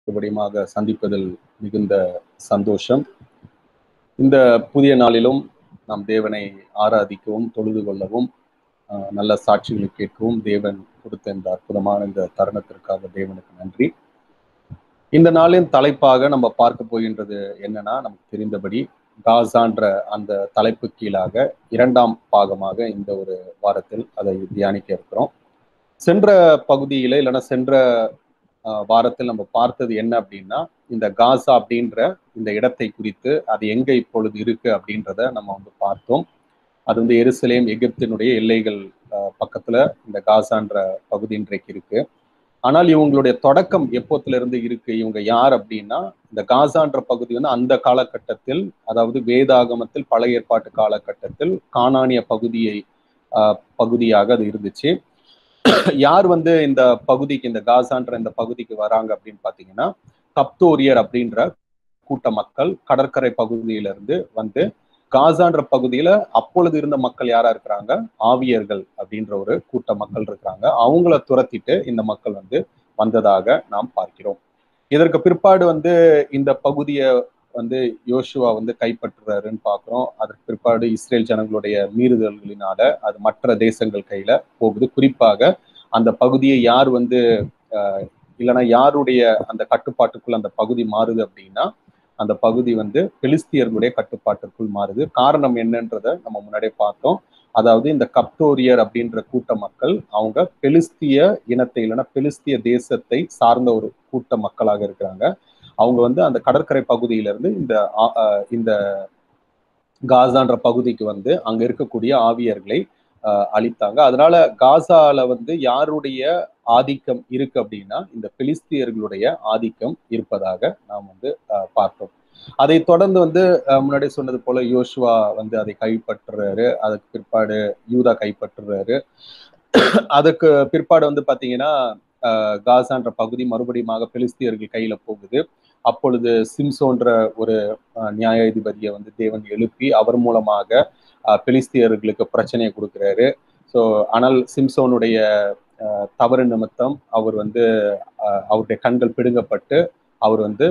மறுபடியுமாக சந்திப்பதில் மிகுந்த சந்தோஷம் இந்த புதிய நாளிலும் நாம் தேவனை ஆராதிக்கவும் தொழுது கொள்ளவும் ஆஹ், நல்ல சாட்சிகளை கேட்கவும் தேவன் கொடுத்த இந்த அற்புதமான இந்த தருணத்திற்காக தேவனுக்கு நன்றி இந்த நாளின் தலைப்பாக நம்ம பார்க்க போகின்றது என்னன்னா நமக்கு தெரிந்தபடி காசான்ற அந்த தலைப்பு கீழாக இரண்டாம் பாகமாக இந்த ஒரு வாரத்தில் அதை தியானிக்க இருக்கிறோம் சென்ற பகுதியில இல்லைன்னா சென்ற ஆஹ், வாரத்தில் நம்ம பார்த்தது என்ன அப்படின்னா இந்த காசா அப்படின்ற இந்த இடத்தை குறித்து அது எங்க இப்பொழுது இருக்கு அப்படின்றத நம்ம வந்து பார்த்தோம் அது வந்து எருசலேம் எகிப்தினுடைய எல்லைகள் ஆஹ், பக்கத்துல இந்த காசான்ற பகுதி இன்றைக்கு இருக்கு ஆனால் இவங்களுடைய தொடக்கம் எப்போத்துல இருந்து இருக்கு இவங்க யார் அப்படின்னா இந்த காசான்ற பகுதி வந்து அந்த காலகட்டத்தில் அதாவது வேதாகமத்தில் பழைய ஏற்பாட்டு காலகட்டத்தில் கானானிய பகுதியை ஆஹ், பகுதியாக அது இருந்துச்சு யார் வந்து இந்த பகுதிக்கு இந்த காசான்ற இந்த பகுதிக்கு வராங்க அப்படின்னு பாத்தீங்கன்னா கப்தோரியர் அப்படின்ற கூட்ட மக்கள் கடற்கரை பகுதியிலிருந்து வந்து காசான்ற பகுதியில அப்பொழுது இருந்த மக்கள் யாரா இருக்கிறாங்க ஆவியர்கள் அப்படின்ற ஒரு கூட்ட மக்கள் இருக்கிறாங்க அவங்கள துரத்திட்டு இந்த மக்கள் வந்து வந்ததாக நாம் பார்க்கிறோம் இதற்கு பிற்பாடு வந்து இந்த பகுதியை வந்து யோசுவா வந்து கைப்பற்றுறாருன்னு பார்க்குறோம் அதற்கு பிற்பாடு இஸ்ரேல் ஜனங்களுடைய மீறுதல்களினால அது மற்ற தேசங்கள் கையில போகுது குறிப்பாக அந்த பகுதியை யார் வந்து ஆஹ், இல்லைன்னா யாருடைய அந்த கட்டுப்பாட்டுக்குள் அந்த பகுதி மாறுது அப்படின்னா அந்த பகுதி வந்து பெலிஸ்தியர்களுடைய கட்டுப்பாட்டிற்குள் மாறுது காரணம் என்னன்றத நம்ம முன்னாடியே பார்த்தோம் அதாவது இந்த கப்தோரியர் அப்படின்ற கூட்ட மக்கள் அவங்க பெலிஸ்திய இனத்தை இல்லைன்னா பெலிஸ்திய தேசத்தை சார்ந்த ஒரு கூட்ட மக்களாக இருக்கிறாங்க அவங்க வந்து அந்த கடற்கரை பகுதியிலிருந்து இந்த ஆ- ஆஹ் இந்த காசான்ற பகுதிக்கு வந்து அங்க இருக்கக்கூடிய ஆவியர்களை ஆஹ் அழித்தாங்க அதனால காசால வந்து யாருடைய ஆதிக்கம் இருக்கு அப்படின்னா இந்த பெலிஸ்தியர்களுடைய ஆதிக்கம் இருப்பதாக நாம் வந்து ஆஹ் பார்த்தோம் அதை தொடர்ந்து வந்து ஆஹ் முன்னாடி சொன்னது போல யோசுவா வந்து அதை கைப்பற்றுறாரு அதுக்கு பிற்பாடு யூதா கைப்பற்றுறாரு அதுக்கு பிற்பாடு வந்து பாத்தீங்கன்னா ஆஹ் காசான்ற பகுதி மறுபடியுமாக பெலிஸ்தியர்கள் கையில போகுது அப்பொழுது சிம்சோன்ற ஒரு ஆஹ் நியாயாதிபதியை வந்து தேவன் எழுப்பி அவர் மூலமாக ஆஹ் பெலிஸ்தியர்களுக்கு பிரச்சனையை கொடுக்குறாரு ஸோ ஆனால் சிம்சோனுடைய ஆஹ் தவறு நிமித்தம் அவர் வந்து ஆஹ் அவருடைய கண்கள் பிடுங்கப்பட்டு அவர் வந்து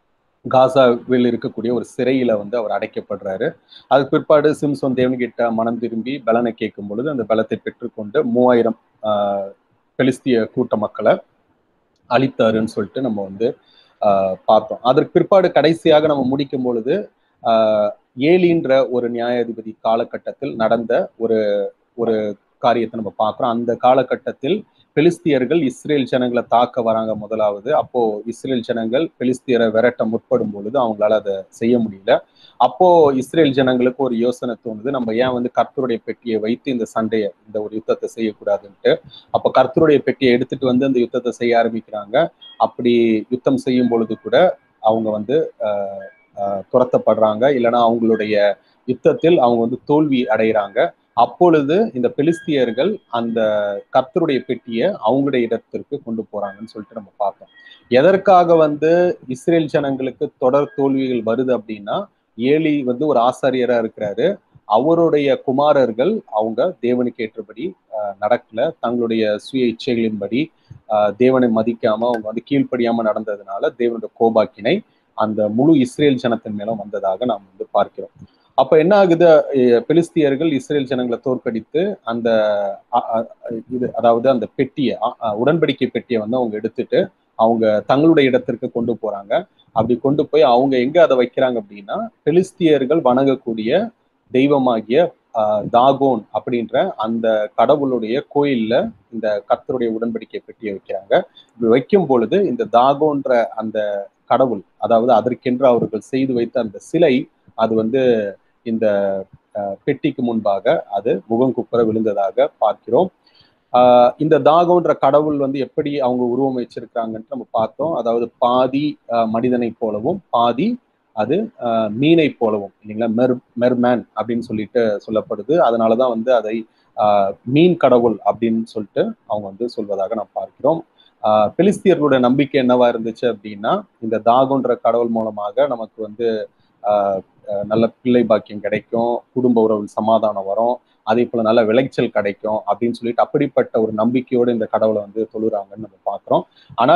காசாவில் இருக்கக்கூடிய ஒரு சிறையில வந்து அவர் அடைக்கப்படுறாரு அதுக்கு பிற்பாடு சிம்சோன் தேவன்கிட்ட மனம் திரும்பி பலனை கேட்கும் பொழுது அந்த பலத்தை பெற்றுக்கொண்டு மூவாயிரம் ஆஹ் பெலிஸ்திய கூட்ட மக்களை அழித்தாருன்னு சொல்லிட்டு நம்ம வந்து ஆஹ் பார்த்தோம் அதற்கு பிற்பாடு கடைசியாக நம்ம முடிக்கும் பொழுது ஆஹ் ஏலின்ற ஒரு நியாயாதிபதி காலகட்டத்தில் நடந்த ஒரு ஒரு காரியத்தை நம்ம பார்க்குறோம் அந்த காலகட்டத்தில் பெலிஸ்தியர்கள் இஸ்ரேல் ஜனங்களை தாக்க வராங்க முதலாவது அப்போ இஸ்ரேல் ஜனங்கள் பெலிஸ்தியரை விரட்ட முற்படும் பொழுது அவங்களால அதை செய்ய முடியல அப்போ இஸ்ரேல் ஜனங்களுக்கு ஒரு யோசனை தோணுது நம்ம ஏன் வந்து கர்த்தருடைய பெட்டியை வைத்து இந்த சண்டையை இந்த ஒரு யுத்தத்தை செய்யக்கூடாதுன்ட்டு அப்போ கர்த்தருடைய பெட்டியை எடுத்துட்டு வந்து அந்த யுத்தத்தை செய்ய ஆரம்பிக்கிறாங்க அப்படி யுத்தம் செய்யும் பொழுது கூட அவங்க வந்து ஆஹ், ஆஹ், துரத்தப்படுறாங்க இல்லைன்னா அவங்களுடைய யுத்தத்தில் அவங்க வந்து தோல்வி அடைகிறாங்க அப்பொழுது இந்த பெலிஸ்தியர்கள் அந்த கர்த்தருடைய பெட்டியை அவங்களுடைய இடத்திற்கு கொண்டு போறாங்கன்னு சொல்லிட்டு நம்ம பார்த்தோம் எதற்காக வந்து இஸ்ரேல் ஜனங்களுக்கு தொடர் தோல்விகள் வருது அப்படின்னா ஏலி வந்து ஒரு ஆசாரியரா இருக்கிறாரு அவருடைய குமாரர்கள் அவங்க தேவனுக்கு ஏற்றபடி ஆஹ், நடக்கல தங்களுடைய சுய இச்சைகளின்படி ஆஹ், தேவனை மதிக்காம அவங்க வந்து கீழ்ப்படியாம நடந்ததுனால தேவனுடைய கோபாக்கினை அந்த முழு இஸ்ரேல் ஜனத்தின் மேலும் வந்ததாக நாம் வந்து பார்க்கிறோம் அப்ப என்ன ஆகுது அஹ் பெலிஸ்தியர்கள் இஸ்ரேல் ஜனங்களை தோற்கடித்து அந்த அ- அ- இது அதாவது அந்த பெட்டியை அ- அ- உடன்படிக்கை பெட்டியை வந்து அவங்க எடுத்துட்டு அவங்க தங்களுடைய இடத்திற்கு கொண்டு போறாங்க அப்படி கொண்டு போய் அவங்க எங்க அதை வைக்கிறாங்க அப்படின்னா பெலிஸ்தியர்கள் வணங்கக்கூடிய தெய்வமாகிய ஆஹ், தாகோன் அப்படின்ற அந்த கடவுளுடைய கோயில்ல இந்த கர்த்தருடைய உடன்படிக்கை பெட்டியை வைக்கிறாங்க இப்படி வைக்கும் பொழுது இந்த தாகோன்ற அந்த கடவுள் அதாவது அதற்கென்று அவர்கள் செய்து வைத்த அந்த சிலை அது வந்து இந்த அஹ், பெட்டிக்கு முன்பாக அது முகம் குப்புற விழுந்ததாக பார்க்கிறோம் ஆஹ் இந்த தாகோன்ற கடவுள் வந்து எப்படி அவங்க உருவம் வச்சிருக்காங்கன்னு நம்ம பார்த்தோம் அதாவது பாதி ஆஹ், மனிதனைப் போலவும் பாதி அது ஆஹ், மீனைப் போலவும் இல்லைங்களா மெர் மெர்மேன் அப்படின்னு சொல்லிட்டு சொல்லப்படுது அதனாலதான் வந்து அதை ஆஹ், மீன் கடவுள் அப்படின்னு சொல்லிட்டு அவங்க வந்து சொல்வதாக நாம் பார்க்கிறோம் ஆஹ், பெலிஸ்தியர்களுடைய நம்பிக்கை என்னவா இருந்துச்சு அப்படின்னா இந்த தாகோன்ற கடவுள் மூலமாக நமக்கு வந்து ஆஹ், அஹ் நல்ல பிள்ளை பாக்கியம் கிடைக்கும் குடும்ப உறவில் சமாதானம் வரும் அதே போல நல்ல விளைச்சல் கிடைக்கும் அப்படின்னு சொல்லிட்டு அப்படிப்பட்ட ஒரு நம்பிக்கையோடு இந்த கடவுளை வந்து தொழுறாங்கன்னு நம்ம பார்க்கிறோம் ஆனால்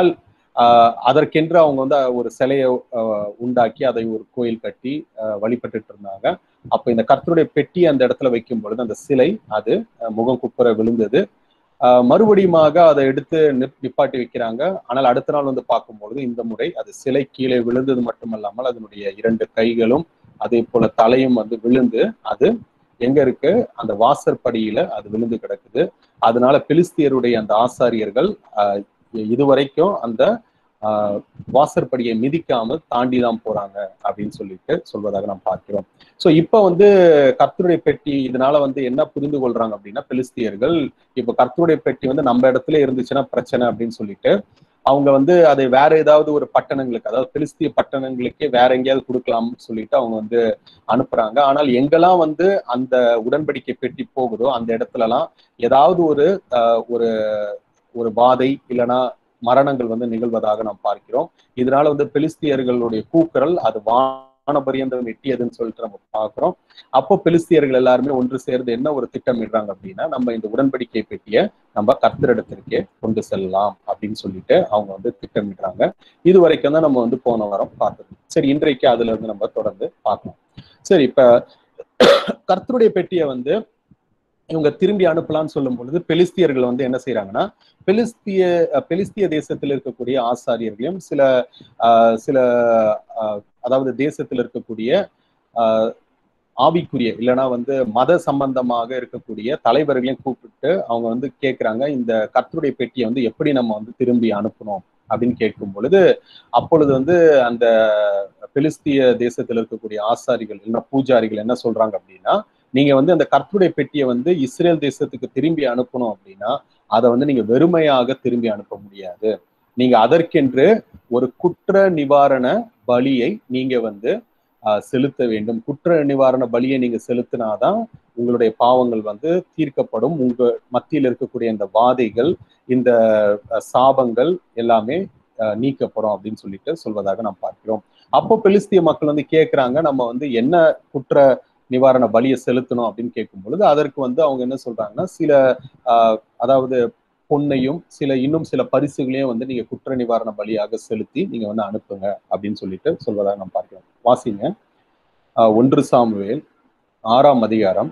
ஆஹ் அதற்கென்று அவங்க வந்து ஒரு சிலையை ஆஹ் உண்டாக்கி அதை ஒரு கோயில் கட்டி ஆஹ் வழிபட்டுட்டு இருந்தாங்க அப்ப இந்த கர்த்தருடைய பெட்டி அந்த இடத்துல வைக்கும் பொழுது அந்த சிலை அது ஆஹ் முகம் குப்புற விழுந்தது ஆஹ் மறுபடியுமாக அதை எடுத்து நிப்- நிப்பாட்டி வைக்கிறாங்க ஆனால் அடுத்த நாள் வந்து பார்க்கும்பொழுது இந்த முறை அது சிலை கீழே விழுந்தது மட்டுமல்லாமல் அதனுடைய இரண்டு கைகளும் அதே போல தலையும் வந்து விழுந்து அது எங்க இருக்கு அந்த வாசற்படியில அது விழுந்து கிடக்குது அதனால பிலிஸ்தியருடைய அந்த ஆசாரியர்கள் ஆஹ் இதுவரைக்கும் அந்த ஆஹ் வாசற்படியை மிதிக்காமல் தாண்டி தான் போறாங்க அப்படின்னு சொல்லிட்டு சொல்வதாக நாம் பார்க்கிறோம் சோ இப்ப வந்து கர்த்தருடைய பெட்டி இதனால வந்து என்ன புரிந்து கொள்றாங்க அப்படின்னா பிலிஸ்தியர்கள் இப்ப கர்த்தருடைய பெட்டி வந்து நம்ம இடத்துல இருந்துச்சுன்னா பிரச்சனை அப்படின்னு சொல்லிட்டு அவங்க வந்து அதை வேற ஏதாவது ஒரு பட்டணங்களுக்கு அதாவது பிலிஸ்திய பட்டணங்களுக்கே வேற எங்கேயாவது கொடுக்கலாம்னு சொல்லிட்டு அவங்க வந்து அனுப்புறாங்க ஆனால் எங்கெல்லாம் வந்து அந்த உடன்படிக்கை பெட்டி போகுதோ அந்த இடத்துலலாம் ஏதாவது ஒரு ஆஹ் ஒரு ஒரு வாதை இல்லைன்னா மரணங்கள் வந்து நிகழ்வதாக நாம் பார்க்கிறோம் இதனால வந்து பெலிஸ்தியர்களுடைய கூக்குரல் அது வானபரியந்தம் எட்டியதுன்னு சொல்லிட்டு நம்ம பார்க்கிறோம் அப்போ பெலிஸ்தியர்கள் எல்லாருமே ஒன்று சேர்ந்து என்ன ஒரு திட்டமிடுறாங்க அப்படின்னா நம்ம இந்த உடன்படிக்கை பெட்டியை நம்ம கர்த்தரிடத்திற்கே கொண்டு செல்லலாம் அப்படின்னு சொல்லிட்டு அவங்க வந்து திட்டமிடுறாங்க இது வரைக்கும் தான் நம்ம வந்து போன வாரம் பார்த்தோம் சரி இன்றைக்கு அதுல இருந்து நம்ம தொடர்ந்து பார்க்கலாம் சரி இப்ப கர்த்தருடைய பெட்டியை வந்து இவங்க திரும்பி அனுப்பலாம்னு சொல்லும் பொழுது பெலிஸ்தியர்கள் வந்து என்ன செய்யறாங்கன்னா பெலிஸ்திய அஹ் பெலிஸ்திய தேசத்தில் இருக்கக்கூடிய ஆசாரியர்களையும் சில ஆஹ் சில ஆஹ் அதாவது தேசத்தில் இருக்கக்கூடிய ஆஹ் ஆவிக்குரிய இல்லைன்னா வந்து மத சம்பந்தமாக இருக்கக்கூடிய தலைவர்களையும் கூப்பிட்டு அவங்க வந்து கேட்குறாங்க இந்த கர்த்தருடைய பெட்டியை வந்து எப்படி நம்ம வந்து திரும்பி அனுப்பணும் அப்படின்னு கேட்கும் பொழுது அப்பொழுது வந்து அந்த பெலிஸ்திய தேசத்தில் இருக்கக்கூடிய ஆசாரிகள் இல்லைன்னா பூஜாரிகள் என்ன சொல்றாங்க அப்படின்னா நீங்க வந்து அந்த கர்த்தருடைய பெட்டியை வந்து இஸ்ரேல் தேசத்துக்கு திரும்பி அனுப்பணும் அப்படின்னா அதை வந்து நீங்க வெறுமையாக திரும்பி அனுப்ப முடியாது நீங்க அதற்கென்று ஒரு குற்ற நிவாரண பலியை நீங்க வந்து ஆஹ், செலுத்த வேண்டும் குற்ற நிவாரண பலியை நீங்க செலுத்தினாதான் உங்களுடைய பாவங்கள் வந்து தீர்க்கப்படும் உங்க மத்தியில் இருக்கக்கூடிய இந்த வாதைகள் இந்த அஹ், சாபங்கள் எல்லாமே அஹ், நீக்கப்படும் அப்படின்னு சொல்லிட்டு சொல்வதாக நாம் பார்க்கிறோம் அப்போ பெலிஸ்திய மக்கள் வந்து கேட்குறாங்க நம்ம வந்து என்ன குற்ற நிவாரண பலியை செலுத்தணும் அப்படின்னு கேட்கும் பொழுது அதற்கு வந்து அவங்க என்ன சொல்றாங்கன்னா சில ஆஹ், அதாவது பொன்னையும் சில இன்னும் சில பரிசுகளையும் வந்து நீங்க குற்ற நிவாரண பலியாக செலுத்தி நீங்க வந்து அனுப்புங்க அப்படின்னு சொல்லிட்டு சொல்வதாக நாம் பார்க்கிறோம் வாசிங்க ஆஹ், ஒன்று சாமுவேல் ஆறாம் அதிகாரம்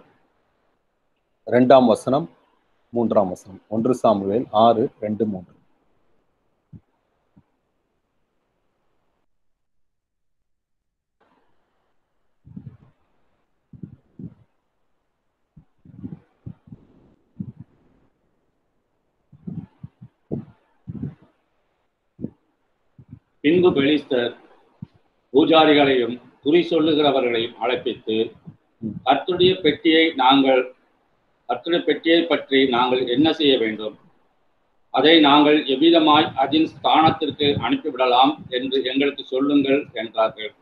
ரெண்டாம் வசனம் மூன்றாம் வசனம் ஒன்று சாமுவேல் ஆறு ரெண்டு மூன்று பின்பு பெலிஸ்தர் பூஜாரிகளையும் குறி சொல்லுகிறவர்களையும் அழைப்பித்து கர்த்தருடைய பெட்டியை நாங்கள் கர்த்தருடைய பெட்டியை பற்றி நாங்கள் என்ன செய்ய வேண்டும் அதை நாங்கள் எவ்விதமாய் அதன் ஸ்தானத்திற்கு அனுப்பிவிடலாம் என்று எங்களுக்கு சொல்லுங்கள் என்றார்கள்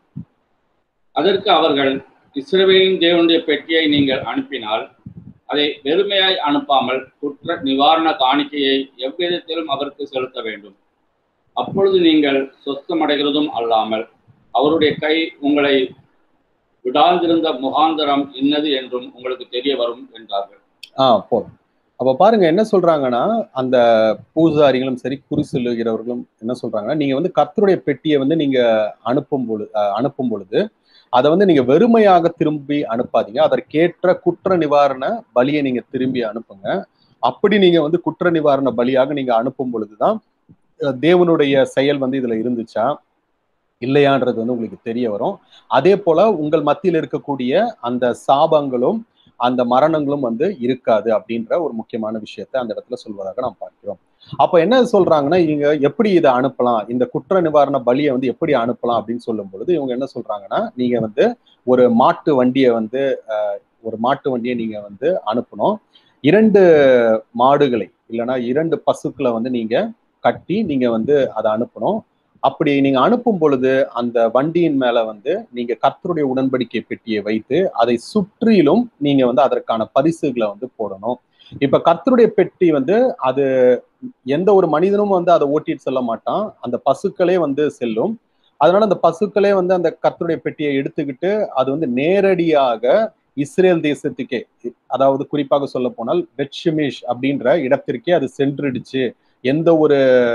அதற்கு அவர்கள் இஸ்ரவேலின் தேவனுடைய பெட்டியை நீங்கள் அனுப்பினால் அதை வெறுமையாய் அனுப்பாமல் குற்ற நிவாரண காணிக்கையை எவ்விதத்திலும் அவருக்கு செலுத்த வேண்டும் அப்பொழுது நீங்கள் சொஸ்தமடைகிறதும் அல்லாமல் அவருடைய கை உங்களை விடாந்திருந்த முகாந்தரம் இன்னது என்றும் உங்களுக்கு தெரிய வரும் என்றார்கள் ஆ போதும் அப்ப பாருங்க என்ன சொல்றாங்கன்னா அந்த பூசாரிகளும் சரி குறி சொல்லுகிறவர்களும் என்ன சொல்றாங்கன்னா நீங்க வந்து கர்த்தருடைய பெட்டியை வந்து நீங்க அனுப்பும் பொழுது அஹ், அனுப்பும் பொழுது அதை வந்து நீங்க வெறுமையாக திரும்பி அனுப்பாதீங்க அதற்கேற்ற குற்ற நிவாரண பலியை நீங்க திரும்பி அனுப்புங்க அப்படி நீங்க வந்து குற்ற நிவாரண பலியாக நீங்க அனுப்பும் பொழுதுதான் அஹ், தேவனுடைய செயல் வந்து இதுல இருந்துச்சா இல்லையான்றது வந்து உங்களுக்கு தெரிய வரும் அதே போல உங்கள் மத்தியில் இருக்கக்கூடிய அந்த சாபங்களும் அந்த மரணங்களும் வந்து இருக்காது அப்படின்ற ஒரு முக்கியமான விஷயத்தை அந்த இடத்துல சொல்வதாக நாம் பார்க்கிறோம் அப்ப என்ன சொல்றாங்கன்னா இவங்க எப்படி இதை அனுப்பலாம் இந்த குற்ற நிவாரண பலியை வந்து எப்படி அனுப்பலாம் அப்படின்னு சொல்லும் பொழுது இவங்க என்ன சொல்றாங்கன்னா நீங்க வந்து ஒரு மாட்டு வண்டியை வந்து அஹ், ஒரு மாட்டு வண்டியை நீங்க வந்து அனுப்பணும் இரண்டு மாடுகளை இல்லைன்னா இரண்டு பசுக்களை வந்து நீங்க கட்டி நீங்க வந்து அதை அனுப்பணும் அப்படி நீங்க அனுப்பும் பொழுது அந்த வண்டியின் மேல வந்து நீங்க கர்த்தருடைய உடன்படிக்கை பெட்டியை வைத்து அதை சுற்றிலும் நீங்க வந்து அதற்கான பரிசுகளை வந்து போடணும் இப்ப கர்த்தருடைய பெட்டி வந்து அது எந்த ஒரு மனிதனும் வந்து அதை ஓட்டிட்டு செல்ல மாட்டான் அந்த பசுக்களே வந்து செல்லும் அதனால அந்த பசுக்களே வந்து அந்த கர்த்தருடைய பெட்டியை எடுத்துக்கிட்டு அது வந்து நேரடியாக இஸ்ரேல் தேசத்துக்கே அதாவது குறிப்பாக சொல்ல போனால் பெட்ஷிமிஷ் அப்படின்ற இடத்திற்கே அது சென்றுடுச்சு எந்த ஒரு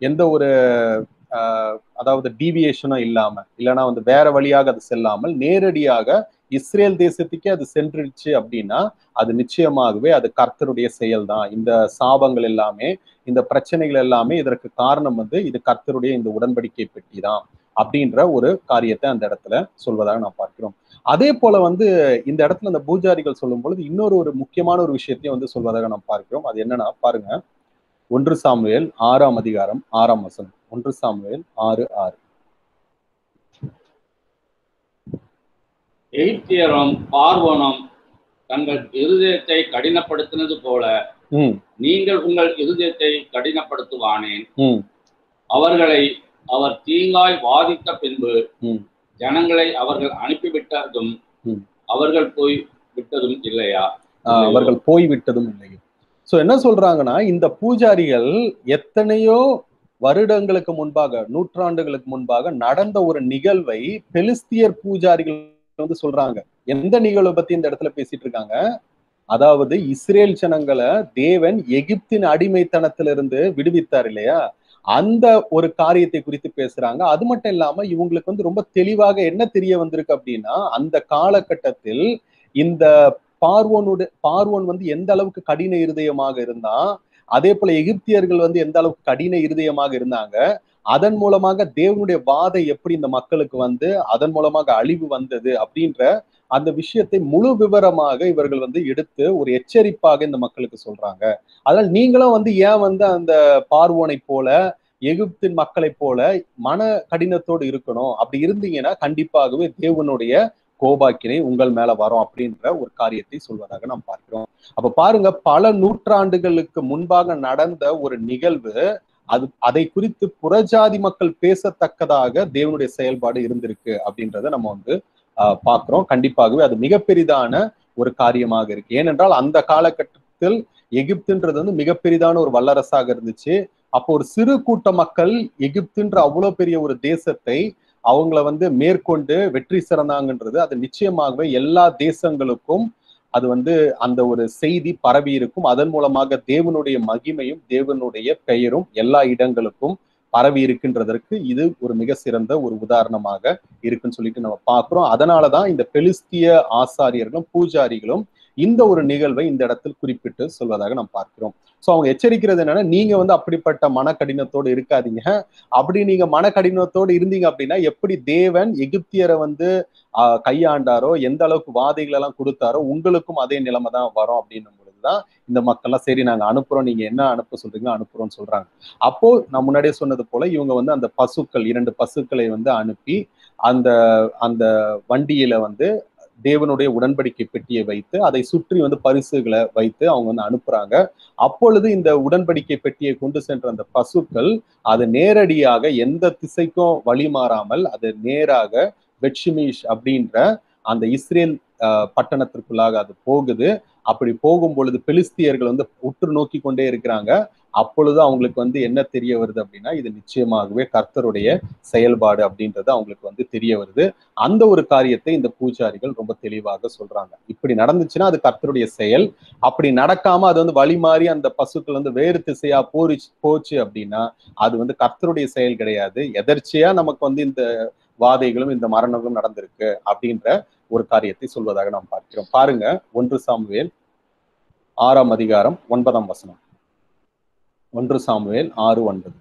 எந்த ஒரு ஆஹ், அதாவது டீவியேஷனும் இல்லாம இல்லைன்னா வந்து வேற வழியாக அது செல்லாமல் நேரடியாக இஸ்ரேல் தேசத்துக்கே அது சென்றுடுச்சு அப்படின்னா அது நிச்சயமாகவே அது கர்த்தருடைய செயல் தான் இந்த சாபங்கள் எல்லாமே இந்த பிரச்சனைகள் எல்லாமே இதற்கு காரணம் வந்து இது கர்த்தருடைய இந்த உடன்படிக்கை பெட்டி தான் அப்படின்ற ஒரு காரியத்தை அந்த இடத்துல சொல்வதாக நான் பார்க்கிறோம் அதே போல வந்து இந்த இடத்துல இந்த பூஜாரிகள் சொல்லும் பொழுது இன்னொரு ஒரு முக்கியமான ஒரு விஷயத்தையும் வந்து சொல்வதாக நாம் பார்க்கிறோம் அது என்னன்னா பாருங்க ஒன்று சாமுவேல் ஆறாம் அதிகாரம் ஆறாம் வசனம் ஒன்று சாமுவேல் ஆறு ஆறு எகிப்தியரும் பார்வோனும் தங்கள் இருதயத்தை கடினப்படுத்தினது போல ம் நீங்கள் உங்கள் இருதயத்தை கடினப்படுத்துவானேன் ம் அவர்களை அவர் தீங்காய் வாதித்த பின்பு ம். ஜனங்களை அவர்கள் அனுப்பிவிட்டதும் ம். அவர்கள் போய் விட்டதும் இல்லையா ஆஹ் அவர்கள் போய்விட்டதும் இல்லை சோ என்ன சொல்றாங்கன்னா இந்த பூஜாரிகள் எத்தனையோ வருடங்களுக்கு முன்பாக நூற்றாண்டுகளுக்கு முன்பாக நடந்த ஒரு நிகழ்வை பெலிஸ்தியர் பூஜாரிகள் வந்து சொல்றாங்க எந்த நிகழ்வை பத்தி இந்த இடத்துல பேசிட்டு இருக்காங்க அதாவது இஸ்ரேல் ஜனங்களை தேவன் எகிப்தின் அடிமைத்தனத்திலிருந்து விடுவித்தார் இல்லையா அந்த ஒரு காரியத்தை குறித்து பேசுறாங்க அது மட்டும் இல்லாம இவங்களுக்கு வந்து ரொம்ப தெளிவாக என்ன தெரிய வந்திருக்கு அப்படின்னா அந்த காலகட்டத்தில் இந்த பார்வோனுடைய பார்வோன் வந்து எந்த அளவுக்கு கடின இருதயமாக இருந்தா அதே போல எகிப்தியர்கள் வந்து எந்த அளவுக்கு கடின இருதயமாக இருந்தாங்க அதன் மூலமாக தேவனுடைய வாதை எப்படி இந்த மக்களுக்கு வந்து அதன் மூலமாக அழிவு வந்தது அப்படின்ற அந்த விஷயத்தை முழு விவரமாக இவர்கள் வந்து எடுத்து ஒரு எச்சரிப்பாக இந்த மக்களுக்கு சொல்றாங்க அதனால் நீங்களும் வந்து ஏன் வந்து அந்த பார்வோனை போல எகிப்தின் மக்களைப் போல மன கடினத்தோடு இருக்கணும் அப்படி இருந்தீங்கன்னா கண்டிப்பாகவே தேவனுடைய கோபாக்கினை உங்கள் மேல வரும் அப்படின்ற ஒரு காரியத்தை சொல்வதாக நாம் பார்க்கிறோம் அப்ப பாருங்க பல நூற்றாண்டுகளுக்கு முன்பாக நடந்த ஒரு நிகழ்வு அது அதை குறித்து புறஜாதி மக்கள் பேசத்தக்கதாக தேவனுடைய செயல்பாடு இருந்திருக்கு அப்படின்றத நம்ம வந்து ஆஹ் பார்க்கிறோம் கண்டிப்பாகவே அது மிகப்பெரிதான ஒரு காரியமாக இருக்கு ஏனென்றால் அந்த காலகட்டத்தில் எகிப்துன்றது வந்து மிகப்பெரிதான ஒரு வல்லரசாக இருந்துச்சு அப்போ ஒரு சிறு கூட்ட மக்கள் எகிப்துன்ற அவ்வளவு பெரிய ஒரு தேசத்தை அவங்கள வந்து மேற்கொண்டு வெற்றி சிறந்தாங்கன்றது அது நிச்சயமாகவே எல்லா தேசங்களுக்கும் அது வந்து அந்த ஒரு செய்தி பரவி இருக்கும் அதன் மூலமாக தேவனுடைய மகிமையும் தேவனுடைய பெயரும் எல்லா இடங்களுக்கும் பரவி இருக்கின்றதற்கு இது ஒரு மிக சிறந்த ஒரு உதாரணமாக இருக்குன்னு சொல்லிட்டு நம்ம பார்க்கிறோம் அதனாலதான் இந்த பெலிஸ்திய ஆசாரியர்களும் பூஜாரிகளும் இந்த ஒரு நிகழ்வை இந்த இடத்தில் குறிப்பிட்டு சொல்வதாக நாம் பார்க்கிறோம் சோ அவங்க எச்சரிக்கிறது என்னன்னா நீங்க வந்து அப்படிப்பட்ட மன கடினத்தோடு இருக்காதீங்க அப்படி நீங்க மன கடினத்தோடு இருந்தீங்க அப்படின்னா எப்படி தேவன் எகிப்தியரை வந்து ஆஹ் கையாண்டாரோ எந்த அளவுக்கு வாதைகள் எல்லாம் கொடுத்தாரோ உங்களுக்கும் அதே நிலைமை தான் வரும் அப்படின்னும் பொழுதுதான் இந்த மக்கள்லாம் சரி நாங்க அனுப்புறோம் நீங்க என்ன அனுப்ப சொல்றீங்களோ அனுப்புறோம்னு சொல்றாங்க அப்போ நான் முன்னாடியே சொன்னது போல இவங்க வந்து அந்த பசுக்கள் இரண்டு பசுக்களை வந்து அனுப்பி அந்த அந்த வண்டியில வந்து தேவனுடைய உடன்படிக்கை பெட்டியை வைத்து அதை சுற்றி வந்து பரிசுகளை வைத்து அவங்க வந்து அனுப்புறாங்க அப்பொழுது இந்த உடன்படிக்கை பெட்டியை கொண்டு சென்ற அந்த பசுக்கள் அது நேரடியாக எந்த திசைக்கும் வழி மாறாமல் அது நேராக பெட்ஷிமீஷ் அப்படின்ற அந்த இஸ்ரேல் பட்டணத்திற்குள்ளாக அது போகுது அப்படி போகும் பொழுது பெலிஸ்தியர்கள் வந்து உற்று நோக்கி கொண்டே இருக்கிறாங்க அப்பொழுது அவங்களுக்கு வந்து என்ன தெரிய வருது அப்படின்னா இது நிச்சயமாகவே கர்த்தருடைய செயல்பாடு அப்படின்றது அவங்களுக்கு வந்து தெரிய வருது அந்த ஒரு காரியத்தை இந்த பூஜாரிகள் ரொம்ப தெளிவாக சொல்றாங்க இப்படி நடந்துச்சுன்னா அது கர்த்தருடைய செயல் அப்படி நடக்காம அது வந்து வழி மாறி அந்த பசுக்கள் வந்து வேறு திசையா போரிச்சு போச்சு அப்படின்னா அது வந்து கர்த்தருடைய செயல் கிடையாது எதர்ச்சியா நமக்கு வந்து இந்த வாதைகளும் இந்த மரணங்களும் நடந்திருக்கு அப்படின்ற ஒரு காரியத்தை சொல்வதாக நாம் பார்க்கிறோம் பாருங்க ஒன்று சாமுவேல் ஆறாம் அதிகாரம் ஒன்பதாம் வசனம் ஒன்று சாமுவேல் ஆறு ஒன்பது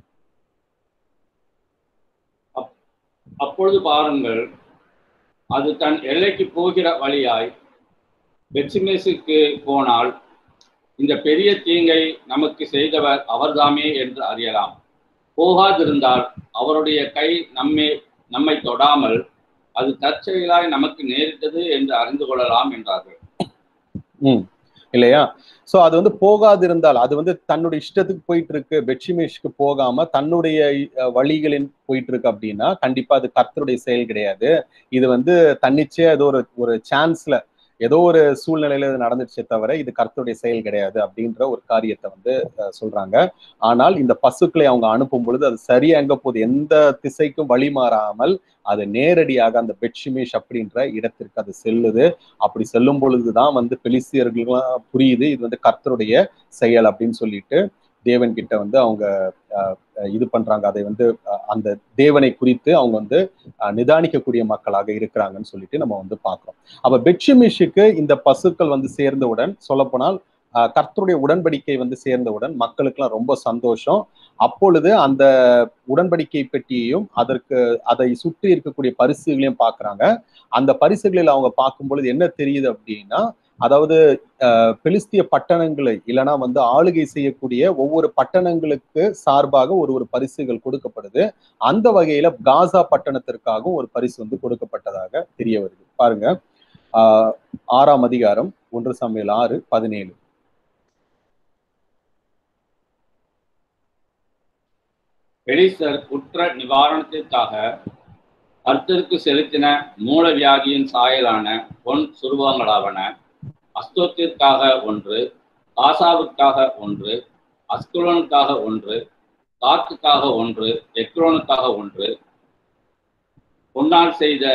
அப்பொழுது பாருங்கள் அது தன் எல்லைக்கு போகிற வழியாய் பெட்சிமேசுக்கு போனால் இந்த பெரிய தீங்கை நமக்கு செய்தவர் அவர்தாமே என்று அறியலாம் போகாதிருந்தால் அவருடைய கை நம்மை நம்மை தொடாமல் அது தற்செயலாய் நமக்கு நேரிட்டது என்று அறிந்து கொள்ளலாம் என்றார்கள் ம் இல்லையா சோ அது வந்து போகாதிருந்தால் அது வந்து தன்னுடைய இஷ்டத்துக்கு போயிட்டு இருக்கு பெட்ஷிமேஷ்க்கு போகாம தன்னுடைய வழிகளின் போயிட்டு இருக்கு அப்படின்னா கண்டிப்பா அது கர்த்தருடைய செயல் கிடையாது இது வந்து தன்னிச்சையா ஏதோ ஒரு ஒரு சான்ஸ்ல ஏதோ ஒரு சூழ்நிலையில இது நடந்துச்சே தவிர இது கர்த்தருடைய செயல் கிடையாது அப்படின்ற ஒரு காரியத்தை வந்து சொல்றாங்க ஆனால் இந்த பசுக்களை அவங்க அனுப்பும் பொழுது அது சரியா எங்க போகுது எந்த திசைக்கும் வழி மாறாமல் அது நேரடியாக அந்த பெட்ஷிமேஷ் அப்படின்ற இடத்திற்கு அது செல்லுது அப்படி செல்லும் பொழுதுதான் வந்து பெலிசியர்களுக்கெல்லாம் புரியுது இது வந்து கர்த்தருடைய செயல் அப்படின்னு சொல்லிட்டு தேவன் கிட்ட வந்து அவங்க அஹ், அஹ், இது பண்றாங்க அதை வந்து அஹ், அந்த தேவனை குறித்து அவங்க வந்து அஹ், நிதானிக்கக்கூடிய மக்களாக இருக்கிறாங்கன்னு சொல்லிட்டு நம்ம வந்து பார்க்கிறோம் அப்ப பெட்ஷிமிஷுக்கு இந்த பசுக்கள் வந்து சேர்ந்தவுடன் சொல்லப்போனால் அஹ், கர்த்தருடைய உடன்படிக்கை வந்து சேர்ந்தவுடன் மக்களுக்கெல்லாம் ரொம்ப சந்தோஷம் அப்பொழுது அந்த உடன்படிக்கை பெட்டியையும் அதற்கு அதை சுற்றி இருக்கக்கூடிய பரிசுகளையும் பார்க்கறாங்க அந்த பரிசுகளில் அவங்க பார்க்கும் பொழுது என்ன தெரியுது அப்படின்னா அதாவது அஹ், பெலிஸ்திய பட்டணங்களை இல்லைன்னா வந்து ஆளுகை செய்யக்கூடிய ஒவ்வொரு பட்டணங்களுக்கு சார்பாக ஒரு ஒரு பரிசுகள் கொடுக்கப்படுது அந்த வகையில காசா பட்டணத்திற்காகவும் ஒரு பரிசு வந்து கொடுக்கப்பட்டதாக தெரிய வருது பாருங்க ஆஹ் ஆறாம் அதிகாரம் ஒன்று சமையல் ஆறு பதினேழு பெலிஸ்தர் குற்ற நிவாரணத்திற்காக கர்த்தருக்கு செலுத்தின மூலவியாதியின் சாயலான பொன் சுருவங்களாவன அஸ்தோத்திற்காக ஒன்று காசாவுக்காக ஒன்று அஸ்குலோனுக்காக ஒன்று காத்துக்காக ஒன்று எக்ரோனுக்காக ஒன்று பொன்னால் செய்த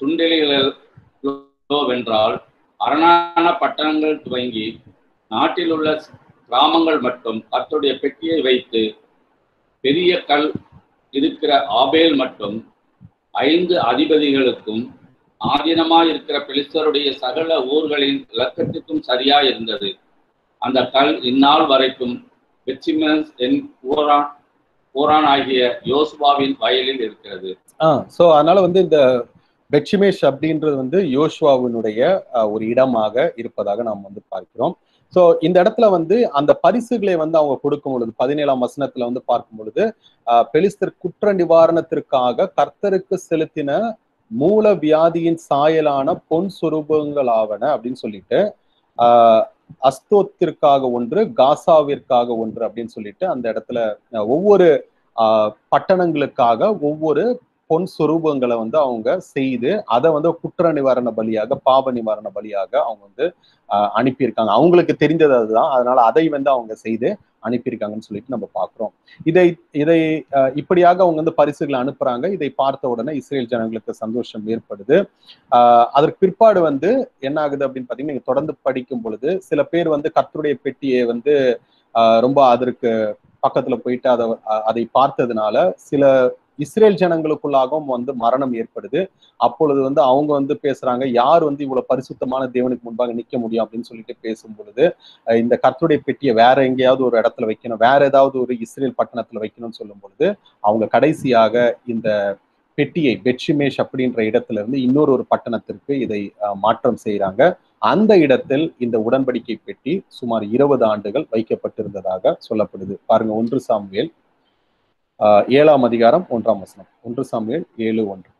சுண்டெலிகளோவென்றால் அரணான பட்டணங்கள் துவங்கி நாட்டில் உள்ள கிராமங்கள் மட்டும் கர்த்தருடைய பெட்டியை வைத்து பெரிய கல் இருக்கிற ஆபேல் மட்டும் ஐந்து அதிபதிகளுக்கும் ஆதீனமாய் இருக்கிற பெலிஸ்தருடைய சகல ஊர்களின் இலக்கத்துக்கும் சரியா இருந்தது அந்த கல் இந்நாள் வரைக்கும் பெச்சிமன்ஸ் என் ஊரான் ஊரான் ஆகிய யோசுவாவின் வயலில் இருக்கிறது ஆஹ் சோ அதனால வந்து இந்த பெட்சிமேஷ் அப்படின்றது வந்து யோசுவாவினுடைய ஆஹ், ஒரு இடமாக இருப்பதாக நாம் வந்து பார்க்கிறோம் சோ இந்த இடத்துல வந்து அந்த பரிசுகளை வந்து அவங்க கொடுக்கும் பொழுது பதினேழாம் வசனத்துல வந்து பார்க்கும் பொழுது ஆஹ், பெலிஸ்தர் குற்ற நிவாரணத்திற்காக கர்த்தருக்கு செலுத்தின மூல வியாதியின் சாயலான பொன் சொரூபங்களாவன அப்படின்னு சொல்லிட்டு ஆஹ், அஸ்தோத்திற்காக ஒன்று காசாவிற்காக ஒன்று அப்படின்னு சொல்லிட்டு அந்த இடத்துல ஆஹ், ஒவ்வொரு ஆஹ், பட்டணங்களுக்காக ஒவ்வொரு பொன் சொரூபங்களை வந்து அவங்க செய்து அதை வந்து குற்ற நிவாரண பலியாக பாவ நிவாரண பலியாக அவங்க வந்து ஆஹ், அனுப்பியிருக்காங்க அவங்களுக்கு தெரிந்தது அதுதான் அதனால அதை வந்து அவங்க செய்து அனுப்பியிருக்காங்கன்னு சொல்லிட்டு நம்ம பார்க்கிறோம் இதை இதை ஆஹ், இப்படியாக அவங்க வந்து பரிசுகளை அனுப்புறாங்க இதை பார்த்த உடனே இஸ்ரேல் ஜனங்களுக்கு சந்தோஷம் ஏற்படுது ஆஹ், அதற்கு பிற்பாடு வந்து என்ன ஆகுது அப்படின்னு பாத்தீங்கன்னா நீங்க தொடர்ந்து படிக்கும் பொழுது சில பேர் வந்து கர்த்தருடைய பெட்டியை வந்து ஆஹ், ரொம்ப அதற்கு பக்கத்துல போயிட்டு அதை அதை பார்த்ததுனால சில இஸ்ரேல் ஜனங்களுக்குள்ளாகவும் வந்து மரணம் ஏற்படுது அப்பொழுது வந்து அவங்க வந்து பேசுறாங்க யார் வந்து இவ்வளவு பரிசுத்தமான தேவனுக்கு முன்பாக நிக்க முடியும் அப்படின்னு சொல்லிட்டு பேசும் பொழுது அஹ் இந்த கர்த்தருடைய பெட்டியை வேற எங்கேயாவது ஒரு இடத்துல வைக்கணும் வேற ஏதாவது ஒரு இஸ்ரேல் பட்டணத்துல வைக்கணும்னு சொல்லும் பொழுது அவங்க கடைசியாக இந்த பெட்டியை பெட்ஷிமேஷ் அப்படின்ற இடத்துல இருந்து இன்னொரு ஒரு பட்டணத்திற்கு இதை அஹ், மாற்றம் செய்யறாங்க அந்த இடத்தில் இந்த உடன்படிக்கை பெட்டி சுமார் இருபது ஆண்டுகள் வைக்கப்பட்டிருந்ததாக சொல்லப்படுது பாருங்க ஒன்று சாமுவேல் ஆஹ் ஏழாம் அதிகாரம் ஒன்றாம் வசனம் ஒன்று சாமுவேல் ஏழு ஒன்று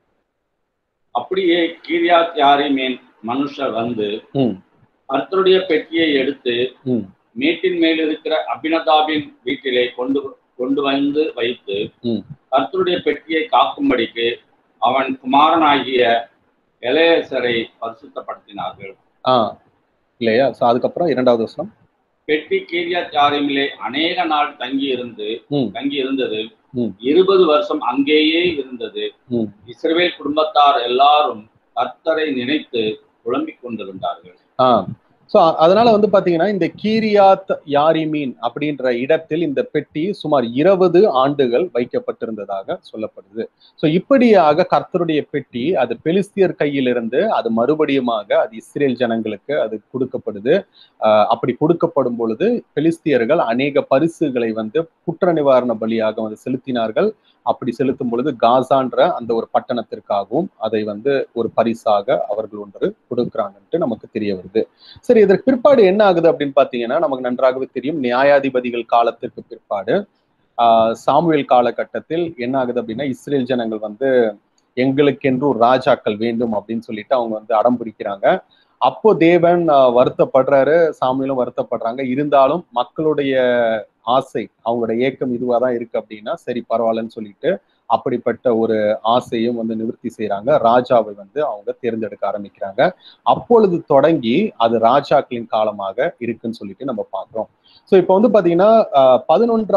அப்படியே கீரியாத் யாரிமேன் மனுஷர் வந்து ம் கர்த்தருடைய பெட்டியை எடுத்து ம் மேட்டின் மேல் இருக்கிற அபினதாபின் வீட்டிலே கொண்டு கொண்டு வந்து வைத்து ம். கர்த்தருடைய பெட்டியை காக்கும்படிக்கு அவன் குமாரனாகிய எலேசரை பரிசுத்தப்படுத்தினார்கள் ஆ இல்லையா ஸோ அதுக்கப்புறம் இரண்டாவது வசனம் பெட்டி கீரியாத் யாரிமிலே அநேக நாள் தங்கி இருந்து ம். தங்கி இருந்தது ம். இருபது வருஷம் அங்கேயே இருந்தது ம் இஸ்ரவேல் குடும்பத்தார் எல்லாரும் கர்த்தரை நினைத்து புலம்பிக் கொண்டிருந்தார்கள் ஆ ஸோ அதனால வந்து பாத்தீங்கன்னா இந்த கீரியாத் யாரிமீன் அப்படின்ற இடத்தில் இந்த பெட்டி சுமார் இருபது ஆண்டுகள் வைக்கப்பட்டிருந்ததாக சொல்லப்படுது ஸோ இப்படியாக கர்த்தருடைய பெட்டி அது பெலிஸ்தியர் கையிலிருந்து அது மறுபடியுமாக அது இஸ்ரேல் ஜனங்களுக்கு அது கொடுக்கப்படுது ஆஹ் அப்படி கொடுக்கப்படும் பொழுது பெலிஸ்தியர்கள் அநேக பரிசுகளை வந்து குற்ற நிவாரண பலியாக வந்து செலுத்தினார்கள் அப்படி செலுத்தும் பொழுது காசான்ற அந்த ஒரு பட்டணத்திற்காகவும் அதை வந்து ஒரு பரிசாக அவர்கள் ஒன்று கொடுக்குறாங்கன்ட்டு நமக்கு தெரிய வருது சரி இதற்கு பிற்பாடு என்ன ஆகுது அப்படின்னு பாத்தீங்கன்னா நமக்கு நன்றாகவே தெரியும் நியாயாதிபதிகள் காலத்திற்கு பிற்பாடு ஆஹ் சாமுவேல் காலகட்டத்தில் என்ன ஆகுது அப்படின்னா இஸ்ரேல் ஜனங்கள் வந்து எங்களுக்கென்று ஒரு ராஜாக்கள் வேண்டும் அப்படின்னு சொல்லிட்டு அவங்க வந்து அடம் பிடிக்கிறாங்க அப்போ தேவன் ஆஹ் வருத்தப்படுறாரு சாமியிலும் வருத்தப்படுறாங்க இருந்தாலும் மக்களுடைய ஆசை அவங்களோட ஏக்கம் இதுவாக தான் இருக்கு அப்படின்னா சரி பரவாயில்லன்னு சொல்லிட்டு அப்படிப்பட்ட ஒரு ஆசையும் வந்து நிவர்த்தி செய்யறாங்க ராஜாவை வந்து அவங்க தேர்ந்தெடுக்க ஆரம்பிக்கிறாங்க அப்பொழுது தொடங்கி அது ராஜாக்களின் காலமாக இருக்குன்னு சொல்லிட்டு நம்ம பார்க்கிறோம் ஸோ இப்போ வந்து பாத்தீங்கன்னா ஆஹ் பதினொன்றாம்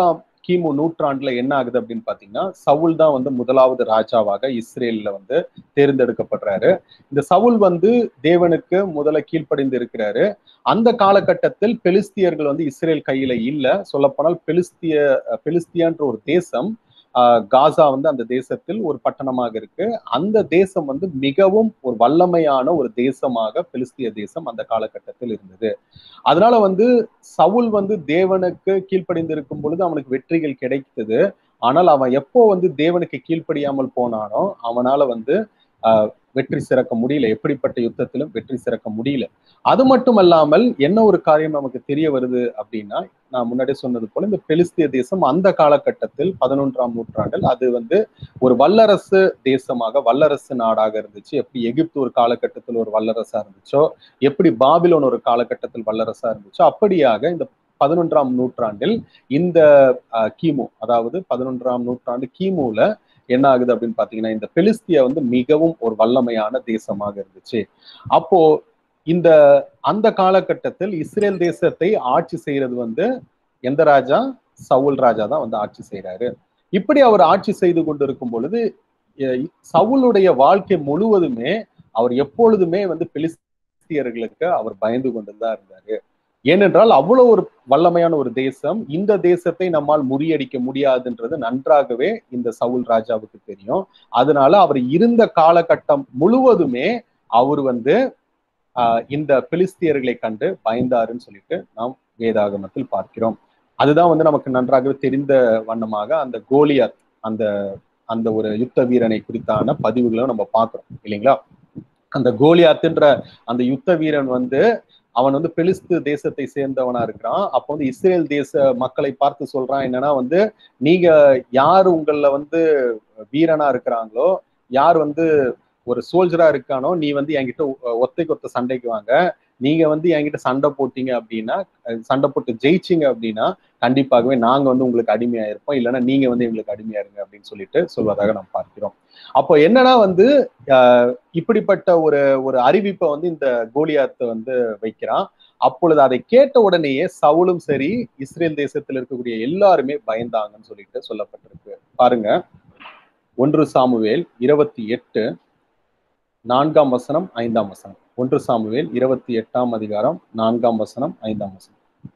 கிமு நூற்றாண்டுல என்ன ஆகுது அப்படின்னு பாத்தீங்கன்னா சவுல் தான் வந்து முதலாவது ராஜாவாக இஸ்ரேல்ல வந்து தேர்ந்தெடுக்கப்படுறாரு இந்த சவுல் வந்து தேவனுக்கு முதல்ல கீழ்ப்படிந்து இருக்கிறாரு அந்த காலகட்டத்தில் பெலிஸ்தியர்கள் வந்து இஸ்ரேல் கையில இல்ல சொல்லப்போனால் பெலிஸ்திய பெலிஸ்தியான்ற ஒரு தேசம் ஆஹ் காசா வந்து அந்த தேசத்தில் ஒரு பட்டணமாக இருக்கு அந்த தேசம் வந்து மிகவும் ஒரு வல்லமையான ஒரு தேசமாக பெலிஸ்திய தேசம் அந்த காலகட்டத்தில் இருந்தது அதனால வந்து சவுல் வந்து தேவனுக்கு கீழ்ப்படிந்து இருக்கும் பொழுது அவனுக்கு வெற்றிகள் கிடைத்தது ஆனால் அவன் எப்போ வந்து தேவனுக்கு கீழ்ப்படியாமல் போனானோ அவனால வந்து ஆஹ் வெற்றி சிறக்க முடியல எப்படிப்பட்ட யுத்தத்திலும் வெற்றி சிறக்க முடியல அது மட்டும் அல்லாமல் என்ன ஒரு காரியம் நமக்கு தெரிய வருது அப்படின்னா நான் முன்னாடி சொன்னது போல இந்த பெலிஸ்திய தேசம் அந்த காலகட்டத்தில் பதினொன்றாம் நூற்றாண்டில் அது வந்து ஒரு வல்லரசு தேசமாக வல்லரசு நாடாக இருந்துச்சு எப்படி எகிப்து ஒரு காலகட்டத்தில் ஒரு வல்லரசா இருந்துச்சோ எப்படி பாபிலோன் ஒரு காலகட்டத்தில் வல்லரசா இருந்துச்சோ அப்படியாக இந்த பதினொன்றாம் நூற்றாண்டில் இந்த கிமு அதாவது பதினொன்றாம் நூற்றாண்டு கிமுல என்ன ஆகுது அப்படின்னு பாத்தீங்கன்னா இந்த பெலிஸ்தியா வந்து மிகவும் ஒரு வல்லமையான தேசமாக இருந்துச்சு அப்போ இந்த அந்த காலகட்டத்தில் இஸ்ரேல் தேசத்தை ஆட்சி செய்யறது வந்து எந்த ராஜா சவுல் ராஜா தான் வந்து ஆட்சி செய்யறாரு இப்படி அவர் ஆட்சி செய்து கொண்டிருக்கும் பொழுது சவுளுடைய வாழ்க்கை முழுவதுமே அவர் எப்பொழுதுமே வந்து பெலிஸ்தியர்களுக்கு அவர் பயந்து கொண்டுதான் இருந்தாரு ஏனென்றால் அவ்வளவு ஒரு வல்லமையான ஒரு தேசம் இந்த தேசத்தை நம்மால் முறியடிக்க முடியாதுன்றது நன்றாகவே இந்த சவுல் ராஜாவுக்கு தெரியும் அதனால அவர் இருந்த காலகட்டம் முழுவதுமே அவர் வந்து ஆஹ் இந்த பிலிஸ்தியர்களை கண்டு பயந்தாருன்னு சொல்லிட்டு நாம் வேதாகமத்தில் பார்க்கிறோம் அதுதான் வந்து நமக்கு நன்றாகவே தெரிந்த வண்ணமாக அந்த கோலியாத் அந்த அந்த ஒரு யுத்த வீரனை குறித்தான பதிவுகளும் நம்ம பார்க்கிறோம் இல்லைங்களா அந்த கோலியாத்துன்ற அந்த யுத்த வீரன் வந்து அவன் வந்து பெலிஸ்து தேசத்தை சேர்ந்தவனா இருக்கிறான் அப்போ வந்து இஸ்ரேல் தேச மக்களை பார்த்து சொல்றான் என்னன்னா வந்து நீங்க யார் உங்கள வந்து வீரனா இருக்கிறாங்களோ யார் வந்து ஒரு சோல்ஜரா இருக்கானோ நீ வந்து என்கிட்ட ஒத்தைக்கு ஒத்த சண்டைக்கு வாங்க நீங்க வந்து என்கிட்ட சண்டை போட்டீங்க அப்படின்னா சண்டை போட்டு ஜெயிச்சிங்க அப்படின்னா கண்டிப்பாகவே நாங்க வந்து உங்களுக்கு அடிமையா இருப்போம் இல்லைன்னா நீங்க வந்து எங்களுக்கு அடிமையா இருங்க அப்படின்னு சொல்லிட்டு சொல்வதாக நாம் பார்க்கிறோம் அப்போ என்னன்னா வந்து இப்படிப்பட்ட ஒரு ஒரு அறிவிப்பை வந்து இந்த கோலியாத்தை வந்து வைக்கிறான் அப்பொழுது அதை கேட்ட உடனேயே சவுலும் சரி இஸ்ரேல் தேசத்தில் இருக்கக்கூடிய எல்லாருமே பயந்தாங்கன்னு சொல்லிட்டு சொல்லப்பட்டிருக்கு பாருங்க ஒன்று சாமுவேல் இருபத்தி எட்டு நான்காம் வசனம் ஐந்தாம் வசனம் ஒன்று சாமுவேல் இருபத்தி எட்டாம் அதிகாரம் நான்காம் வசனம் ஐந்தாம் வசனம்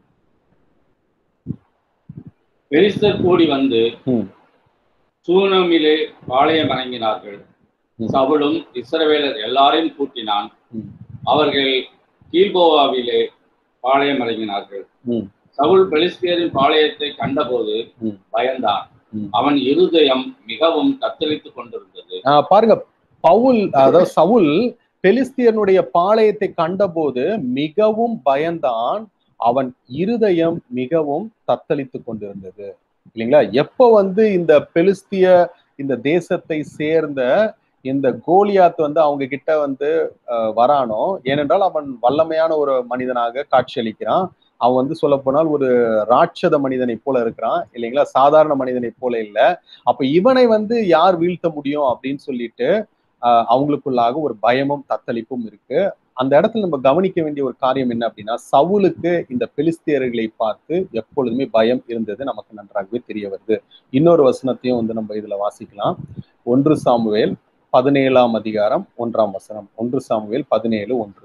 பெரிஸ்தர் கூடி வந்து சூனமிலே பாளையம் வணங்கினார்கள் சவுலும் இஸ்ரவேலர் எல்லாரையும் கூட்டினான் அவர்கள் கீழ்போவாவிலே பாளையம் இறங்கினார்கள் சவுல் பெலிஸ்தியரின் பாளையத்தை கண்டபோது பயந்தான் அவன் இருதயம் மிகவும் தத்தளித்துக் கொண்டிருந்தது பாருங்க பவுல் அதாவது சவுல் பெலிஸ்தியனுடைய பாளையத்தை கண்டபோது மிகவும் பயந்தான் அவன் இருதயம் மிகவும் தத்தளித்து கொண்டிருந்தது இல்லைங்களா எப்ப வந்து இந்த பெலிஸ்திய இந்த தேசத்தை சேர்ந்த இந்த கோலியாத் வந்து அவங்க கிட்ட வந்து வரானோ ஏனென்றால் அவன் வல்லமையான ஒரு மனிதனாக காட்சியளிக்கிறான் அவன் வந்து சொல்ல போனால் ஒரு ராட்சத மனிதனை போல இருக்கிறான் இல்லைங்களா சாதாரண மனிதனை போல இல்லை அப்ப இவனை வந்து யார் வீழ்த்த முடியும் அப்படின்னு சொல்லிட்டு அவங்களுக்குள்ளாக ஒரு பயமும் தத்தளிப்பும் இருக்கு அந்த இடத்துல நம்ம கவனிக்க வேண்டிய ஒரு காரியம் என்ன அப்படின்னா சவுலுக்கு இந்த பெலிஸ்தியர்களை பார்த்து எப்பொழுதுமே பயம் இருந்தது நமக்கு நன்றாகவே தெரிய வருது இன்னொரு வசனத்தையும் வந்து நம்ம இதுல வாசிக்கலாம் ஒன்று சாமுவேல் பதினேழாம் அதிகாரம் ஒன்றாம் வசனம் ஒன்று சாமுவேல் பதினேழு ஒன்று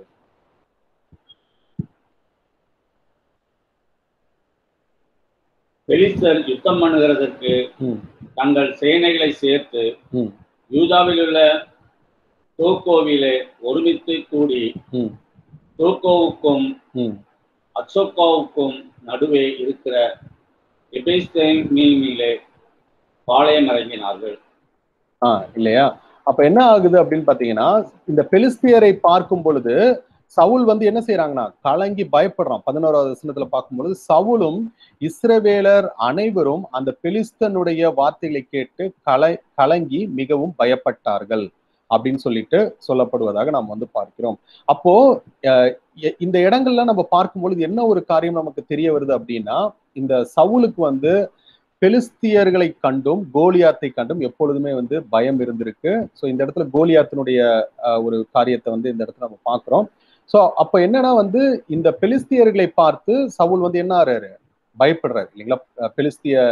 பெலிஸ்தர் யுத்தம் பண்ணுகிறதற்கு தங்கள் சேனைகளை சேர்த்து யூதாவில் உள்ள தோக்கோவிலே ஒருமித்து கூடி தோக்கோவுக்கும் அக்சோக்கோவுக்கும் நடுவே இருக்கிற எபேஸ்தேமிலே பாளையம் இறங்கினார்கள் ஆஹ் இல்லையா அப்ப என்ன ஆகுது அப்படின்னு பாத்தீங்கன்னா இந்த பெலிஸ்தியரை பார்க்கும் பொழுது சவுல் வந்து என்ன செய்யறாங்கன்னா கலங்கி பயப்படுறான் பதினோராவது வசனத்துல பார்க்கும் பொழுது சவுலும் இஸ்ரவேலர் அனைவரும் அந்த பெலிஸ்தனுடைய வார்த்தைகளை கேட்டு கலை கலங்கி மிகவும் பயப்பட்டார்கள் அப்படின்னு சொல்லிட்டு சொல்லப்படுவதாக நாம் வந்து பார்க்கிறோம் அப்போ இந்த இடங்கள்ல நம்ம பார்க்கும் பொழுது என்ன ஒரு காரியம் நமக்கு தெரிய வருது அப்படின்னா இந்த சவுலுக்கு வந்து பெலிஸ்தியர்களை கண்டும் கோலியாத்தை கண்டும் எப்பொழுதுமே வந்து பயம் இருந்திருக்கு ஸோ இந்த இடத்துல கோலியாத்தினுடைய ஒரு காரியத்தை வந்து இந்த இடத்துல நம்ம பார்க்கிறோம் ஸோ அப்போ என்னன்னா வந்து இந்த பெலிஸ்தியர்களை பார்த்து சவுல் வந்து என்ன ஆறாரு பயப்படுறாரு இல்லைங்களா பெலிஸ்திய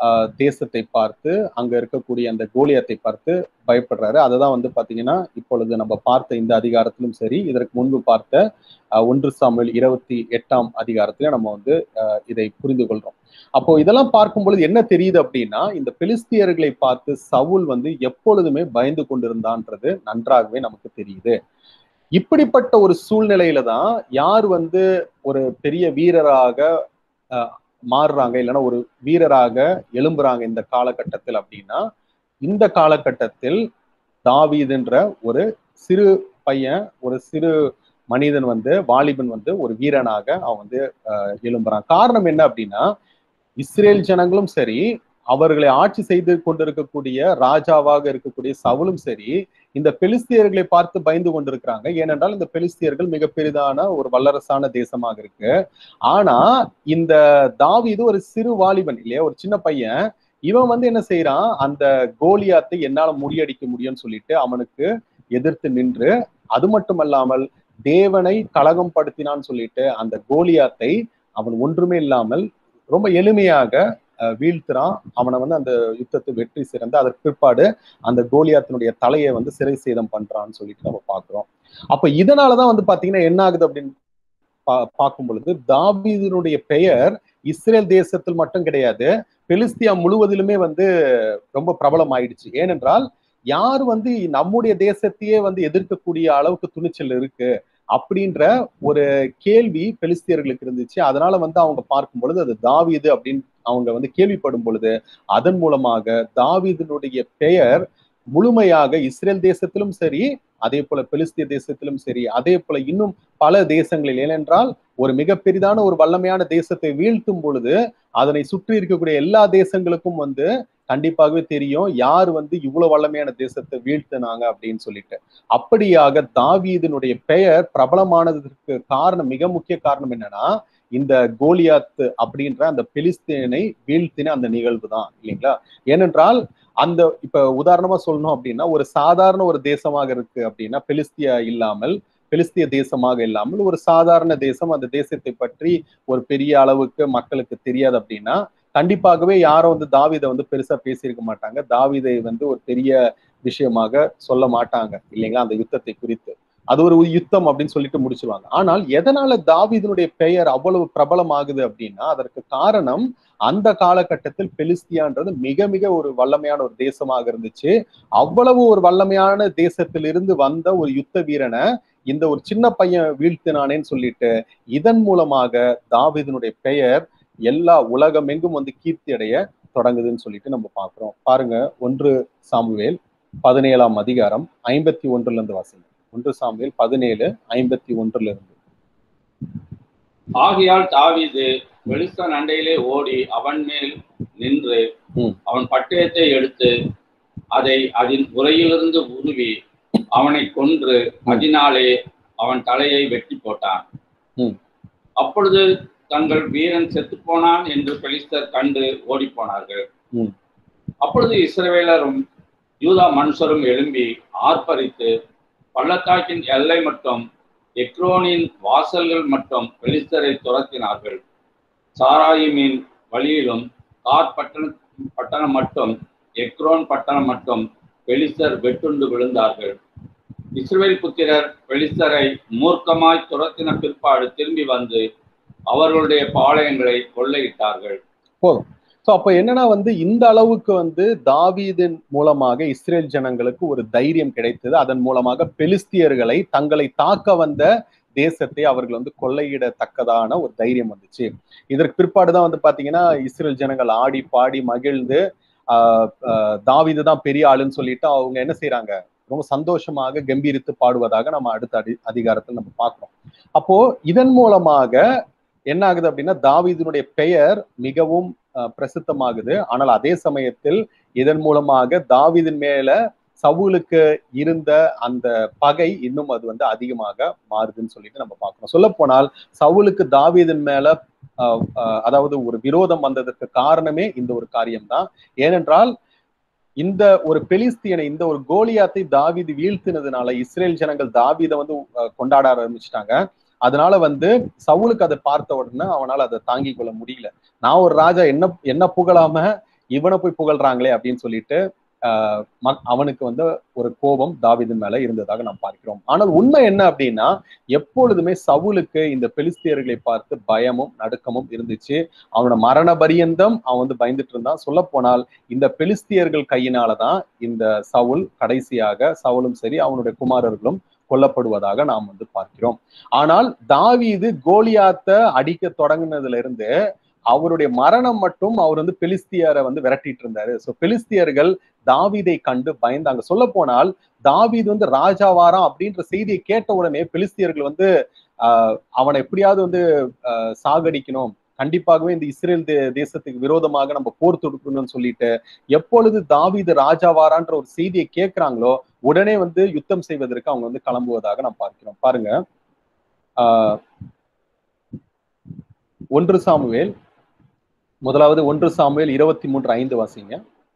ஆஹ் தேசத்தை பார்த்து அங்க இருக்கக்கூடிய அந்த கோலியத்தை பார்த்து பயப்படுறாரு அதுதான் வந்து பாத்தீங்கன்னா இப்பொழுது நம்ம பார்த்த இந்த அதிகாரத்திலும் சரி இதற்கு முன்பு பார்த்த ஆஹ் ஒன்று சாமுவேல் இருபத்தி எட்டாம் அதிகாரத்திலும் நம்ம வந்து ஆஹ் இதை புரிந்து கொள்றோம் அப்போ இதெல்லாம் பார்க்கும் பொழுது என்ன தெரியுது அப்படின்னா இந்த பெலிஸ்தியர்களை பார்த்து சவுல் வந்து எப்பொழுதுமே பயந்து கொண்டிருந்தான்றது நன்றாகவே நமக்கு தெரியுது இப்படிப்பட்ட ஒரு சூழ்நிலையில தான் யார் வந்து ஒரு பெரிய வீரராக ஆஹ் மாறுறாங்க இல்லைன்னா ஒரு வீரராக எழும்புறாங்க இந்த காலகட்டத்தில் அப்படின்னா இந்த காலகட்டத்தில் தாவீதுன்ற ஒரு சிறு பையன் ஒரு சிறு மனிதன் வந்து வாலிபன் வந்து ஒரு வீரனாக அவன் வந்து ஆஹ் எழும்புறான் காரணம் என்ன அப்படின்னா இஸ்ரேல் ஜனங்களும் சரி அவர்களை ஆட்சி செய்து கொண்டிருக்கக்கூடிய ராஜாவாக இருக்கக்கூடிய சவுலும் சரி இந்த பெலிஸ்தியர்களை பார்த்து பயந்து கொண்டிருக்கிறாங்க ஏனென்றால் இந்த பெலிஸ்தியர்கள் மிக பெரிதான ஒரு வல்லரசான தேசமாக இருக்கு ஆனா இந்த தாவீது ஒரு சிறு வாலிபன் இல்லையா ஒரு சின்ன பையன் இவன் வந்து என்ன செய்யறான் அந்த கோலியாத்தை என்னால முறியடிக்க முடியும்னு சொல்லிட்டு அவனுக்கு எதிர்த்து நின்று அது மட்டுமல்லாமல் தேவனை கலகம் படுத்தினான்னு சொல்லிட்டு அந்த கோலியாத்தை அவன் ஒன்றுமே இல்லாமல் ரொம்ப எளிமையாக அஹ், வீழ்த்துறான் அவனை வந்து அந்த யுத்தத்தை வெற்றி சிறந்து அதற்கு பிற்பாடு அந்த கோலியாத்தினுடைய தலையை வந்து சிறை சேதம் பண்றான்னு சொல்லிட்டு நம்ம பார்க்கிறோம் அப்ப இதனாலதான் வந்து பாத்தீங்கன்னா என்ன ஆகுது அப்படின்னு பா- பார்க்கும் பொழுது தாவீதினுடைய பெயர் இஸ்ரேல் தேசத்தில் மட்டும் கிடையாது பெலிஸ்தியா முழுவதிலுமே வந்து ரொம்ப பிரபலம் ஆயிடுச்சு ஏனென்றால் யார் வந்து நம்முடைய தேசத்தையே வந்து எதிர்க்கக்கூடிய அளவுக்கு துணிச்சல் இருக்கு அப்படின்ற ஒரு கேள்வி பெலிஸ்தியர்களுக்கு இருந்துச்சு அதனால வந்து அவங்க பார்க்கும் பொழுது அது தாவீது அப்படின்னு அவங்க வந்து கேள்விப்படும் பொழுது அதன் மூலமாக தாவீதினுடைய பெயர் முழுமையாக இஸ்ரேல் தேசத்திலும் சரி அதே போல பெலிஸ்திய தேசத்திலும் சரி அதே போல இன்னும் பல தேசங்களில் ஏனென்றால் ஒரு மிக பெரிதான ஒரு வல்லமையான தேசத்தை வீழ்த்தும் பொழுது அதனை சுற்றி இருக்கக்கூடிய எல்லா தேசங்களுக்கும் வந்து கண்டிப்பாகவே தெரியும் யார் வந்து இவ்வளவு வல்லமையான தேசத்தை வீழ்த்தினாங்க அப்படின்னு சொல்லிட்டு அப்படியாக தாவீதினுடைய பெயர் பிரபலமானதற்கு காரணம் மிக முக்கிய காரணம் என்னன்னா இந்த கோலியாத்து அப்படின்ற அந்த பெலிஸ்தீனை வீழ்த்தின அந்த நிகழ்வு தான் இல்லைங்களா ஏனென்றால் அந்த இப்ப உதாரணமா சொல்லணும் அப்படின்னா ஒரு சாதாரண ஒரு தேசமாக இருக்கு அப்படின்னா பெலிஸ்தியா இல்லாமல் பெலிஸ்திய தேசமாக இல்லாமல் ஒரு சாதாரண தேசம் அந்த தேசத்தை பற்றி ஒரு பெரிய அளவுக்கு மக்களுக்கு தெரியாது அப்படின்னா கண்டிப்பாகவே யாரும் வந்து தாவீதை வந்து பெருசா பேசியிருக்க மாட்டாங்க தாவீதை வந்து ஒரு பெரிய விஷயமாக சொல்ல மாட்டாங்க இல்லைங்களா அந்த யுத்தத்தை குறித்து அது ஒரு யுத்தம் அப்படின்னு சொல்லிட்டு முடிச்சுவாங்க ஆனால் எதனால தாவீதனுடைய பெயர் அவ்வளவு பிரபலமாகுது அப்படின்னா அதற்கு காரணம் அந்த காலகட்டத்தில் பெலிஸ்தியான்றது மிக மிக ஒரு வல்லமையான ஒரு தேசமாக இருந்துச்சு அவ்வளவு ஒரு வல்லமையான தேசத்திலிருந்து வந்த ஒரு யுத்த வீரனை இந்த ஒரு சின்ன பையன் வீழ்த்தினானேன்னு சொல்லிட்டு இதன் மூலமாக தாவீதனுடைய பெயர் எல்லா உலகம் எங்கும் வந்து கீர்த்தி அடைய தொடங்குதுன்னு சொல்லிட்டு நம்ம பார்க்கிறோம் பாருங்க ஒன்று சாமுவேல் பதினேழாம் அதிகாரம் ஐம்பத்தி ஒன்றுல இருந்து வாசிங்க ஒன்று சாமுவேல் பதினேழு ஐம்பத்தி ஒன்றுல இருந்து ஆகையால் தாவீது பெலிஸ்தன் அண்டையிலே ஓடி அவன் மேல் நின்று ம். அவன் பட்டயத்தை எடுத்து அதை அதன் உரையிலிருந்து உருவி அவனை கொன்று அதனாலே அவன் தலையை வெட்டி போட்டான் ம். அப்பொழுது தங்கள் வீரன் செத்துப்போனான் என்று பெலிஸ்தர் கண்டு ஓடிப்போனார்கள் ம். அப்பொழுது இஸ்ரவேலரும் யூதா மனுஷரும் எழும்பி ஆர்ப்பரித்து பள்ளத்தாக்கின் எல்லை மட்டும் எக்ரோனின் வாசல்கள் மட்டும் பெலிஸ்தரை துரத்தினார்கள் சாராயிமின் வழியிலும் கார் பட்டண பட்டணம் மட்டும் எக்ரோன் பட்டணம் மட்டும் பெலிஸ்தர் வெட்டுண்டு விழுந்தார்கள் இஸ்ரவேல் புத்திரர் பெலிஸ்தரை மூர்க்கமாய் துரத்தின பிற்பாடு திரும்பி வந்து அவர்களுடைய பாளையங்களை கொள்ளையிட்டார்கள் சோ அப்ப என்னன்னா வந்து இந்த அளவுக்கு வந்து தாவீதின் மூலமாக இஸ்ரேல் ஜனங்களுக்கு ஒரு தைரியம் கிடைத்தது அதன் மூலமாக பெலிஸ்தியர்களை தங்களை தாக்க வந்த தேசத்தை அவர்கள் வந்து கொள்ளையிடத்தக்கதான ஒரு தைரியம் வந்துச்சு இதற்கு பிற்பாடுதான் வந்து பாத்தீங்கன்னா இஸ்ரேல் ஜனங்கள் ஆடி பாடி மகிழ்ந்து ஆஹ் ஆஹ் தாவீது தான் பெரிய ஆளுன்னு சொல்லிட்டு அவங்க என்ன செய்யறாங்க ரொம்ப சந்தோஷமாக கம்பீரித்து பாடுவதாக நம்ம அடுத்த அடி அதிகாரத்தில் நம்ம பார்க்கிறோம் அப்போ இதன் மூலமாக என்ன ஆகுது அப்படின்னா தாவீதினுடைய பெயர் மிகவும் அஹ், பிரசித்தமாகுது ஆனால் அதே சமயத்தில் இதன் மூலமாக தாவீதின் மேல சவுலுக்கு இருந்த அந்த பகை இன்னும் அது வந்து அதிகமாக மாறுதுன்னு சொல்லிட்டு நம்ம பார்க்கிறோம் சொல்ல போனால் சவுலுக்கு தாவீதின் மேல அஹ், அஹ், அதாவது ஒரு விரோதம் வந்ததற்கு காரணமே இந்த ஒரு காரியம்தான் ஏனென்றால் இந்த ஒரு பெலிஸ்தீனை இந்த ஒரு கோலியாத்தை தாவீது வீழ்த்தினதுனால இஸ்ரேல் ஜனங்கள் தாவீதை வந்து அஹ், கொண்டாட ஆரம்பிச்சிட்டாங்க அதனால வந்து சவுலுக்கு அதை பார்த்த உடனே அவனால அதை தாங்கிக் கொள்ள முடியல நான் ஒரு ராஜா என்ன என்ன புகழாம இவனை போய் புகழ்றாங்களே அப்படின்னு சொல்லிட்டு ஆஹ் ம- அவனுக்கு வந்து ஒரு கோபம் தாவீதின் மேல இருந்ததாக நாம் பார்க்கிறோம் ஆனால் உண்மை என்ன அப்படின்னா எப்பொழுதுமே சவுலுக்கு இந்த பெலிஸ்தியர்களை பார்த்து பயமும் நடுக்கமும் இருந்துச்சு அவனோட மரண பரியந்தம் அவன் வந்து பயந்துட்டு இருந்தான் சொல்ல போனால் இந்த பெலிஸ்தியர்கள் கையினாலதான் இந்த சவுல் கடைசியாக சவுலும் சரி அவனுடைய குமாரர்களும் கொல்லப்படுவதாக நாம் வந்து பார்க்கிறோம் ஆனால் தாவீது கோலியாத்த அடிக்க தொடங்கினதுல இருந்து அவருடைய மரணம் மட்டும் அவர் வந்து பெலிஸ்தியரை வந்து விரட்டிட்டு இருந்தாரு சோ பெலிஸ்தியர்கள் தாவீதை கண்டு பயந்தாங்க சொல்ல போனால் தாவீது வந்து ராஜாவாராம் அப்படின்ற செய்தியை கேட்ட உடனே பெலிஸ்தியர்கள் வந்து ஆஹ் அவனை எப்படியாவது வந்து ஆஹ் சாகடிக்கணும் கண்டிப்பாகவே இந்த இஸ்ரேல் தே- தேசத்துக்கு விரோதமாக நம்ம போர் தொடுக்கணும்னு சொல்லிட்டு எப்பொழுது தாவீது ராஜாவாரான்ற ஒரு செய்தியை கேட்கிறாங்களோ உடனே வந்து யுத்தம் செய்வதற்கு அவங்க வந்து கிளம்புவதாக நாம் பார்க்கிறோம் பாருங்க ஆஹ் ஒன்று சாமுவேல் முதலாவது ஒன்று சாமுவேல் இருபத்தி மூன்று ஐந்து வாசிங்க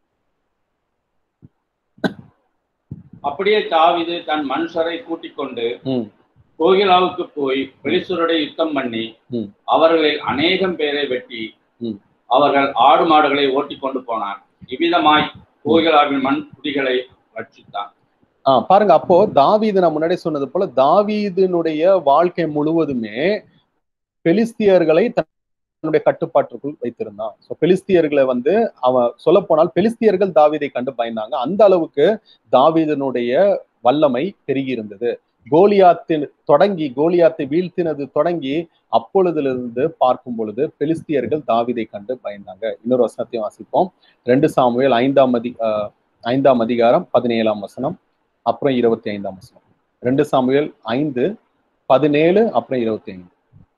அப்படியே தாவீது தன் மனுஷரை கூட்டிக் கொண்டு ம் கோகிலாவுக்கு போய் பெலிசுருடைய யுத்தம் பண்ணி ம். அவர்களில் அநேகம் பேரை வெட்டி ம். அவர்கள் ஆடு மாடுகளை ஓட்டிக் கொண்டு போனார் இவ்விதமாய் கோகிலாவின் மண் குடிகளை ரட்சித்தான் ஆ பாருங்க அப்போ தாவீது நான் முன்னாடி சொன்னது போல தாவீதினுடைய வாழ்க்கை முழுவதுமே பெலிஸ்தியர்களை தன்னுடைய கட்டுப்பாட்டுக்குள் வைத்திருந்தான் ஸோ பெலிஸ்தியர்களை வந்து அவன் சொல்ல போனால் பெலிஸ்தியர்கள் தாவீதை கண்டு பயந்தாங்க அந்த அளவுக்கு தாவீதனுடைய வல்லமை பெருகி இருந்தது கோலியாத்தின் தொடங்கி கோலியாத்தை வீழ்த்தினது தொடங்கி அப்பொழுதிலிருந்து பார்க்கும் பொழுது பெலிஸ்தியர்கள் தாவீதை கண்டு பயந்தாங்க இன்னொரு வசனத்தையும் வாசிப்போம் ரெண்டு சாமுவேல் ஐந்தாம் அதி ஆஹ் ஐந்தாம் அதிகாரம் பதினேழாம் வசனம் அப்புறம் இருபத்தி ஐந்தாம் வசனம் ரெண்டு சாமுவேல் ஐந்து பதினேழு அப்புறம் இருபத்தி ஐந்து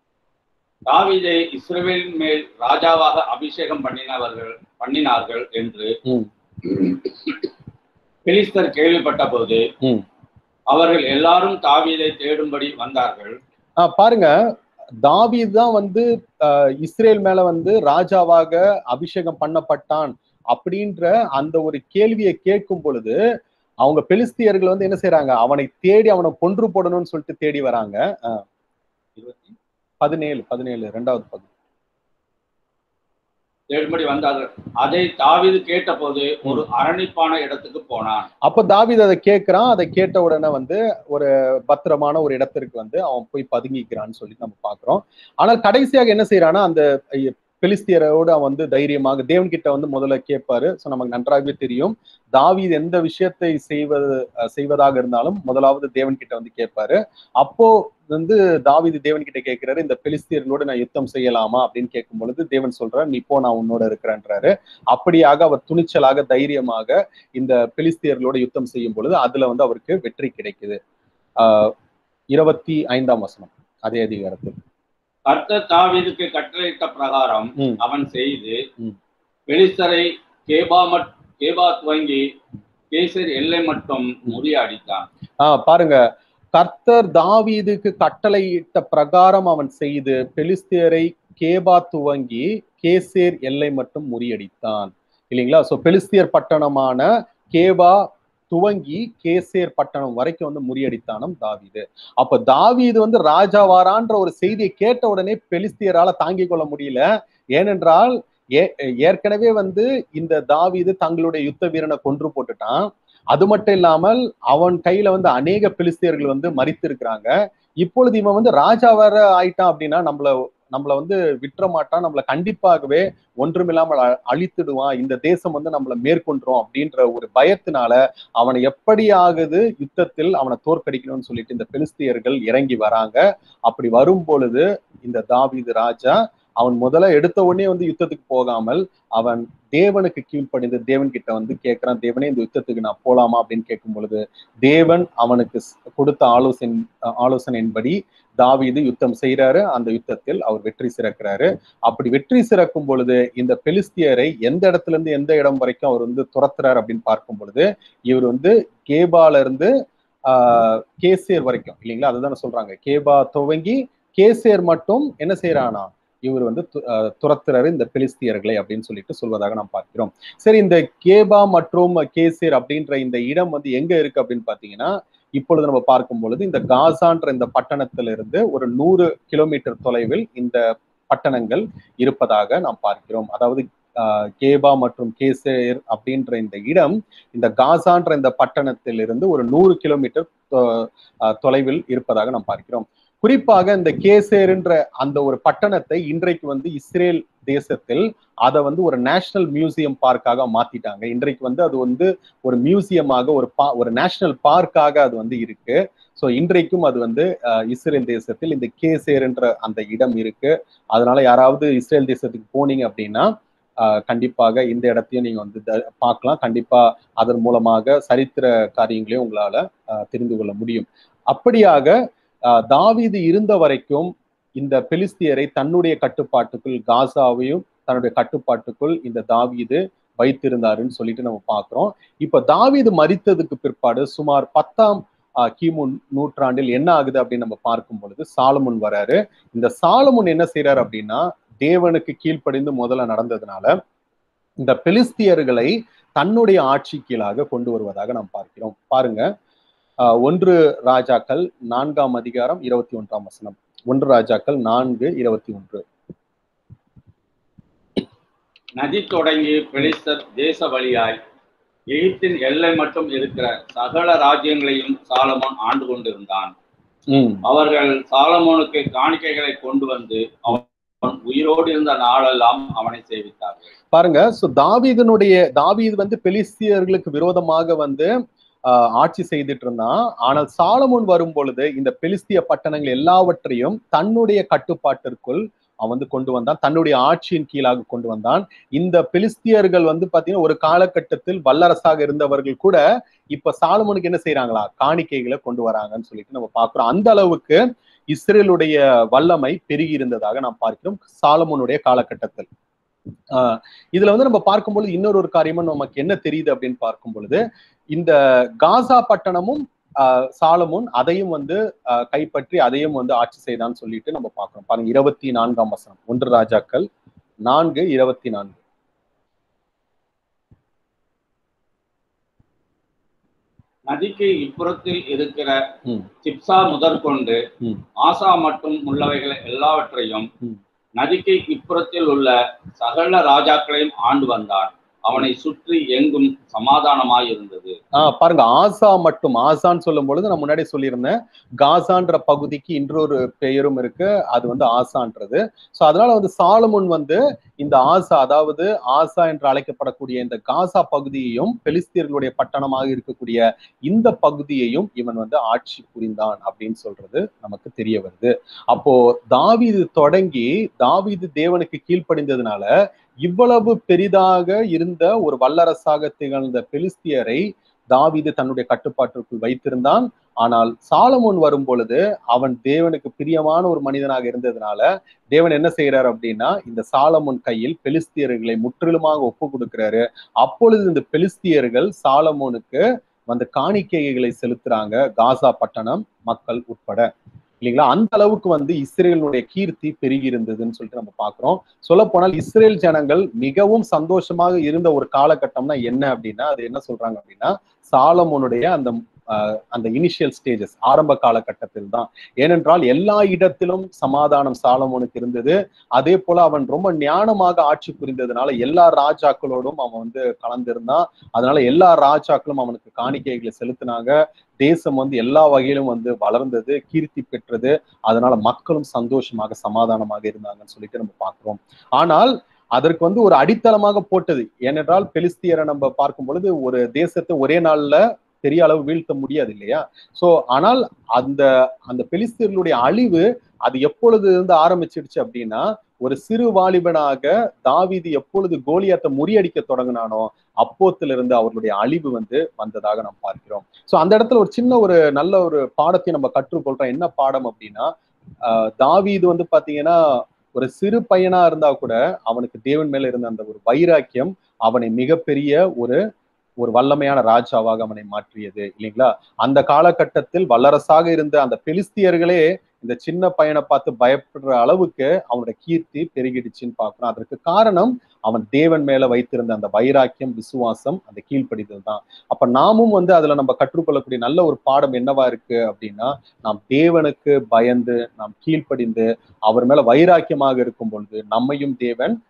தாவீதை இஸ்ரவேலின் மேல் ராஜாவாக அபிஷேகம் பண்ணினவர்கள் பண்ணினார்கள் என்று ம். பெலிஸ்தர் கேள்விப்பட்ட போது ம். அவர்கள் எல்லாரும் தாவீதை தேடும்படி வந்தார்கள் ஆஹ் பாருங்க தாவீது தான் வந்து ஆஹ் இஸ்ரேல் மேல வந்து ராஜாவாக அபிஷேகம் பண்ணப்பட்டான் அப்படின்ற அந்த ஒரு கேள்வியை கேட்கும் பொழுது அவங்க பெலிஸ்தியர்கள் வந்து என்ன செய்றாங்க அவனை தேடி அவனை கொன்று போடணும்னு சொல்லிட்டு தேடி வராங்க ஆஹ் இருபத்தி பதினேழு பதினேழு ரெண்டாவது பகுதி தேடும்படி வந்தார்கள் அதை தாவீது கேட்டபோது ஒரு அரணிப்பான இடத்துக்கு போனான் அப்ப தாவீது அதை கேட்கிறான் அதை கேட்ட உடனே வந்து ஒரு பத்திரமான ஒரு இடத்திற்கு வந்து அவன் போய் பதுங்கிக்கிறான்னு சொல்லி நம்ம பாக்குறோம் ஆனால் கடைசியாக என்ன செய்யறான்னா அந்த ஐய, பெலிஸ்தியரோடு அவன் வந்து தைரியமாக தேவன் கிட்ட வந்து முதல்ல கேட்பாரு ஸோ நமக்கு நன்றாகவே தெரியும் தாவீது எந்த விஷயத்தை செய்வது அஹ், செய்வதாக இருந்தாலும் முதலாவது தேவன் கிட்ட வந்து கேட்பாரு அப்போ வந்து தாவீது தேவன் கிட்ட கேட்கிறாரு இந்த பெலிஸ்தியர்களோடு நான் யுத்தம் செய்யலாமா அப்படின்னு கேட்கும் பொழுது தேவன் சொல்றாரு நீ போ நான் உன்னோட இருக்கிறேன்றாரு அப்படியாக அவர் துணிச்சலாக தைரியமாக இந்த பெலிஸ்தியர்களோட யுத்தம் செய்யும் பொழுது அதுல வந்து அவருக்கு வெற்றி கிடைக்குது ஆஹ் இருபத்தி ஐந்தாம் வசனம் அதே அதிகாரத்தில் கர்த்தர் தாவீதுக்கு கட்டளையிட்ட பிரகாரம் ம். அவன் செய்து ம். பெலிஸ்தரை கேபா மட் கேபா துவங்கி கேசர் எல்லை மட்டும் முறியடித்தான் ஆஹ் பாருங்க கர்த்தர் தாவீதுக்கு கட்டளையிட்ட பிரகாரம் அவன் செய்து பெலிஸ்தியரை கேபா துவங்கி கேசேர் எல்லை மட்டும் முறியடித்தான் இல்லைங்களா சோ பெலிஸ்தியர் பட்டணமான கேபா துவங்கி கேசேர் பட்டணம் வரைக்கும் வந்து முறியடித்தானம் தாவீது அப்ப தாவீது வந்து ராஜாவாரான்ற ஒரு செய்தியை கேட்ட உடனே பெலிஸ்தியரால தாங்கிக் கொள்ள முடியல ஏனென்றால் ஏ- ஏற்கனவே வந்து இந்த தாவீது தங்களுடைய யுத்த வீரனை கொன்று போட்டுட்டான் அது மட்டும் இல்லாமல் அவன் கையில வந்து அநேக பெலிஸ்தியர்கள் வந்து மறித்து இருக்கிறாங்க இப்பொழுது இவன் வந்து ராஜா வேற ஆயிட்டான் அப்படின்னா நம்மள நம்மள வந்து விட்டுற மாட்டான் நம்மள கண்டிப்பாகவே ஒன்றுமில்லாமல் அ- அழித்திடுவான் இந்த தேசம் வந்து நம்மள மேற்கொண்டுரும் அப்படின்ற ஒரு பயத்தினால அவனை எப்படி ஆகுது யுத்தத்தில் அவனை தோற்கடிக்கணும்னு சொல்லிட்டு இந்த பெலிஸ்தியர்கள் இறங்கி வராங்க அப்படி வரும் பொழுது இந்த தாவீது ராஜா அவன் முதல்ல எடுத்த உடனே வந்து யுத்தத்துக்கு போகாமல் அவன் தேவனுக்கு கீழ்ப்படிந்து தேவன் கிட்ட வந்து கேட்கிறான் தேவனே இந்த யுத்தத்துக்கு நான் போலாமா அப்படின்னு கேட்கும் பொழுது தேவன் அவனுக்கு ஸ்- கொடுத்த ஆலோசனை ஆலோசனையின்படி தாவீது யுத்தம் செய்யறாரு அந்த யுத்தத்தில் அவர் வெற்றி சிறக்கிறாரு அப்படி வெற்றி சிறக்கும் பொழுது இந்த பெலிஸ்தியரை எந்த இடத்துல இருந்து எந்த இடம் வரைக்கும் அவர் வந்து துரத்துறாரு அப்படின்னு பார்க்கும் பொழுது இவர் வந்து கேபால இருந்து ஆஹ் கேசேர் வரைக்கும் இல்லைங்களா அதுதானே சொல்றாங்க கேபா துவங்கி கேசேர் மட்டும் என்ன செய்யறானா இவர் வந்து து- ஆஹ் துரத்துறாரு இந்த பெலிஸ்தியர்களை அப்படின்னு சொல்லிட்டு சொல்வதாக நாம் பார்க்கிறோம் சரி இந்த கேபா மற்றும் கேசேர் அப்படின்ற இந்த இடம் வந்து எங்க இருக்கு அப்படின்னு பாத்தீங்கன்னா இப்பொழுது நம்ம பார்க்கும் பொழுது இந்த காசான்ற இந்த பட்டணத்திலிருந்து ஒரு நூறு கிலோமீட்டர் தொலைவில் இந்த பட்டணங்கள் இருப்பதாக நாம் பார்க்கிறோம் அதாவது கேபா மற்றும் கேசேர் அப்படின்ற இந்த இடம் இந்த காசான்ற இந்த பட்டணத்திலிருந்து ஒரு நூறு கிலோமீட்டர் தொலைவில் இருப்பதாக நாம் பார்க்கிறோம் குறிப்பாக இந்த கேசேர்ன்ற அந்த ஒரு பட்டணத்தை இன்றைக்கு வந்து இஸ்ரேல் தேசத்தில் அதை வந்து ஒரு நேஷனல் மியூசியம் பார்க்காக மாத்திட்டாங்க இன்றைக்கு வந்து அது வந்து ஒரு மியூசியமாக ஒரு பா ஒரு நேஷனல் பார்க்காக அது வந்து இருக்கு ஸோ இன்றைக்கும் அது வந்து இஸ்ரேல் தேசத்தில் இந்த கேசேர்ன்ற அந்த இடம் இருக்கு அதனால யாராவது இஸ்ரேல் தேசத்துக்கு போனீங்க அப்படின்னா கண்டிப்பாக இந்த இடத்தையும் நீங்க வந்து பார்க்கலாம் கண்டிப்பா அதன் மூலமாக சரித்திர காரியங்களையும் உங்களால தெரிந்து கொள்ள முடியும் அப்படியாக தாவீது இருந்த வரைக்கும் இந்த பெலிஸ்தியரை தன்னுடைய கட்டுப்பாட்டுக்குள் காசாவையும் தன்னுடைய கட்டுப்பாட்டுக்குள் இந்த தாவீது வைத்திருந்தாருன்னு சொல்லிட்டு நம்ம பார்க்கிறோம் இப்ப தாவீது மறித்ததுக்கு பிற்பாடு சுமார் பத்தாம் கிமு நூற்றாண்டில் என்ன ஆகுது அப்படின்னு நம்ம பார்க்கும் பொழுது சாலமுன் வராரு இந்த சாலமுன் என்ன செய்யறாரு அப்படின்னா தேவனுக்கு கீழ்ப்படிந்து முதல்ல நடந்ததுனால இந்த பெலிஸ்தியர்களை தன்னுடைய ஆட்சி கீழாக கொண்டு வருவதாக நாம் பார்க்கிறோம் பாருங்க ஒன்று ராஜாக்கள் நான்காம் அதிகாரம் இருபத்தி ஒன்றாம் வசனம் ஒன்று ராஜாக்கள் நான்கு இருபத்தி ஒன்று நதி தொடங்கி பெலிஸ்தர் தேச வழியாய் எகிப்தின் எல்லை மட்டும் இருக்கிற சகல ராஜ்யங்களையும் சாலமோன் ஆண்டு கொண்டிருந்தான் அவர்கள் சாலமோனுக்கு காணிக்கைகளை கொண்டு வந்து அவன் உயிரோடு இருந்த நாளெல்லாம் அவனை சேவித்தார்கள் பாருங்க சோ தாவீதனுடைய தாவீது வந்து பெலிஸ்தியர்களுக்கு விரோதமாக வந்து ஆட்சி செய்துட்டு இருந்தான் ஆனால் சாலமோன் வரும் பொழுது இந்த பெலிஸ்திய பட்டணங்கள் எல்லாவற்றையும் தன்னுடைய கட்டுப்பாட்டிற்குள் அவன் வந்து கொண்டு வந்தான் தன்னுடைய ஆட்சியின் கீழாக கொண்டு வந்தான் இந்த பெலிஸ்தியர்கள் வந்து பாத்தீங்கன்னா ஒரு காலகட்டத்தில் வல்லரசாக இருந்தவர்கள் கூட இப்ப சாலமோனுக்கு என்ன செய்யறாங்களா காணிக்கைகளை கொண்டு வராங்கன்னு சொல்லிட்டு நம்ம பாக்குறோம் அந்த அளவுக்கு இஸ்ரேலுடைய வல்லமை பெருகி இருந்ததாக நாம் பார்க்கிறோம் சாலமோனுடைய காலகட்டத்தில் ஆஹ் இதுல வந்து நம்ம பார்க்கும் பொழுது இன்னொரு ஒரு காரியமும் நமக்கு என்ன தெரியுது அப்படின்னு பார்க்கும் பொழுது இந்த காசா பட்டணமும் சாலமுன் அதையும் வந்து கைப்பற்றி அதையும் வந்து ஆட்சி செய்தான்னு சொல்லிட்டு நம்ம பார்க்கணும் பாருங்க இருபத்தி நான்காம் வசனம் ஒன்று ராஜாக்கள் நான்கு இருபத்தி நான்கு நதிக்கு இப்புறத்தில் இருக்கிற சிப்சா முதற்கொண்டு ஆசா மற்றும் உள்ளவைகள் எல்லாவற்றையும் நதிக்கு இப்புறத்தில் உள்ள சகல ராஜாக்களையும் ஆண்டு வந்தான் அவனை சுற்றி எங்கும் சமாதானமாய் இருந்தது ஆஹ் பாருங்க ஆசா மட்டும் ஆசான்னு சொல்லும் பொழுது நான் முன்னாடி சொல்லியிருந்தேன் காசான்ற பகுதிக்கு இன்னொரு பெயரும் இருக்கு அது வந்து ஆசான்றது சோ அதனால வந்து சாலமுன் வந்து இந்த ஆசா அதாவது ஆசா என்று அழைக்கப்படக்கூடிய இந்த காசா பகுதியையும் பெலிஸ்தீர்களுடைய பட்டணமாக இருக்கக்கூடிய இந்த பகுதியையும் இவன் வந்து ஆட்சி புரிந்தான் அப்படின்னு சொல்றது நமக்கு தெரிய வருது அப்போ தாவீது தொடங்கி தாவீது தேவனுக்கு கீழ்ப்படிந்ததுனால இவ்வளவு பெரிதாக இருந்த ஒரு வல்லரசாக திகழ்ந்த பெலிஸ்தியரை தாவீது தன்னுடைய கட்டுப்பாட்டிற்குள் வைத்திருந்தான் ஆனால் சாலமோன் வரும் பொழுது அவன் தேவனுக்கு பிரியமான ஒரு மனிதனாக இருந்ததுனால தேவன் என்ன செய்யறாரு அப்படின்னா இந்த சாலமோன் கையில் பெலிஸ்தியர்களை முற்றிலுமாக ஒப்பு கொடுக்கிறாரு அப்பொழுது இந்த பெலிஸ்தியர்கள் சாலமோனுக்கு வந்து காணிக்கைகளை செலுத்துறாங்க காசா பட்டணம் மக்கள் உட்பட இல்லைங்களா அந்த அளவுக்கு வந்து இஸ்ரேலுடைய கீர்த்தி பெருகி இருந்ததுன்னு சொல்லிட்டு நம்ம பாக்குறோம் சொல்ல போனால் இஸ்ரேல் ஜனங்கள் மிகவும் சந்தோஷமாக இருந்த ஒரு காலகட்டம்னா என்ன அப்படின்னா அது என்ன சொல்றாங்க அப்படின்னா சாலமோனுடைய அந்த அந்த இனிஷியல் ஸ்டேஜஸ் ஆரம்ப காலகட்டத்தில் தான் ஏனென்றால் எல்லா இடத்திலும் சமாதானம் சாலமோனுக்கு இருந்தது அதே போல அவன் ரொம்ப ஞானமாக ஆட்சி புரிந்ததுனால எல்லா ராஜாக்களோடும் அவன் வந்து கலந்திருந்தான் அதனால எல்லா ராஜாக்களும் அவனுக்கு காணிக்கைகளை செலுத்தினாங்க தேசம் வந்து எல்லா வகையிலும் வந்து வளர்ந்தது கீர்த்தி பெற்றது அதனால மக்களும் சந்தோஷமாக சமாதானமாக இருந்தாங்கன்னு சொல்லிட்டு நம்ம பார்க்கிறோம் ஆனால் அதற்கு வந்து ஒரு அடித்தளமாக போட்டது ஏனென்றால் பெலிஸ்தியரை நம்ம பார்க்கும் பொழுது ஒரு தேசத்தை ஒரே நாள்ல பெரிய அளவு வீழ்த்த முடியாது இல்லையா சோ ஆனால் அந்த அந்த பெலிஸ்தீர்களுடைய அழிவு அது எப்பொழுது இருந்து ஆரம்பிச்சிடுச்சு அப்படின்னா ஒரு சிறு வாலிபனாக தாவிது எப்பொழுது கோலியாத்தை முறியடிக்க தொடங்கினானோ அப்போத்துல இருந்து அவர்களுடைய அழிவு வந்து வந்ததாக நாம் பார்க்கிறோம் சோ அந்த இடத்துல ஒரு சின்ன ஒரு நல்ல ஒரு பாடத்தை நம்ம கற்றுக்கொள்றோம் என்ன பாடம் அப்படின்னா ஆஹ் தாவீது வந்து பாத்தீங்கன்னா ஒரு சிறு பையனா இருந்தா கூட அவனுக்கு தேவன் மேல இருந்த அந்த ஒரு வைராக்கியம் அவனை மிகப்பெரிய ஒரு ஒரு வல்லமையான ராஜாவாக அவனை மாற்றியது இல்லைங்களா அந்த காலகட்டத்தில் வல்லரசாக இருந்த அந்த பெலிஸ்தியர்களே இந்த சின்ன பையனை பார்த்து பயப்படுற அளவுக்கு அவனோட கீர்த்தி பெருகிடுச்சுன்னு பார்க்கணும் அதற்கு காரணம் அவன் தேவன் மேல வைத்திருந்த அந்த வைராக்கியம் விசுவாசம் அந்த கீழ்ப்படிதல் தான் அப்ப நாமும் வந்து அதுல நம்ம கற்றுக்கொள்ளக்கூடிய நல்ல ஒரு பாடம் என்னவா இருக்கு அப்படின்னா நாம் தேவனுக்கு பயந்து நாம் கீழ்ப்படிந்து அவர் மேல வைராக்கியமாக இருக்கும் பொழுது நம்மையும் தேவன்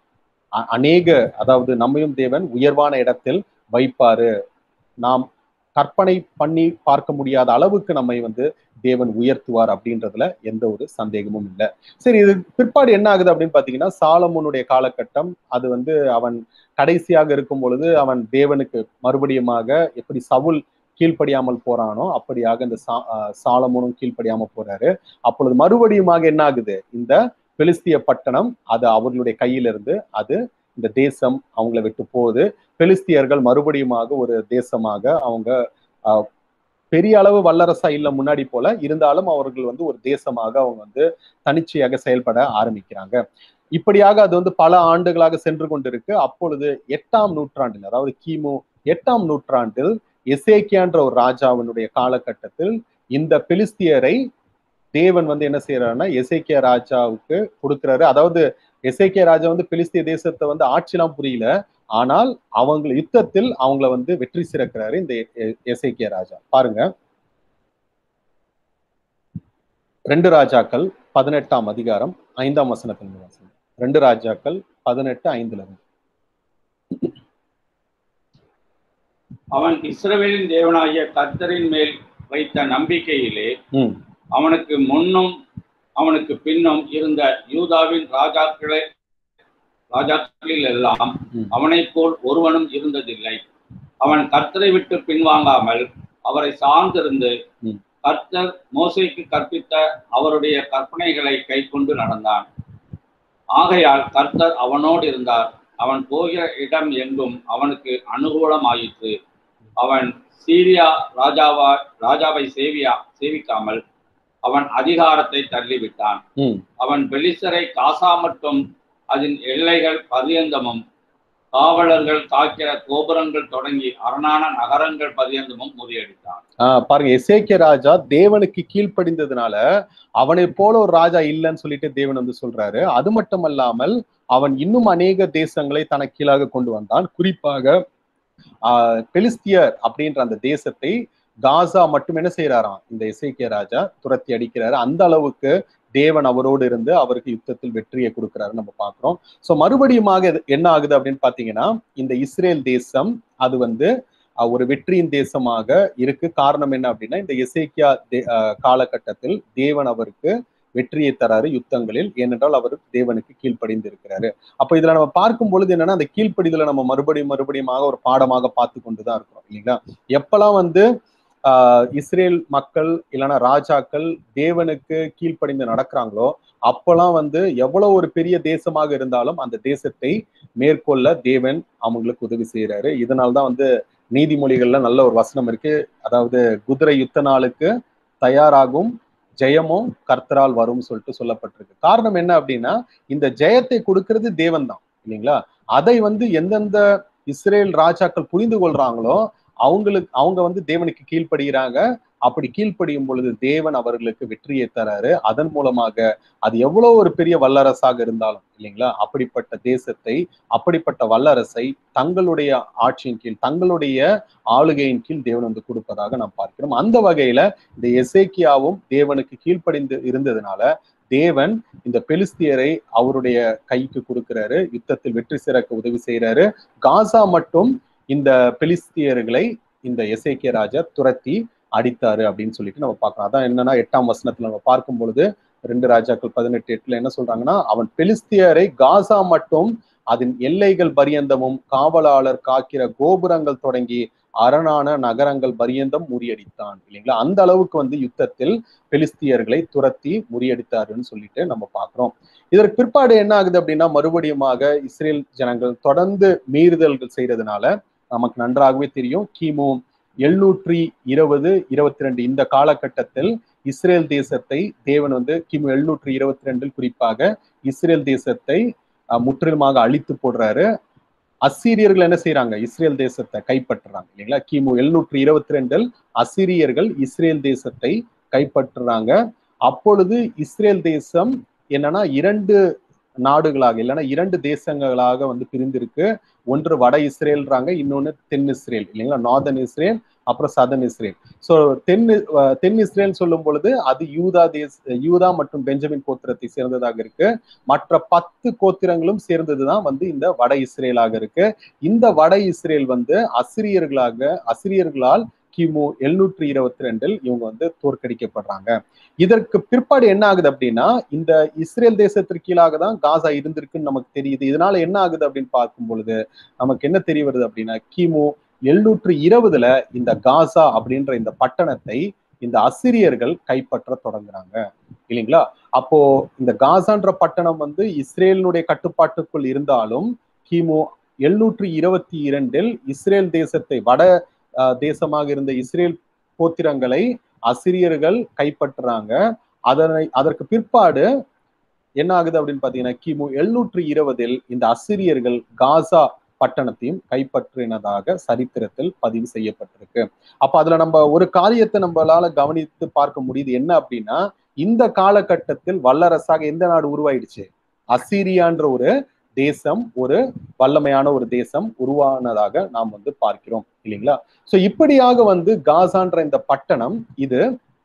அ- அநேக அதாவது நம்மையும் தேவன் உயர்வான இடத்தில் வைப்பாரு நாம் கற்பனை பண்ணி பார்க்க முடியாத அளவுக்கு நம்மை வந்து தேவன் உயர்த்துவார் அப்படின்றதுல எந்த ஒரு சந்தேகமும் இல்லை சரி இது பிற்பாடு என்ன ஆகுது அப்படின்னு பாத்தீங்கன்னா சாலமோனுடைய காலகட்டம் அது வந்து அவன் கடைசியாக இருக்கும் பொழுது அவன் தேவனுக்கு மறுபடியுமாக எப்படி சவுல் கீழ்ப்படியாமல் போறானோ அப்படியாக இந்த சா ஆஹ் சாலமோனும் கீழ்ப்படியாம போறாரு அப்பொழுது மறுபடியுமாக என்ன ஆகுது இந்த பெலிஸ்திய பட்டணம் அது அவர்களுடைய கையிலிருந்து அது இந்த தேசம் அவங்கள விட்டு போகுது பெலிஸ்தியர்கள் மறுபடியுமாக ஒரு தேசமாக அவங்க ஆஹ், பெரிய அளவு வல்லரசா இல்ல முன்னாடி போல இருந்தாலும் அவர்கள் வந்து ஒரு தேசமாக அவங்க வந்து தனிச்சையாக செயல்பட ஆரம்பிக்கிறாங்க இப்படியாக அது வந்து பல ஆண்டுகளாக சென்று கொண்டிருக்கு அப்பொழுது எட்டாம் நூற்றாண்டில் அதாவது கிமு எட்டாம் நூற்றாண்டில் எசேக்கியான்ற ஒரு ராஜாவினுடைய காலகட்டத்தில் இந்த பெலிஸ்தியரை தேவன் வந்து என்ன செய்யறாருன்னா எசேக்கியா ராஜாவுக்கு கொடுக்கிறாரு அதாவது எசேக்கியா ராஜா வந்து பெலிஸ்திய தேசத்தை வந்து ஆட்சிலாம் புரியல ஆனால் அவங்க யுத்தத்தில் அவங்கள வந்து வெற்றி சிறக்கிறாரு இந்த எ- எசேக்கியா ராஜா பாருங்க ரெண்டு ராஜாக்கள் பதினெட்டாம் அதிகாரம் ஐந்தாம் வசனத்தின் வாசனம் ரெண்டு ராஜாக்கள் பதினெட்டு ஐந்துல இருந்து அவன் இஸ்ரவேலின் தேவனாகிய கர்த்தரின் மேல் வைத்த நம்பிக்கையிலே ம் அவனுக்கு முன்னும் அவனுக்கு பின்னும் இருந்த யூதாவின் ராஜாக்களை ராஜாக்களில் எல்லாம் ம். அவனைப் போல் ஒருவனும் இருந்ததில்லை அவன் கர்த்தரை விட்டு பின்வாங்காமல் அவரை சார்ந்திருந்து ம். கர்த்தர் மோசேக்கு கற்பித்த அவருடைய கற்பனைகளை கைக்கொண்டு நடந்தான் ஆகையால் கர்த்தர் அவனோடு இருந்தார் அவன் போகிற இடம் எங்கும் அவனுக்கு அனுகூலமாயிற்று அவன் சீரியா ராஜாவா ராஜாவை சேவியா சேவிக்காமல் அவன் அதிகாரத்தை தள்ளிவிட்டான் ம் அவன் பெலிசரை காசா மட்டும் அதன் எல்லைகள் பரியந்தமும் காவலர்கள் காக்கிற கோபுரங்கள் தொடங்கி அரணான நகரங்கள் பரியந்தமும் முறியடித்தான் ஆஹ் பாருங்க எசேக்கிய ராஜா தேவனுக்கு கீழ்ப்படிந்ததுனால அவனை போல ஒரு ராஜா இல்லைன்னு சொல்லிட்டு தேவன் வந்து சொல்றாரு அது மட்டுமல்லாமல் அவன் இன்னும் அநேக தேசங்களை தனக்கு கீழாக கொண்டு வந்தான் குறிப்பாக ஆஹ் பெலிஸ்தியர் அப்படின்ற அந்த தேசத்தை காசா மட்டும் என்ன செய்யறாராம் இந்த எசேக்கிய ராஜா துரத்தி அடிக்கிறாரு அந்த அளவுக்கு தேவன் அவரோடு இருந்து அவருக்கு யுத்தத்தில் வெற்றியை கொடுக்கிறாரு நம்ம பாக்குறோம் சோ மறுபடியுமாக இது என்ன ஆகுது அப்படின்னு பாத்தீங்கன்னா இந்த இஸ்ரேல் தேசம் அது வந்து அஹ், ஒரு வெற்றியின் தேசமாக இருக்கு காரணம் என்ன அப்படின்னா இந்த எசேக்கியா தே- அஹ், காலகட்டத்தில் தேவன் அவருக்கு வெற்றியை தராரு யுத்தங்களில் ஏனென்றால் அவர் தேவனுக்கு கீழ்ப்படிந்து இருக்கிறாரு அப்ப இதுல நம்ம பார்க்கும் பொழுது என்னன்னா அந்த கீழ்ப்படிதலை நம்ம மறுபடியும் மறுபடியுமாக ஒரு பாடமாக பார்த்து கொண்டுதான் இருக்கிறோம் இல்லைங்களா எப்பெல்லாம் வந்து ஆஹ் இஸ்ரேல் மக்கள் இல்லைன்னா ராஜாக்கள் தேவனுக்கு கீழ்ப்படிந்து நடக்கிறாங்களோ அப்பெல்லாம் வந்து எவ்வளவு ஒரு பெரிய தேசமாக இருந்தாலும் அந்த தேசத்தை மேற்கொள்ள தேவன் அவங்களுக்கு உதவி செய்யறாரு இதனால்தான் வந்து நீதிமொழிகள்ல நல்ல ஒரு வசனம் இருக்கு அதாவது குதிரை யுத்த நாளுக்கு தயாராகும் ஜெயமும் கர்த்தரால் வரும்னு சொல்லிட்டு சொல்லப்பட்டிருக்கு காரணம் என்ன அப்படின்னா இந்த ஜெயத்தை கொடுக்கிறது தேவன் தான் இல்லைங்களா அதை வந்து எந்தெந்த இஸ்ரேல் ராஜாக்கள் புரிந்து கொள்றாங்களோ அவங்களுக்கு அவங்க வந்து தேவனுக்கு கீழ்ப்படுகிறாங்க அப்படி கீழ்ப்படியும் பொழுது தேவன் அவர்களுக்கு வெற்றியை தராரு அதன் மூலமாக அது எவ்வளவு ஒரு பெரிய வல்லரசாக இருந்தாலும் இல்லைங்களா அப்படிப்பட்ட தேசத்தை அப்படிப்பட்ட வல்லரசை தங்களுடைய ஆட்சியின் கீழ் தங்களுடைய ஆளுகையின் கீழ் தேவன் வந்து கொடுப்பதாக நாம் பார்க்கிறோம் அந்த வகையில இந்த எசேக்கியாவும் தேவனுக்கு கீழ்ப்படிந்து இருந்ததுனால தேவன் இந்த பெலிஸ்தியரை அவருடைய கைக்கு கொடுக்கிறாரு யுத்தத்தில் வெற்றி சிறக்க உதவி செய்யறாரு காசா மட்டும் இந்த பெலிஸ்தியர்களை இந்த எசேக்கிய ராஜா துரத்தி அடித்தாரு அப்படின்னு சொல்லிட்டு நம்ம பார்க்கலாம் அதான் என்னன்னா எட்டாம் வசனத்துல நம்ம பார்க்கும் பொழுது ரெண்டு ராஜாக்கள் பதினெட்டு எட்டுல என்ன சொல்றாங்கன்னா அவன் பெலிஸ்தியரை காசா மட்டும் அதன் எல்லைகள் பரியந்தமும் காவலாளர் காக்கிற கோபுரங்கள் தொடங்கி அரணான நகரங்கள் பரியந்தம் முறியடித்தான் இல்லைங்களா அந்த அளவுக்கு வந்து யுத்தத்தில் பெலிஸ்தியர்களை துரத்தி முறியடித்தாருன்னு சொல்லிட்டு நம்ம பார்க்கிறோம் இதற்கு பிற்பாடு என்ன ஆகுது அப்படின்னா மறுபடியுமாக இஸ்ரேல் ஜனங்கள் தொடர்ந்து மீறுதல்கள் செய்யறதுனால நமக்கு நன்றாகவே தெரியும் கிமு எழுநூற்றி இருபது இருபத்தி ரெண்டு இந்த காலகட்டத்தில் இஸ்ரேல் தேசத்தை தேவன் வந்து கிமு எழுநூற்றி இருபத்தி ரெண்டில் குறிப்பாக இஸ்ரேல் தேசத்தை அஹ், முற்றிலுமாக அழித்து போடுறாரு அசீரியர்கள் என்ன செய்யறாங்க இஸ்ரேல் தேசத்தை கைப்பற்றுறாங்க இல்லைங்களா கிமு எழுநூற்றி இருபத்தி ரெண்டில் அசிரியர்கள் இஸ்ரேல் தேசத்தை கைப்பற்றுறாங்க அப்பொழுது இஸ்ரேல் தேசம் என்னன்னா இரண்டு நாடுகளாக இல்லைன்னா இரண்டு தேசங்களாக வந்து பிரிந்திருக்கு ஒன்று வட இஸ்ரேல்றாங்க இன்னொன்னு தென் இஸ்ரேல் இல்லைங்களா நார்தன் இஸ்ரேல் அப்புறம் சதன் இஸ்ரேல் ஸோ தென் அஹ் தென் இஸ்ரேல் சொல்லும் பொழுது அது யூதா தேஸ் யூதா மற்றும் பெஞ்சமின் கோத்திரத்தை சேர்ந்ததாக இருக்கு மற்ற பத்து கோத்திரங்களும் சேர்ந்ததுதான் வந்து இந்த வட இஸ்ரேலாக இருக்கு இந்த வட இஸ்ரேல் வந்து அசிரியர்களாக அசிரியர்களால் கிமு எழுநூற்றி இருபத்தி ரெண்டில் இவங்க வந்து தோற்கடிக்கப்படுறாங்க இதற்கு பிற்பாடு என்ன ஆகுது அப்படின்னா இந்த இஸ்ரேல் தேசத்திற்கு கீழாக தான் காசா இருந்திருக்குன்னு நமக்கு தெரியுது இதனால என்ன ஆகுது அப்படின்னு பார்க்கும் பொழுது நமக்கு என்ன தெரிய வருது அப்படின்னா கிமு எழுநூற்று இருபதுல இந்த காசா அப்படின்ற இந்த பட்டணத்தை இந்த அசிரியர்கள் கைப்பற்ற தொடங்குறாங்க இல்லைங்களா அப்போ இந்த காசான்ற பட்டணம் வந்து இஸ்ரேலினுடைய கட்டுப்பாட்டுக்குள் இருந்தாலும் கிமு எழுநூற்று இருபத்தி இரண்டில் இஸ்ரேல் தேசத்தை வட அஹ், தேசமாக இருந்த இஸ்ரேல் கோத்திரங்களை அசிரியர்கள் கைப்பற்றுறாங்க அதனை அதற்கு பிற்பாடு என்ன ஆகுது அப்படின்னு பாத்தீங்கன்னா கிமு எழுநூற்று இருபதில் இந்த அசிரியர்கள் காசா பட்டணத்தையும் கைப்பற்றினதாக சரித்திரத்தில் பதிவு செய்யப்பட்டிருக்கு அப்ப அதுல நம்ம ஒரு காரியத்தை நம்மளால கவனித்து பார்க்க முடியுது என்ன அப்படின்னா இந்த காலகட்டத்தில் வல்லரசாக எந்த நாடு உருவாயிடுச்சு அசீரியான்ற ஒரு தேசம் ஒரு வல்லமையான ஒரு தேசம் உருவானதாக நாம் வந்து பார்க்கிறோம் இல்லைங்களா சோ இப்படியாக வந்து காசான்ற இந்த பட்டணம் இது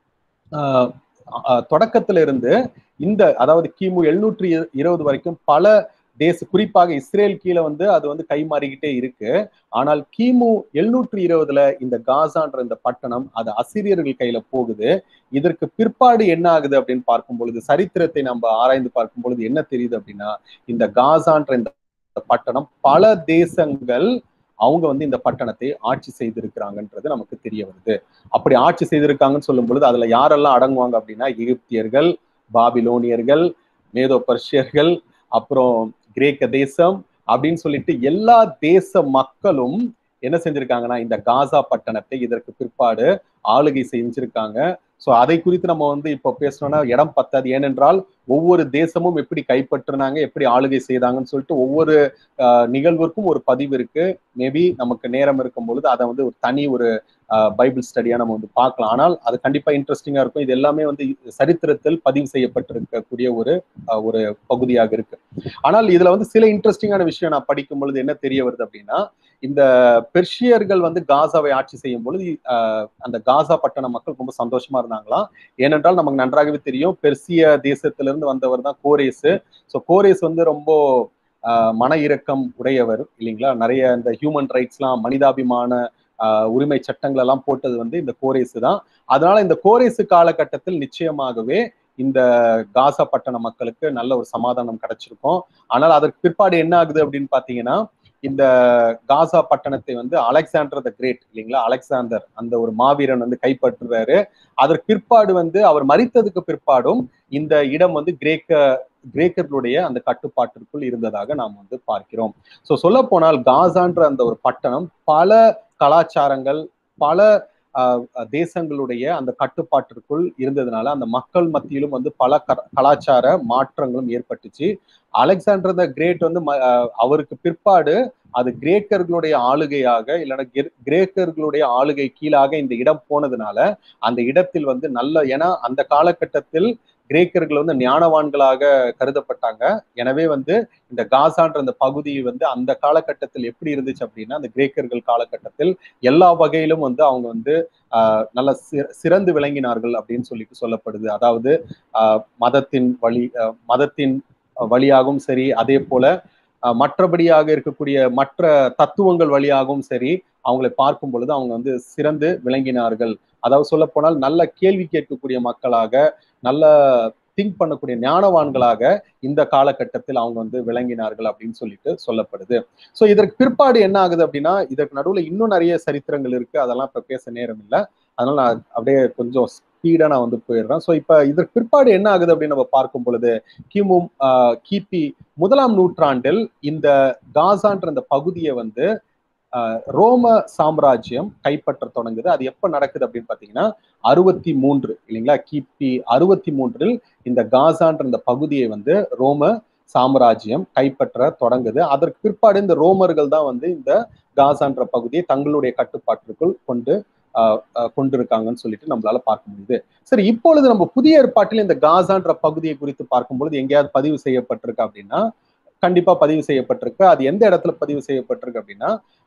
ஆஹ் ஆஹ் தொடக்கத்துல இருந்து இந்த அதாவது கிமு எழுநூற்றி இருபது வரைக்கும் பல தேச குறிப்பாக இஸ்ரேல் கீழே வந்து அது வந்து கைமாறிக்கிட்டே இருக்கு ஆனால் கிமு எழுநூற்றி இருபதுல இந்த காசான்ற இந்த பட்டணம் அது அசிரியர்கள் கையில போகுது இதற்கு பிற்பாடு என்ன ஆகுது அப்படின்னு பார்க்கும் பொழுது சரித்திரத்தை நம்ம ஆராய்ந்து பார்க்கும் பொழுது என்ன தெரியுது அப்படின்னா இந்த காசான்ற இந்த பட்டணம் பல தேசங்கள் அவங்க வந்து இந்த பட்டணத்தை ஆட்சி செய்திருக்கிறாங்கன்றது நமக்கு தெரிய வருது அப்படி ஆட்சி செய்திருக்காங்கன்னு சொல்லும் பொழுது அதுல யாரெல்லாம் அடங்குவாங்க அப்படின்னா எகிப்தியர்கள் பாபிலோனியர்கள் மேதோ பர்ஷியர்கள் அப்புறம் கிரேக்க தேசம் அப்படின்னு சொல்லிட்டு எல்லா தேச மக்களும் என்ன செஞ்சிருக்காங்கன்னா இந்த காசா பட்டணத்தை இதற்கு பிற்பாடு ஆளுகை செஞ்சிருக்காங்க சோ அதை குறித்து நம்ம வந்து இப்போ பேசணும்னா இடம் பத்தாது ஏனென்றால் ஒவ்வொரு தேசமும் எப்படி கைப்பற்றினாங்க எப்படி ஆளுகை செய்தாங்கன்னு சொல்லிட்டு ஒவ்வொரு ஆஹ், நிகழ்விற்கும் ஒரு பதிவு இருக்கு மேபி நமக்கு நேரம் இருக்கும் பொழுது அதை வந்து ஒரு தனி ஒரு பைபிள் ஸ்டடியா நம்ம வந்து பார்க்கலாம் ஆனால் அது கண்டிப்பா இன்ட்ரெஸ்டிங்கா இருக்கும் இது எல்லாமே வந்து சரித்திரத்தில் பதிவு செய்யப்பட்டிருக்கக்கூடிய ஒரு ஆஹ், ஒரு பகுதியாக இருக்கு ஆனால் இதுல வந்து சில இன்ட்ரெஸ்டிங்கான விஷயம் நான் படிக்கும் பொழுது என்ன தெரிய வருது அப்படின்னா இந்த பெர்ஷியர்கள் வந்து காசாவை ஆட்சி செய்யும் பொழுது ஆஹ், அந்த காசா பட்டண மக்கள் ரொம்ப சந்தோஷமா இருந்தாங்களாம் ஏனென்றால் நமக்கு நன்றாகவே தெரியும் பெர்சிய தேசத்திலிருந்து வந்தவர் தான் கோரேஸ் ஸோ கோரேஸ் வந்து ரொம்ப ஆஹ், மன இரக்கம் உடையவர் இல்லைங்களா நிறைய இந்த ஹியூமன் ரைட்ஸ்லாம் மனிதாபிமான ஆஹ், உரிமை சட்டங்கள் எல்லாம் போட்டது வந்து இந்த கோரேஸ் தான் அதனால இந்த கோரேசு காலகட்டத்தில் நிச்சயமாகவே இந்த காசா பட்டண மக்களுக்கு நல்ல ஒரு சமாதானம் கிடைச்சிருக்கும் ஆனால் அதற்கு பிற்பாடு என்ன ஆகுது அப்படின்னு பாத்தீங்கன்னா இந்த காசா பட்டணத்தை வந்து அலெக்சாண்டர் த கிரேட் இல்லைங்களா அலெக்சாந்தர் அந்த ஒரு மாவீரன் வந்து கைப்பற்றுறாரு அதற்கு பிற்பாடு வந்து அவர் மறித்ததுக்கு பிற்பாடும் இந்த இடம் வந்து கிரேக்க கிரேக்கர்களுடைய அந்த கட்டுப்பாட்டிற்குள் இருந்ததாக நாம் வந்து பார்க்கிறோம் ஸோ சொல்ல போனால் காசான்ற அந்த ஒரு பட்டணம் பல கலாச்சாரங்கள் பல ஆஹ், தேசங்களுடைய அந்த கட்டுப்பாட்டிற்குள் இருந்ததுனால அந்த மக்கள் மத்தியிலும் வந்து பல க- கலாச்சார மாற்றங்களும் ஏற்பட்டுச்சு அலெக்சாண்டர் த கிரேட் வந்து ம- ஆஹ், அவருக்கு பிற்பாடு அது கிரேக்கர்களுடைய ஆளுகையாக இல்லைன்னா கிர- கிரேக்கர்களுடைய ஆளுகை கீழாக இந்த இடம் போனதுனால அந்த இடத்தில் வந்து நல்ல ஏன்னா அந்த காலகட்டத்தில் கிரேக்கர்கள் வந்து ஞானவான்களாக கருதப்பட்டாங்க எனவே வந்து இந்த காசான்ற அந்த பகுதி வந்து அந்த காலகட்டத்தில் எப்படி இருந்துச்சு அப்படின்னா அந்த கிரேக்கர்கள் காலகட்டத்தில் எல்லா வகையிலும் வந்து அவங்க வந்து ஆஹ், நல்ல சி- சிறந்து விளங்கினார்கள் அப்படின்னு சொல்லிட்டு சொல்லப்படுது அதாவது ஆஹ், மதத்தின் வழி ஆஹ், மதத்தின் வழியாகவும் சரி அதே போல ஆஹ், மற்றபடியாக இருக்கக்கூடிய மற்ற தத்துவங்கள் வழியாகவும் சரி அவங்களை பார்க்கும் பொழுது அவங்க வந்து சிறந்து விளங்கினார்கள் அதாவது சொல்ல போனால் நல்ல கேள்வி கேட்கக்கூடிய மக்களாக நல்ல திங்க் பண்ணக்கூடிய ஞானவான்களாக இந்த காலகட்டத்தில் அவங்க வந்து விளங்கினார்கள் அப்படின்னு சொல்லிட்டு சொல்லப்படுது ஸோ இதற்கு பிற்பாடு என்ன ஆகுது அப்படின்னா இதற்கு நடுவில் இன்னும் நிறைய சரித்திரங்கள் இருக்கு அதெல்லாம் இப்ப பேச நேரம் இல்லை அதனால நான் அப்படியே கொஞ்சம் ஸ்பீடா நான் வந்து போயிடுறேன் ஸோ இப்ப இதற்கு பிற்பாடு என்ன ஆகுது அப்படின்னு நம்ம பார்க்கும் பொழுது கிமு ஆஹ், கிபி முதலாம் நூற்றாண்டில் இந்த காசான்ற அந்த பகுதியை வந்து ஆஹ், ரோம சாம்ராஜ்யம் கைப்பற்ற தொடங்குது அது எப்ப நடக்குது அப்படின்னு பாத்தீங்கன்னா அறுபத்தி மூன்று இல்லைங்களா கிபி அறுபத்தி மூன்றில் இந்த காசான்ற இந்த பகுதியை வந்து ரோம சாம்ராஜ்யம் கைப்பற்ற தொடங்குது அதற்கு பிற்பாடு இந்த ரோமர்கள் தான் வந்து இந்த காசான்ற பகுதியை தங்களுடைய கட்டுப்பாட்டிற்குள் கொண்டு ஆஹ், ஆஹ், கொண்டிருக்காங்கன்னு சொல்லிட்டு நம்மளால பார்க்க முடியுது சரி இப்பொழுது நம்ம புதிய ஏற்பாட்டில் இந்த காசான்ற பகுதியை குறித்து பார்க்கும்பொழுது எங்கேயாவது பதிவு செய்யப்பட்டிருக்கு அப்படின்னா கண்டிப்பா பதிவு செய்யப்பட்டிருக்கு அது எந்த இடத்துல பதிவு செய்யப்பட்டிருக்கு அப்படின்னா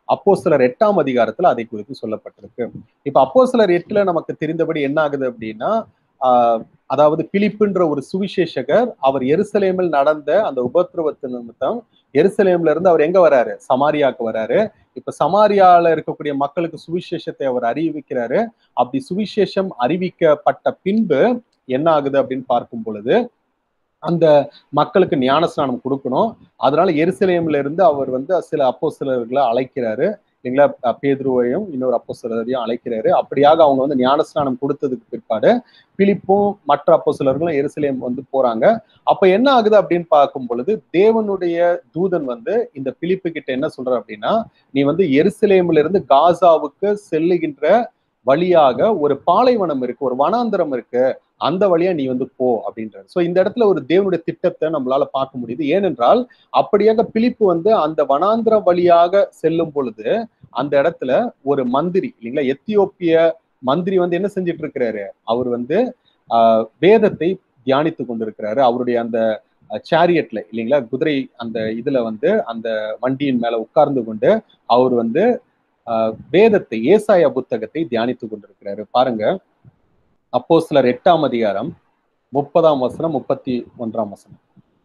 அப்போ சிலர் எட்டாம் அதிகாரத்துல அதை குறித்து சொல்லப்பட்டிருக்கு இப்ப அப்போ சிலர் எட்டுல நமக்கு தெரிந்தபடி என்ன ஆகுது அப்படின்னா ஆஹ் அதாவது பிலிப்புன்ற ஒரு சுவிசேஷகர் அவர் எருசலேமில் நடந்த அந்த உபத்திரவத்து நிமித்தம் எருசலேம்ல இருந்து அவர் எங்க வராரு சமாரியாக்கு வராரு இப்ப சமாரியால இருக்கக்கூடிய மக்களுக்கு சுவிசேஷத்தை அவர் அறிவிக்கிறாரு அப்படி சுவிசேஷம் அறிவிக்கப்பட்ட பின்பு என்ன ஆகுது அப்படின்னு பார்க்கும் பொழுது அந்த மக்களுக்கு ஞானஸ்நானம் கொடுக்கணும் அதனால எருசலேம்ல இருந்து அவர் வந்து சில அப்போ சிலர்களை அழைக்கிறாரு இல்லைங்களா அஹ் பேதுருவையும் இன்னொரு அப்போ சிலரையும் அழைக்கிறாரு அப்படியாக அவங்க வந்து ஞானஸ்நானம் கொடுத்ததுக்கு பிற்பாடு பிலிப்பும் மற்ற அப்போ சிலர்களும் எருசலேம் வந்து போறாங்க அப்ப என்ன ஆகுது அப்படின்னு பார்க்கும் பொழுது தேவனுடைய தூதன் வந்து இந்த பிலிப்பு கிட்ட என்ன சொல்ற அப்படின்னா நீ வந்து எருசலேம்ல இருந்து காசாவுக்கு செல்லுகின்ற வழியாக ஒரு பாலைவனம் இருக்கு ஒரு வனாந்தரம் இருக்கு அந்த வழியா நீ வந்து போ அப்படின்றாரு சோ இந்த இடத்துல ஒரு தேவனுடைய திட்டத்தை நம்மளால பார்க்க முடியுது ஏனென்றால் அப்படியாக பிலிப்பு வந்து அந்த வனாந்திர வழியாக செல்லும் பொழுது அந்த இடத்துல ஒரு மந்திரி இல்லைங்களா எத்தியோப்பிய மந்திரி வந்து என்ன செஞ்சிட்டு இருக்கிறாரு அவர் வந்து ஆஹ் வேதத்தை தியானித்து கொண்டிருக்கிறாரு அவருடைய அந்த சேரியட்ல இல்லைங்களா குதிரை அந்த இதுல வந்து அந்த வண்டியின் மேல உட்கார்ந்து கொண்டு அவர் வந்து ஆஹ் வேதத்தை ஏசாயா புத்தகத்தை தியானித்து கொண்டிருக்கிறாரு பாருங்க அப்போ சிலர் எட்டாம் அதிகாரம் முப்பதாம் வசனம் முப்பத்தி ஒன்றாம் வசனம்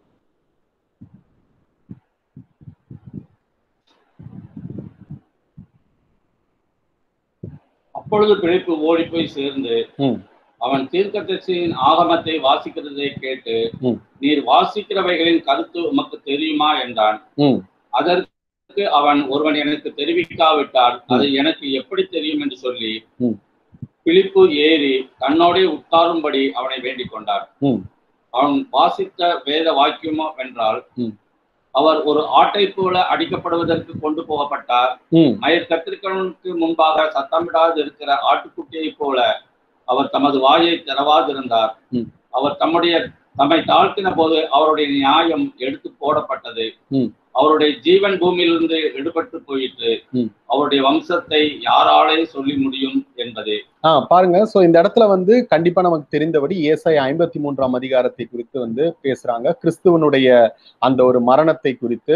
அப்பொழுது பிழைப்பு ஓடி போய் சேர்ந்து ம். அவன் தீர்க்கதரிசியின் ஆகமத்தை வாசிக்கிறதை கேட்டு ம். நீர் வாசிக்கிறவைகளின் கருத்து உமக்கு தெரியுமா என்றான் ம் அதற்கு அவன் ஒருவன் எனக்கு தெரிவிக்காவிட்டால் அது எனக்கு எப்படி தெரியும் என்று சொல்லி ம். பிலிப்பு ஏறி தன்னோடே உட்காரும்படி அவனை வேண்டிக் கொண்டார் ம் அவன் வாசித்த வேத வாக்கியமோ வென்றால் ம். அவர் ஒரு ஆட்டை போல அடிக்கப்படுவதற்கு கொண்டு போகப்பட்டார் ம் மயிர் கத்திரிக்கவனுக்கு முன்பாக சத்தமிடாது இருக்கிற ஆட்டுக்குட்டியைப் போல அவர் தமது வாயை திறவாதிருந்தார் ம். அவர் தம்முடைய தம்மை தாழ்த்தின போது அவருடைய நியாயம் எடுத்து போடப்பட்டது ம். அவருடைய ஜீவன் பூமியிலிருந்து எடுபட்டு போயிற்று ம். அவருடைய வம்சத்தை யாராலே சொல்லி முடியும் என்பதே ஆ பாருங்க சோ இந்த இடத்துல வந்து கண்டிப்பா நமக்கு தெரிந்தபடி ஏசாய் ஐம்பத்தி மூன்றாம் அதிகாரத்தை குறித்து வந்து பேசுறாங்க கிறிஸ்துவனுடைய அந்த ஒரு மரணத்தை குறித்து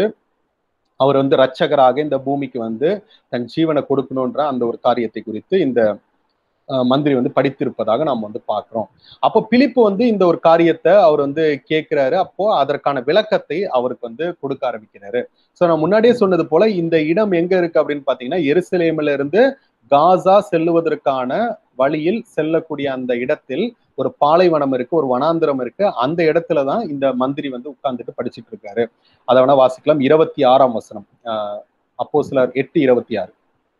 அவர் வந்து ரட்சகராக இந்த பூமிக்கு வந்து தன் ஜீவனை கொடுக்கணுன்ற அந்த ஒரு காரியத்தை குறித்து இந்த அஹ், மந்திரி வந்து படித்திருப்பதாக நாம் வந்து பார்க்கிறோம் அப்போ பிலிப்பு வந்து இந்த ஒரு காரியத்தை அவர் வந்து கேட்கிறாரு அப்போ அதற்கான விளக்கத்தை அவருக்கு வந்து கொடுக்க ஆரம்பிக்கிறாரு சோ நான் முன்னாடியே சொன்னது போல இந்த இடம் எங்க இருக்கு அப்படின்னு பாத்தீங்கன்னா எருசலேம்ல இருந்து காசா செல்லுவதற்கான வழியில் செல்லக்கூடிய அந்த இடத்தில் ஒரு பாலைவனம் இருக்கு ஒரு வனாந்திரம் இருக்கு அந்த இடத்துல தான் இந்த மந்திரி வந்து உட்கார்ந்துட்டு படிச்சிட்டு இருக்காரு அதை வேணா வாசிக்கலாம் இருபத்தி ஆறாம் வசனம் ஆஹ் அப்போ சிலர் எட்டு இருபத்தி ஆறு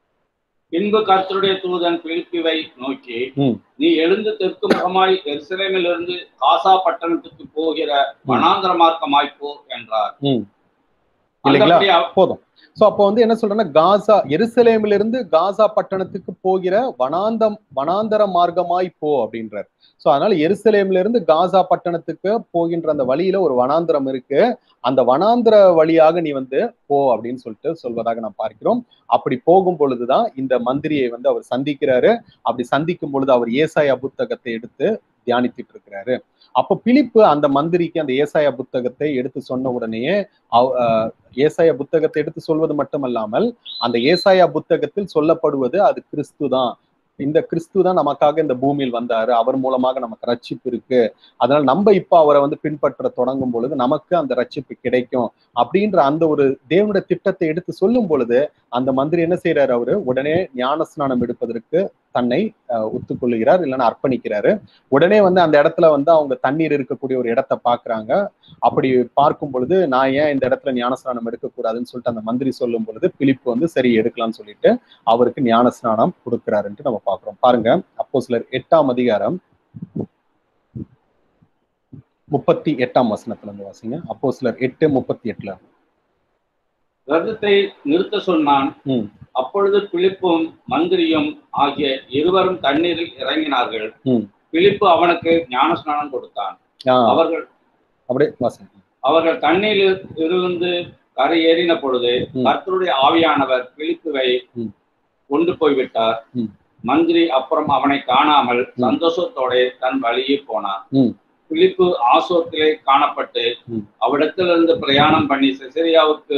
பின்பு கர்த்தருடைய தூதன் பிலிப்பிவை நோக்கி ம். நீ எழுந்து தெற்கு முகமாய் எருசலேமிலிருந்து காசா பட்டணத்துக்கு போகிற வனாந்தர மார்க்கமாய் போ என்றார் ம் இல்லைங்களா அந்தபடி அவ- போதும் சோ அப்போ வந்து என்ன சொல்றேன்னா காசா எருசலேமிலிருந்து இருந்து காசா பட்டணத்துக்கு போகிற வனாந்தம் வனாந்தர மார்க்கமாய் போ அப்படின்றார் சோ அதனால எருசலேம்ல இருந்து காசா பட்டணத்துக்கு போகின்ற அந்த வழியில ஒரு வனாந்திரம் இருக்கு அந்த வனாந்திர வழியாக நீ வந்து போ அப்படின்னு சொல்லிட்டு சொல்வதாக நாம் பார்க்கிறோம் அப்படி போகும் பொழுதுதான் இந்த மந்திரியை வந்து அவர் சந்திக்கிறாரு அப்படி சந்திக்கும் பொழுது அவர் ஏசாயா புத்தகத்தை எடுத்து தியானித்துட்டு இருக்கிறாரு அப்போ பிலிப்பு அந்த மந்திரிக்கு அந்த ஏசாயா புத்தகத்தை எடுத்து சொன்ன உடனேயே அவ- ஆஹ் ஏசாயா புத்தகத்தை எடுத்து சொல்வது மட்டுமல்லாமல் அந்த ஏசாயா புத்தகத்தில் சொல்லப்படுவது அது கிறிஸ்து தான் இந்த கிறிஸ்து தான் நமக்காக இந்த பூமியில் வந்தாரு அவர் மூலமாக நமக்கு ரட்சிப்பு இருக்கு அதனால நம்ம இப்ப அவரை வந்து பின்பற்ற தொடங்கும் பொழுது நமக்கு அந்த ரட்சிப்பு கிடைக்கும் அப்படின்ற அந்த ஒரு தேவனுடைய திட்டத்தை எடுத்து சொல்லும் பொழுது அந்த மந்திரி என்ன செய்யறாரு அவரு உடனே ஞானஸ்நானம் எடுப்பதற்கு தன்னை ஆஹ், ஒத்துக்கொள்ளுகிறார் இல்லைன்னா அர்ப்பணிக்கிறாரு உடனே வந்து அந்த இடத்துல வந்து அவங்க தண்ணீர் இருக்கக்கூடிய ஒரு இடத்தை பாக்குறாங்க அப்படி பார்க்கும் பொழுது நான் ஏன் இந்த இடத்துல ஞானஸ்நானம் எடுக்கக்கூடாதுன்னு சொல்லிட்டு அந்த மந்திரி சொல்லும் பொழுது பிலிப்பு வந்து சரி எடுக்கலாம்னு சொல்லிட்டு அவருக்கு ஞானஸ்நானம் கொடுக்கிறாருன்ட்டு நம்ம பார்க்கிறோம் பாருங்க அப்போ சிலர் எட்டாம் அதிகாரம் முப்பத்தி எட்டாம் வசனத்துல இருந்து வாசிங்க அப்போ சிலர் எட்டு முப்பத்தி எட்டுல ரதத்தை நிறுத்த சொன்னான் ம். அப்பொழுது பிலிப்பும் மந்திரியும் ஆகிய இருவரும் தண்ணீரில் இறங்கினார்கள் ம். பிலிப்பு அவனுக்கு ஞானஸ்நானம் கொடுத்தான் ஆஹ் அவர்கள் அப்படியே வாசிங்க அவர்கள் தண்ணீரில் இருந்து கரை ஏறின பொழுது ம். கர்த்தருடைய ஆவியானவர் பிலிப்புவை ம். கொண்டு போய்விட்டார் ம். மந்திரி அப்புறம் அவனை காணாமல் ம். சந்தோஷத்தோட தன் வழியே போனான் ம். பிலிப்பு ஆசோத்திலே காணப்பட்டு ம். அவ்விடத்திலிருந்து பிரயாணம் பண்ணி செசரியாவுக்கு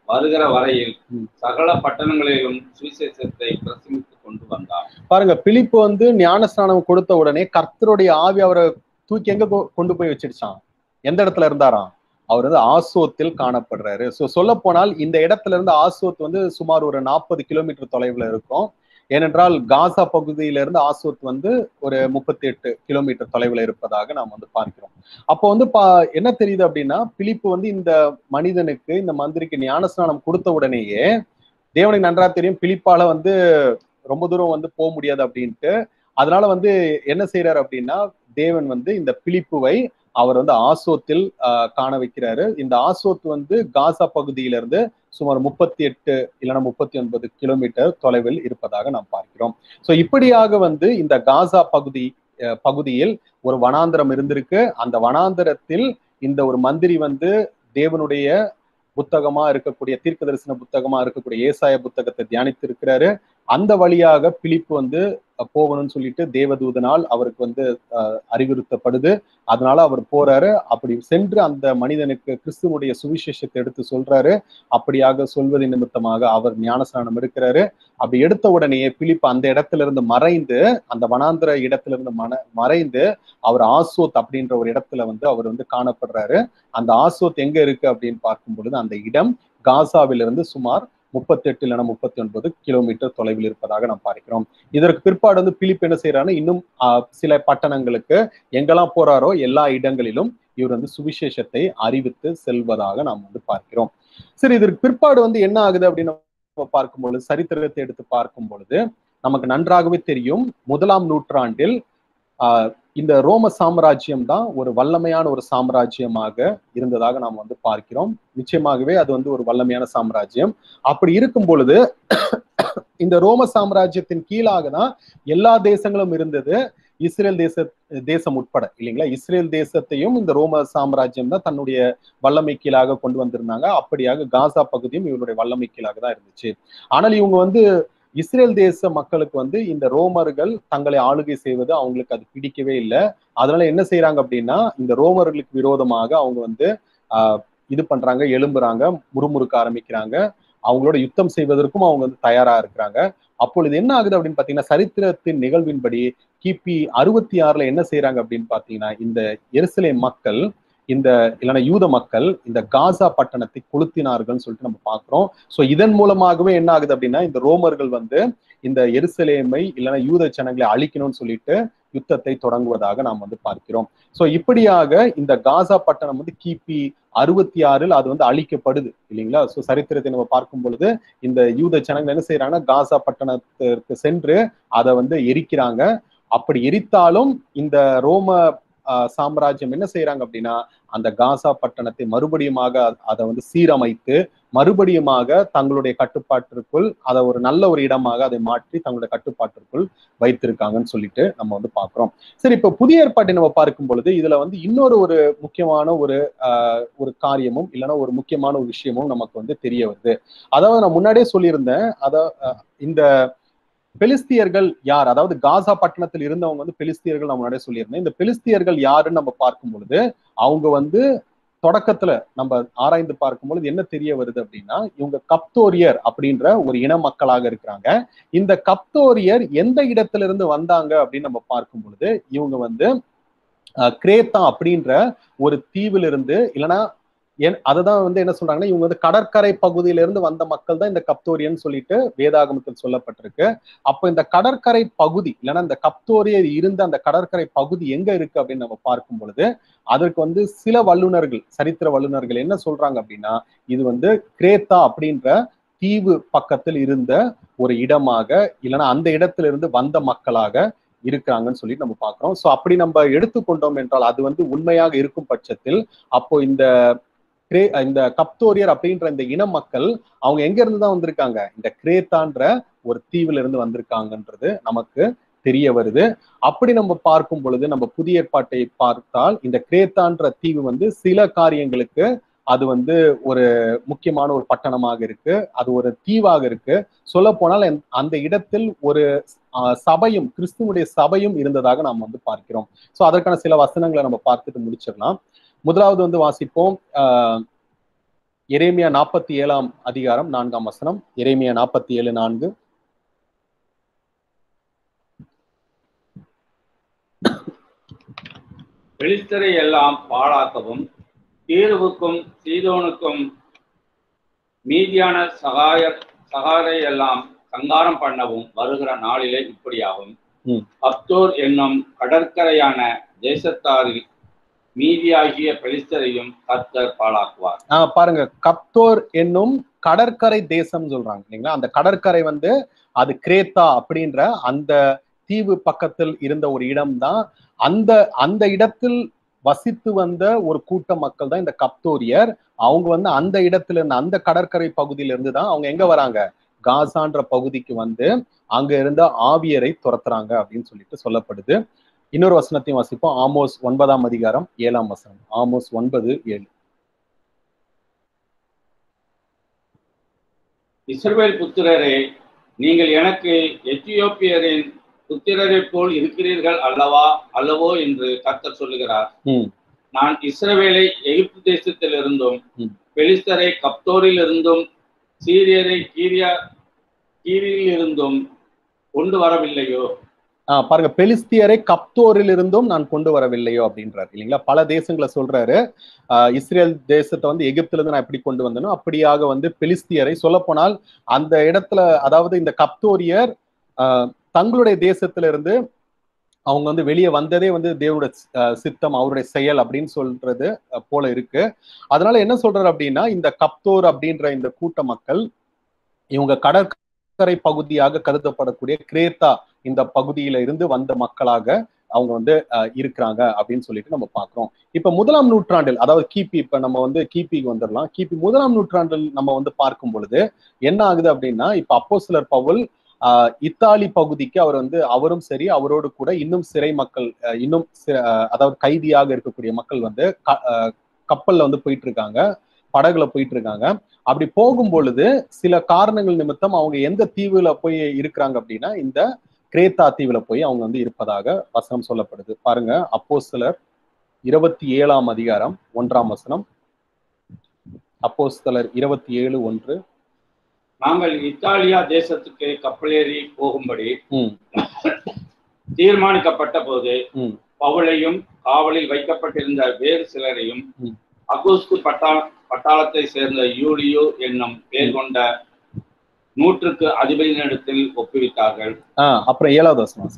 வருகிற வரையில் ம். சகல பட்டணங்களிலும் சுவிசேஷத்தை பிரசங்கித்துக் கொண்டு வந்தார் பாருங்க பிலிப்பு வந்து ஞானஸ்நானம் கொடுத்த உடனே கர்த்தருடைய ஆவி அவரை தூக்கி எங்க கொ- கொண்டு போய் வச்சிடுச்சான் எந்த இடத்துல இருந்தாராம் அவர் வந்து ஆசோத்தில் காணப்படுறாரு சோ சொல்ல போனால் இந்த இடத்துல இருந்து ஆசோத் வந்து சுமார் ஒரு நாற்பது கிலோமீட்டர் தொலைவுல இருக்கும் ஏனென்றால் காசா பகுதியில இருந்து ஆசோத் வந்து ஒரு முப்பத்தி எட்டு கிலோமீட்டர் தொலைவுல இருப்பதாக நாம் வந்து பார்க்கிறோம் அப்போ வந்து பா என்ன தெரியுது அப்படின்னா பிலிப்பு வந்து இந்த மனிதனுக்கு இந்த மந்திரிக்கு ஞானஸ்நானம் கொடுத்த உடனேயே தேவனுக்கு நன்றா தெரியும் பிலிப்பால வந்து ரொம்ப தூரம் வந்து போக முடியாது அப்படின்ட்டு அதனால வந்து என்ன செய்யறாரு அப்படின்னா தேவன் வந்து இந்த பிலிப்புவை அவர் வந்து ஆசோத்தில் ஆஹ், காண வைக்கிறாரு இந்த ஆசோத் வந்து காசா பகுதியில இருந்து சுமார் முப்பத்தி எட்டு இல்லைன்னா முப்பத்தி ஒன்பது கிலோமீட்டர் தொலைவில் இருப்பதாக நாம் பார்க்கிறோம் சோ இப்படியாக வந்து இந்த காசா பகுதி அஹ், பகுதியில் ஒரு வனாந்தரம் இருந்திருக்கு அந்த வனாந்தரத்தில் இந்த ஒரு மந்திரி வந்து தேவனுடைய புத்தகமா இருக்கக்கூடிய தீர்க்க தரிசன புத்தகமா இருக்கக்கூடிய ஏசாய புத்தகத்தை தியானித்து இருக்கிறாரு அந்த வழியாக பிலிப்பு வந்து அஹ், போகணும்னு சொல்லிட்டு தேவதூதனால் அவருக்கு வந்து அஹ், அறிவுறுத்தப்படுது அதனால அவர் போறாரு அப்படி சென்று அந்த மனிதனுக்கு கிறிஸ்துவனுடைய சுவிசேஷத்தை எடுத்து சொல்றாரு அப்படியாக சொல்வது நிமித்தமாக அவர் ஞானஸ்நானம் இருக்கிறாரு அப்படி எடுத்த உடனேயே பிலிப்பு அந்த இடத்துல இருந்து மறைந்து அந்த வனாந்திர இடத்துல இருந்து மன மறைந்து அவர் ஆசோத் அப்படின்ற ஒரு இடத்துல வந்து அவர் வந்து காணப்படுறாரு அந்த ஆசோத் எங்க இருக்கு அப்படின்னு பார்க்கும் பொழுது அந்த இடம் காசாவிலிருந்து சுமார் முப்பத்தெட்டு இல்லைன்னா முப்பத்தி ஒன்பது கிலோமீட்டர் தொலைவில் இருப்பதாக நாம் பார்க்கிறோம் இதற்கு பிற்பாடு வந்து பிலிப் என்ன செய்யறாருன்னா இன்னும் ஆஹ், சில பட்டணங்களுக்கு எங்கெல்லாம் போறாரோ எல்லா இடங்களிலும் இவர் வந்து சுவிசேஷத்தை அறிவித்து செல்வதாக நாம் வந்து பார்க்கிறோம் சரி இதற்கு பிற்பாடு வந்து என்ன ஆகுது அப்படின்னு நம்ம பார்க்கும் பொழுது சரித்திரத்தை எடுத்து பார்க்கும் பொழுது நமக்கு நன்றாகவே தெரியும் முதலாம் நூற்றாண்டில் ஆஹ், இந்த ரோம சாம்ராஜ்யம் தான் ஒரு வல்லமையான ஒரு சாம்ராஜ்யமாக இருந்ததாக நாம் வந்து பார்க்கிறோம் நிச்சயமாகவே அது வந்து ஒரு வல்லமையான சாம்ராஜ்யம் அப்படி இருக்கும் பொழுது இந்த ரோம சாம்ராஜ்யத்தின் கீழாக தான் எல்லா தேசங்களும் இருந்தது இஸ்ரேல் தேச தேசம் உட்பட இல்லைங்களா இஸ்ரேல் தேசத்தையும் இந்த ரோம சாம்ராஜ்யம் தான் தன்னுடைய வல்லமை கீழாக கொண்டு வந்திருந்தாங்க அப்படியாக காசா பகுதியும் இவருடைய வல்லமை கீழாக தான் இருந்துச்சு ஆனால் இவங்க வந்து இஸ்ரேல் தேச மக்களுக்கு வந்து இந்த ரோமர்கள் தங்களை ஆளுகை செய்வது அவங்களுக்கு அது பிடிக்கவே இல்லை அதனால என்ன செய்யறாங்க அப்படின்னா இந்த ரோமர்களுக்கு விரோதமாக அவங்க வந்து ஆஹ் இது பண்றாங்க எழும்புறாங்க முறுமுறுக்க ஆரம்பிக்கிறாங்க அவங்களோட யுத்தம் செய்வதற்கும் அவங்க வந்து தயாரா இருக்கிறாங்க அப்பொழுது என்ன ஆகுது அப்படின்னு பாத்தீங்கன்னா சரித்திரத்தின் நிகழ்வின்படி கிபி அறுபத்தி ஆறுல என்ன செய்யறாங்க அப்படின்னு பாத்தீங்கன்னா இந்த எருசலேம் மக்கள் இந்த இல்லைன்னா யூத மக்கள் இந்த காசா பட்டணத்தை கொளுத்தினார்கள்னு சொல்லிட்டு நம்ம பார்க்கிறோம் சோ இதன் மூலமாகவே என்ன ஆகுது அப்படின்னா இந்த ரோமர்கள் வந்து இந்த எருசலேமை இல்லைன்னா யூத ஜனங்களை அழிக்கணும்னு சொல்லிட்டு யுத்தத்தை தொடங்குவதாக நாம் வந்து பார்க்கிறோம் சோ இப்படியாக இந்த காசா பட்டணம் வந்து கிபி அறுபத்தி ஆறில் அது வந்து அழிக்கப்படுது இல்லைங்களா சோ சரித்திரத்தை நம்ம பார்க்கும் பொழுது இந்த யூத ஜனங்கள் என்ன செய்யறாங்கன்னா காசா பட்டணத்திற்கு சென்று அதை வந்து எரிக்கிறாங்க அப்படி எரித்தாலும் இந்த ரோம ஆஹ், சாம்ராஜ்யம் என்ன செய்யறாங்க அப்படின்னா அந்த காசா பட்டணத்தை மறுபடியுமாக அதை வந்து சீரமைத்து மறுபடியுமாக தங்களுடைய கட்டுப்பாட்டிற்குள் அதை ஒரு நல்ல ஒரு இடமாக அதை மாற்றி தங்களுடைய கட்டுப்பாட்டிற்குள் வைத்திருக்காங்கன்னு சொல்லிட்டு நம்ம வந்து பார்க்கிறோம் சரி இப்ப புதிய ஏற்பாட்டை நம்ம பார்க்கும் பொழுது இதுல வந்து இன்னொரு ஒரு முக்கியமான ஒரு ஆஹ், ஒரு காரியமும் இல்லைன்னா ஒரு முக்கியமான ஒரு விஷயமும் நமக்கு வந்து தெரிய வருது அதாவது நான் முன்னாடியே சொல்லியிருந்தேன் அத அஹ், இந்த பெலிஸ்தியர்கள் யார் அதாவது காசா பட்டணத்தில் இருந்தவங்க வந்து பெலிஸ்தியர்கள் நான் முன்னாடியே சொல்லியிருந்தேன் இந்த பெலிஸ்தியர்கள் யாருன்னு நம்ம பார்க்கும் பொழுது அவங்க வந்து தொடக்கத்துல நம்ம ஆராய்ந்து பார்க்கும் பொழுது என்ன தெரிய வருது அப்படின்னா இவங்க கப்தோரியர் அப்படின்ற ஒரு இன மக்களாக இருக்கிறாங்க இந்த கப்தோரியர் எந்த இடத்துல இருந்து வந்தாங்க அப்படின்னு நம்ம பார்க்கும் பொழுது இவங்க வந்து அஹ், கிரேத்தா அப்படின்ற ஒரு தீவிலிருந்து இல்லைன்னா என் அததான் வந்து என்ன சொல்றாங்கன்னா இவங்க வந்து கடற்கரை பகுதியில இருந்து வந்த மக்கள் தான் இந்த கப்தோரியன் சொல்லிட்டு வேதாகமத்தில் சொல்லப்பட்டிருக்கு அப்போ இந்த கடற்கரை பகுதி இல்லைன்னா இந்த கப்தோரியர் இருந்த அந்த கடற்கரை பகுதி எங்க இருக்கு அப்படின்னு நம்ம பார்க்கும் பொழுது அதற்கு வந்து சில வல்லுநர்கள் சரித்திர வல்லுநர்கள் என்ன சொல்றாங்க அப்படின்னா இது வந்து கிரேத்தா அப்படின்ற தீவு பக்கத்தில் இருந்த ஒரு இடமாக இல்லைன்னா அந்த இடத்துல இருந்து வந்த மக்களாக இருக்கிறாங்கன்னு சொல்லி நம்ம பார்க்கிறோம் சோ அப்படி நம்ம எடுத்துக்கொண்டோம் என்றால் அது வந்து உண்மையாக இருக்கும் பட்சத்தில் அப்போ இந்த கிரே இந்த கப்தோரியர் அப்படின்ற இந்த இன மக்கள் அவங்க எங்க இருந்து தான் வந்திருக்காங்க இந்த கிரேத்தான்ற ஒரு தீவுல இருந்து வந்திருக்காங்கன்றது நமக்கு தெரிய வருது அப்படி நம்ம பார்க்கும் பொழுது நம்ம புதிய ஏற்பாட்டை பார்த்தால் இந்த கிரேத்தான்ற தீவு வந்து சில காரியங்களுக்கு அது வந்து ஒரு முக்கியமான ஒரு பட்டணமாக இருக்கு அது ஒரு தீவாக இருக்கு சொல்ல போனால் அந்த இடத்தில் ஒரு ஆஹ், சபையும் கிறிஸ்துவனுடைய சபையும் இருந்ததாக நாம் வந்து பார்க்கிறோம் சோ அதற்கான சில வசனங்களை நம்ம பார்த்துட்டு முடிச்சிடலாம் முதலாவது வந்து வாசிப்போம் ஆஹ், எரேமியா நாற்பத்தி ஏழாம் அதிகாரம் நான்காம் வசனம் எரேமியா நாற்பத்தி ஏழு நான்கு பெலிஸ்தரை எல்லாம் பாழாக்கவும் தீருவுக்கும் சீதோனுக்கும் மீதியான சகாய சகாரை எல்லாம் சங்காரம் பண்ணவும் வருகிற நாளிலே இப்படியாகும் ம். அப்தோர் என்னும் கடற்கரையான தேசத்தாரில் மீதியாகிய பெலிஸ்தரையும் கர்த்தர் பாழாக்குவார் ஆஹ் பாருங்க கப்தோர் என்னும் கடற்கரை தேசம் சொல்றாங்க இல்லைங்களா அந்த கடற்கரை வந்து அது கிரேத்தா அப்படின்ற அந்த தீவு பக்கத்தில் இருந்த ஒரு இடம்தான் அந்த அந்த இடத்தில் வசித்து வந்த ஒரு கூட்ட மக்கள் தான் இந்த கப்தோரியர் அவங்க வந்து அந்த இடத்துல இருந்து அந்த கடற்கரை பகுதியில இருந்து தான் அவங்க எங்க வராங்க காசான்ற பகுதிக்கு வந்து அங்க இருந்த ஆவியரை துரத்துறாங்க அப்படின்னு சொல்லிட்டு சொல்லப்படுது இன்னொரு வசனத்தையும் வாசிப்போம் ஆமோஸ் ஒன்பதாம் அதிகாரம் ஏழாம் வசனம் ஆமோஸ் ஒன்பது ஏழு இஸ்ரவேல் புத்திரரே நீங்கள் எனக்கு எத்தியோப்பியரின் புத்திரரைப் போல் இருக்கிறீர்கள் அல்லவா அல்லவோ என்று கர்த்தர் சொல்லுகிறார் ம் நான் இஸ்ரவேலை எகிப்து தேசத்திலிருந்தும் ம். பெலிஸ்தரை கப்தோரில் இருந்தும் சீரியரை கீரியா கீரியில் இருந்தும் கொண்டு வரவில்லையோ ஆஹ் பாருங்க பெலிஸ்தியரை கப்தோரில் இருந்தும் நான் கொண்டு வரவில்லையோ அப்படின்றாரு இல்லைங்களா பல தேசங்களை சொல்றாரு ஆஹ் இஸ்ரேல் தேசத்தை வந்து எகிப்துல இருந்து நான் எப்படி கொண்டு வந்தனோ அப்படியாக வந்து பெலிஸ்தியரை சொல்ல போனால் அந்த இடத்துல அதாவது இந்த கப்தோரியர் ஆஹ் தங்களுடைய தேசத்துல இருந்து அவங்க வந்து வெளியே வந்ததே வந்து தேவனுடைய ஆஹ் சித்தம் அவருடைய செயல் அப்படின்னு சொல்றது அஹ் போல இருக்கு அதனால என்ன சொல்றாரு அப்படின்னா இந்த கப்தோர் அப்படின்ற இந்த கூட்ட மக்கள் இவங்க கடற்கரை பகுதியாக கருதப்படக்கூடிய கிரேத்தா இந்த பகுதியில இருந்து வந்த மக்களாக அவங்க வந்து அஹ், இருக்கிறாங்க அப்படின்னு சொல்லிட்டு நம்ம பார்க்கிறோம் இப்ப முதலாம் நூற்றாண்டில் அதாவது கிபி இப்ப நம்ம வந்து கிபிக்கு வந்துடலாம் கிபி முதலாம் நூற்றாண்டில் நம்ம வந்து பார்க்கும் பொழுது என்ன ஆகுது அப்படின்னா இப்ப அப்போ சிலர் பவுல் ஆஹ், இத்தாலி பகுதிக்கு அவர் வந்து அவரும் சரி அவரோடு கூட இன்னும் சிறை மக்கள் அஹ், இன்னும் சி- அஹ், அதாவது கைதியாக இருக்கக்கூடிய மக்கள் வந்து க- அஹ், கப்பல்ல வந்து போயிட்டு இருக்காங்க படகுல போயிட்டு இருக்காங்க அப்படி போகும் பொழுது சில காரணங்கள் நிமித்தம் அவங்க எந்த தீவுல போய் இருக்கிறாங்க அப்படின்னா இந்த கிரேத்தா தீவுல போய் அவங்க வந்து இருப்பதாக வசனம் சொல்லப்படுது பாருங்க அப்போ சிலர் இருபத்தி ஏழாம் அதிகாரம் ஒன்றாம் வசனம் அப்போஸ்தலர் இருபத்தி ஏழு ஒன்று நாங்கள் இத்தாலியா தேசத்துக்கு கப்பலேறி போகும்படி ம் தீர்மானிக்கப்பட்ட போது ம் பவுலையும் காவலில் வைக்கப்பட்டிருந்த வேறு சிலரையும் ம். அகோஸ்து பட்டா பட்டாளத்தை சேர்ந்த யூலியோ என்னும் பேர் கொண்ட நூற்றுக்கு அதிபதியினிடத்தில் ஒப்புவித்தார்கள் ஆஹ் அப்புறம் ஏழாவது வசனம்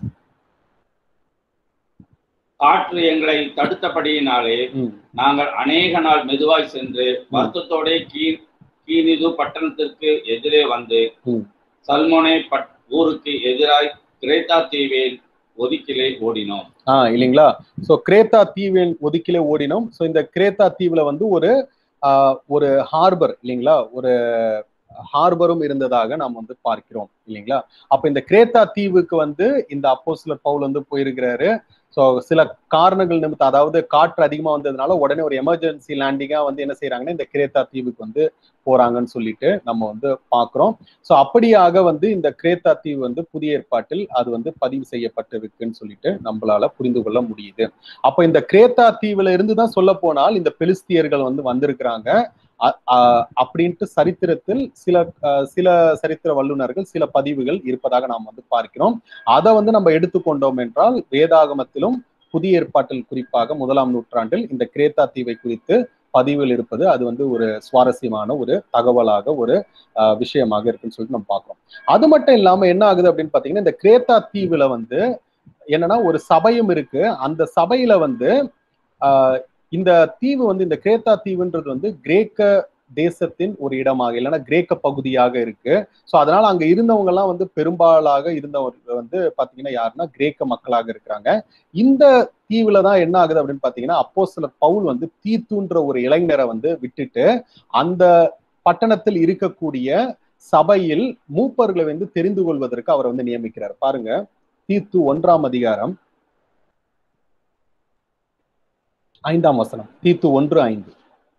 காற்று எங்களை தடுத்தபடியினாலே ம் நாங்கள் அநேக நாள் மெதுவாய் சென்று வருத்தத்தோட கீ கீனிது பட்டணத்திற்கு எதிரே வந்து ம். சல்மோனே பட் ஊருக்கு எதிராய் கிரேத்தா தீவில் ஒதுக்கிலே ஓடினோம் ஆஹ் இல்லைங்களா சோ கிரேத்தா தீவின் ஒதுக்கிலே ஓடினோம் சோ இந்த கிரேத்தா தீவுல வந்து ஒரு ஆஹ் ஒரு ஹார்பர் இல்லைங்களா ஒரு ஹார்பரும் இருந்ததாக நாம் வந்து பார்க்கிறோம் இல்லைங்களா அப்ப இந்த கிரேத்தா தீவுக்கு வந்து இந்த அப்போஸ்தலர் பவுல் வந்து போயிருக்கிறாரு ஸோ சில காரணங்கள் நிமித்தம் அதாவது காற்று அதிகமா வந்ததுனால உடனே ஒரு எமர்ஜென்சி லேண்டிங்கா வந்து என்ன செய்யறாங்கன்னா இந்த கிரேத்தா தீவுக்கு வந்து போறாங்கன்னு சொல்லிட்டு நம்ம வந்து பார்க்கிறோம் ஸோ அப்படியாக வந்து இந்த கிரேத்தா தீவு வந்து புதிய ஏற்பாட்டில் அது வந்து பதிவு செய்யப்பட்டிருக்குன்னு சொல்லிட்டு நம்மளால புரிந்து கொள்ள முடியுது அப்ப இந்த கிரேத்தா தீவுல இருந்து தான் சொல்ல போனால் இந்த பெலிஸ்தியர்கள் வந்து வந்திருக்கிறாங்க அ- அ- அப்படின்ட்டு சரித்திரத்தில் சில அஹ், சில சரித்திர வல்லுநர்கள் சில பதிவுகள் இருப்பதாக நாம் வந்து பார்க்கிறோம் அதை வந்து நம்ம எடுத்துக்கொண்டோம் என்றால் வேதாகமத்திலும் புதிய ஏற்பாட்டில் குறிப்பாக முதலாம் நூற்றாண்டில் இந்த கிரேத்தா தீவை குறித்து பதிவில் இருப்பது அது வந்து ஒரு சுவாரஸ்யமான ஒரு தகவலாக ஒரு அஹ், விஷயமாக இருக்குன்னு சொல்லிட்டு நம்ம பார்க்கிறோம் அது மட்டும் இல்லாம என்ன ஆகுது அப்படின்னு பாத்தீங்கன்னா இந்த கிரேத்தா தீவுல வந்து என்னன்னா ஒரு சபையும் இருக்கு அந்த சபையில வந்து ஆஹ், இந்த தீவு வந்து இந்த கிரேத்தா தீவுன்றது வந்து கிரேக்க தேசத்தின் ஒரு இடமாக இல்லைன்னா கிரேக்க பகுதியாக இருக்கு ஸோ அதனால அங்க இருந்தவங்க எல்லாம் வந்து பெரும்பாலாக இருந்தவங்க வந்து பாத்தீங்கன்னா யாருன்னா கிரேக்க மக்களாக இருக்கிறாங்க இந்த தீவுல தான் என்ன ஆகுது அப்படின்னு பாத்தீங்கன்னா அப்போ சில பவுல் வந்து தீத்துன்ற ஒரு இளைஞரை வந்து விட்டுட்டு அந்த பட்டணத்தில் இருக்கக்கூடிய சபையில் மூப்பர்களை வந்து தெரிந்து கொள்வதற்கு அவர் வந்து நியமிக்கிறார் பாருங்க தீத்து ஒன்றாம் அதிகாரம் ஐந்தாம் வசனம் தீத்து ஒன்று ஐந்து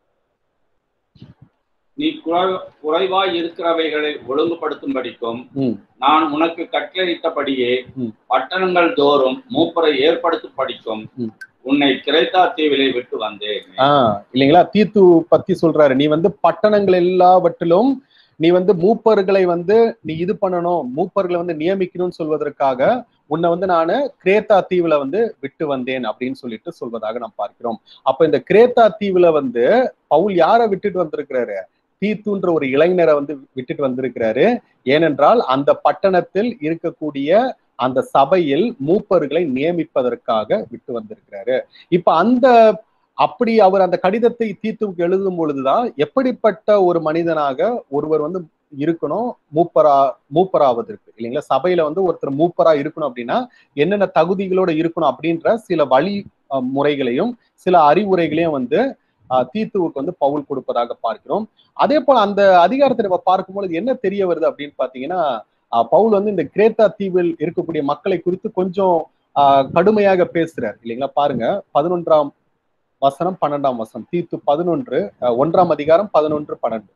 நீ குறை- குறைவாய் இருக்கிறவைகளை ஒழுங்குபடுத்தும்படிக்கும் ம் நான் உனக்கு கட்டளையிட்டபடியே ம். பட்டணங்கள் தோறும் மூப்பரை ஏற்படுத்தும் படிக்கும் ம். உன்னை கிரைத்தா தீவிலே விட்டு வந்தேன் ஆஹ் இல்லைங்களா தீத்து பத்தி சொல்றாரு நீ வந்து பட்டணங்கள் எல்லாவற்றிலும் நீ வந்து மூப்பர்களை வந்து நீ இது பண்ணணும் மூப்பர்களை வந்து நியமிக்கணும்னு சொல்வதற்காக உன்னை வந்து நான் கிரேத்தா தீவுல வந்து விட்டு வந்தேன் அப்படின்னு சொல்லிட்டு சொல்வதாக நாம் பார்க்கிறோம் அப்ப இந்த கிரேத்தா தீவுல வந்து பவுல் யாரை விட்டுட்டு வந்திருக்கிறாரு தீத்துன்ற ஒரு இளைஞரை வந்து விட்டுட்டு வந்திருக்கிறாரு ஏனென்றால் அந்த பட்டணத்தில் இருக்கக்கூடிய அந்த சபையில் மூப்பர்களை நியமிப்பதற்காக விட்டு வந்திருக்கிறாரு இப்ப அந்த அப்படி அவர் அந்த கடிதத்தை தீத்துவுக்கு எழுதும் பொழுதுதான் எப்படிப்பட்ட ஒரு மனிதனாக ஒருவர் வந்து இருக்கணும் மூப்பரா மூப்பராவதற்கு இல்லைங்களா சபையில வந்து ஒருத்தர் மூப்பரா இருக்கணும் அப்படின்னா என்னென்ன தகுதிகளோட இருக்கணும் அப்படின்ற சில வழி அஹ், முறைகளையும் சில அறிவுரைகளையும் வந்து அஹ், தீத்துவுக்கு வந்து பவுல் கொடுப்பதாக பார்க்கிறோம் அதே போல அந்த அதிகாரத்தை நம்ம பார்க்கும்பொழுது என்ன தெரிய வருது அப்படின்னு பாத்தீங்கன்னா அஹ், பவுல் வந்து இந்த கிரேத்தா தீவில் இருக்கக்கூடிய மக்களை குறித்து கொஞ்சம் அஹ், கடுமையாக பேசுறார் இல்லைங்களா பாருங்க பதினொன்றாம் வசனம் பன்னெண்டாம் வசனம் தீத்து பதினொன்று அஹ், ஒன்றாம் அதிகாரம் பதினொன்று பன்னெண்டு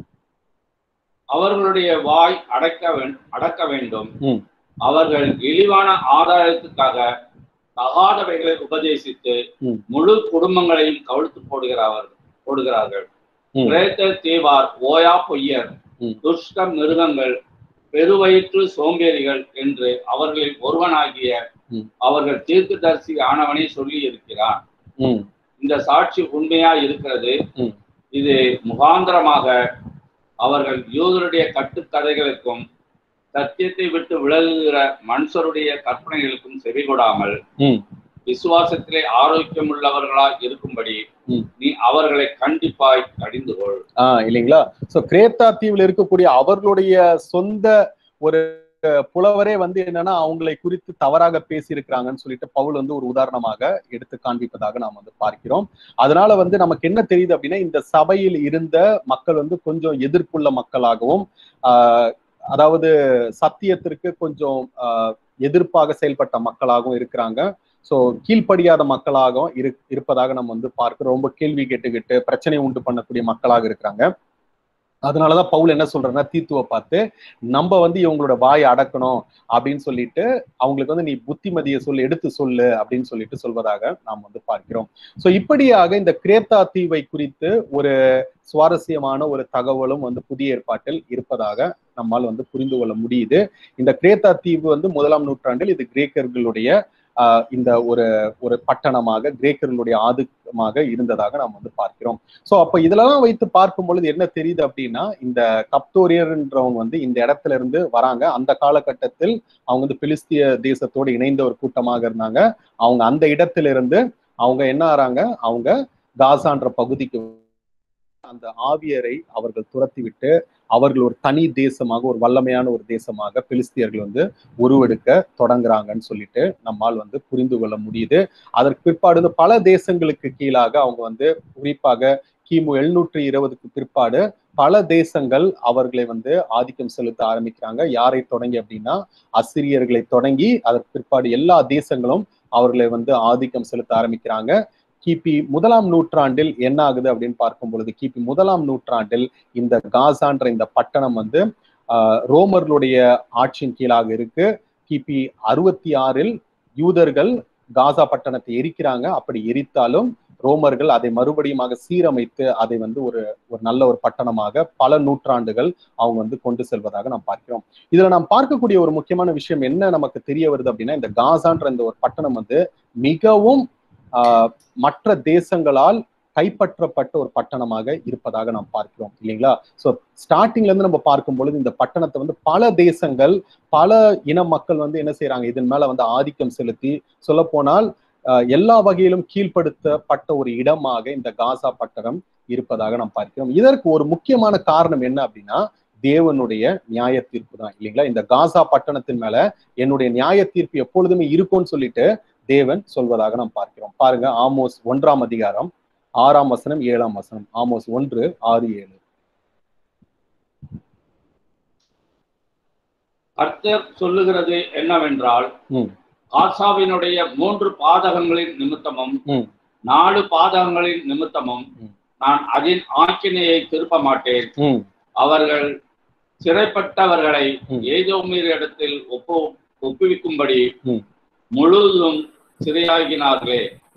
அவர்களுடைய வாய் அடக்க வேண்- அடக்க வேண்டும் ம். அவர்கள் இழிவான ஆதாயத்துக்காக தகாதவைகளை உபதேசித்து ம். முழு குடும்பங்களையும் கவிழ்த்து போடுகிறார்கள் போடுகிறார்கள் ம். கிரேத்த தீவார் ஓயா பொய்யர் ம். துஷ்ட மிருகங்கள் பெருவயிற்று சோம்பேறிகள் என்று அவர்களில் ஒருவனாகிய ம். அவர்கள் தீர்க்கதரிசி ஆனவனே சொல்லி இருக்கிறான் ம் இந்த சாட்சி உண்மையா இருக்கிறது ம். இது முகாந்திரமாக அவர்கள் யூதருடைய கட்டுக்கதைகளுக்கும் சத்தியத்தை விட்டு விலகுகிற மனுஷருடைய கற்பனைகளுக்கும் செவிகொடாமல் ம் விசுவாசத்திலே ஆரோக்கியமுள்ளவர்களாய் இருக்கும்படி ம். நீ அவர்களை கண்டிப்பாய் கடிந்து கொள் ஆஹ் இல்லைங்களா சோ கிரேத்தா தீவில் இருக்கக்கூடிய அவர்களுடைய சொந்த ஒரு அஹ், புலவரே வந்து என்னன்னா அவங்களை குறித்து தவறாக பேசியிருக்கிறாங்கன்னு சொல்லிட்டு பவுல் வந்து ஒரு உதாரணமாக எடுத்து காண்பிப்பதாக நாம் வந்து பார்க்கிறோம் அதனால வந்து நமக்கு என்ன தெரியுது அப்படின்னா இந்த சபையில் இருந்த மக்கள் வந்து கொஞ்சம் எதிர்ப்புள்ள மக்களாகவும் ஆஹ் அதாவது சத்தியத்திற்கு கொஞ்சம் ஆஹ் எதிர்ப்பாக செயல்பட்ட மக்களாகவும் இருக்கிறாங்க ஸோ கீழ்ப்படியாத மக்களாகவும் இரு இருப்பதாக நம்ம வந்து பார்க்கிறோம் ரொம்ப கேள்வி கேட்டுக்கிட்டு பிரச்சனை உண்டு பண்ணக்கூடிய மக்களாக இருக்கிறாங்க அதனாலதான் பவுல் என்ன சொல்றேன்னா தீத்துவை பார்த்து நம்ம வந்து இவங்களோட வாயை அடக்கணும் அப்படின்னு சொல்லிட்டு அவங்களுக்கு வந்து நீ புத்திமதியை சொல்லு எடுத்து சொல்லு அப்படின்னு சொல்லிட்டு சொல்வதாக நாம் வந்து பார்க்கிறோம் ஸோ இப்படியாக இந்த கிரேத்தா தீவை குறித்து ஒரு சுவாரஸ்யமான ஒரு தகவலும் வந்து புதிய ஏற்பாட்டில் இருப்பதாக நம்மால் வந்து புரிந்து கொள்ள முடியுது இந்த கிரேத்தா தீவு வந்து முதலாம் நூற்றாண்டில் இது கிரேக்கர்களுடைய ஆஹ் இந்த ஒரு ஒரு பட்டணமாக கிரேக்கர்களுடைய ஆதிக்கமாக இருந்ததாக நாம் வந்து பார்க்கிறோம் சோ அப்ப இதெல்லாம் வைத்து பார்க்கும் பொழுது என்ன தெரியுது அப்படின்னா இந்த கப்தோரியர்ன்றவங்க வந்து இந்த இடத்துல இருந்து வராங்க அந்த காலகட்டத்தில் அவங்க வந்து பிலிஸ்திய தேசத்தோடு இணைந்த ஒரு கூட்டமாக இருந்தாங்க அவங்க அந்த இடத்திலிருந்து அவங்க என்ன ஆறாங்க அவங்க காசான்ற பகுதிக்கு அந்த ஆவியரை அவர்கள் துரத்தி விட்டு அவர்கள் ஒரு தனி தேசமாக ஒரு வல்லமையான ஒரு தேசமாக பிலிஸ்தியர்கள் வந்து உருவெடுக்க தொடங்குறாங்கன்னு சொல்லிட்டு நம்மால் வந்து புரிந்து கொள்ள முடியுது அதற்கு பிற்பாடு வந்து பல தேசங்களுக்கு கீழாக அவங்க வந்து குறிப்பாக கிமு எழுநூற்றி இருபதுக்கு பிற்பாடு பல தேசங்கள் அவர்களை வந்து ஆதிக்கம் செலுத்த ஆரம்பிக்கிறாங்க யாரை தொடங்கி அப்படின்னா அசிரியர்களை தொடங்கி அதற்கு பிற்பாடு எல்லா தேசங்களும் அவர்களை வந்து ஆதிக்கம் செலுத்த ஆரம்பிக்கிறாங்க கிபி முதலாம் நூற்றாண்டில் என்ன ஆகுது அப்படின்னு பார்க்கும் பொழுது கிபி முதலாம் நூற்றாண்டில் இந்த காசான்ற இந்த பட்டணம் வந்து ஆஹ், ரோமர்களுடைய ஆட்சியின் கீழாக இருக்கு கிபி அறுபத்தி ஆறில் யூதர்கள் காசா பட்டணத்தை எரிக்கிறாங்க அப்படி எரித்தாலும் ரோமர்கள் அதை மறுபடியுமாக சீரமைத்து அதை வந்து ஒரு ஒரு நல்ல ஒரு பட்டணமாக பல நூற்றாண்டுகள் அவங்க வந்து கொண்டு செல்வதாக நாம் பார்க்கிறோம் இதுல நாம் பார்க்கக்கூடிய ஒரு முக்கியமான விஷயம் என்ன நமக்கு தெரிய வருது அப்படின்னா இந்த காசான்ற இந்த ஒரு பட்டணம் வந்து மிகவும் ஆஹ், மற்ற தேசங்களால் கைப்பற்றப்பட்ட ஒரு பட்டணமாக இருப்பதாக நாம் பார்க்கிறோம் இல்லைங்களா ஸோ ஸ்டார்டிங்ல இருந்து நம்ம பார்க்கும் பொழுது இந்த பட்டணத்தை வந்து பல தேசங்கள் பல இன மக்கள் வந்து என்ன செய்யறாங்க இதன் மேல வந்து ஆதிக்கம் செலுத்தி சொல்ல போனால் எல்லா வகையிலும் கீழ்ப்படுத்தப்பட்ட ஒரு இடமாக இந்த காசா பட்டணம் இருப்பதாக நாம் பார்க்கிறோம் இதற்கு ஒரு முக்கியமான காரணம் என்ன அப்படின்னா தேவனுடைய நியாய தீர்ப்பு தான் இல்லைங்களா இந்த காசா பட்டணத்தின் மேல என்னுடைய நியாய தீர்ப்பு எப்பொழுதுமே இருக்கும்னு சொல்லிட்டு தேவன் சொல்வதாக நாம் பார்க்கிறோம் பாருங்க ஆமோஸ் ஒன்றாம் அதிகாரம் ஆறாம் வசனம் ஏழாம் வசனம் ஆமோஸ் ஒன்று ஆறு ஏழு கர்த்தர் சொல்லுகிறது என்னவென்றால் ம். ஆசாவினுடைய மூன்று பாதகங்களின் நிமித்தமும் ம். நாலு பாதகங்களின் நிமித்தமும் ம். நான் அதின் ஆக்கினையை திருப்ப மாட்டேன் ம் அவர்கள் சிறைப்பட்டவர்களை ம். ஏதோமீர் இடத்தில் ஒப்பு ஒப்புவிக்கும்படி ம். முழுவதும் சிறையாகினார்களே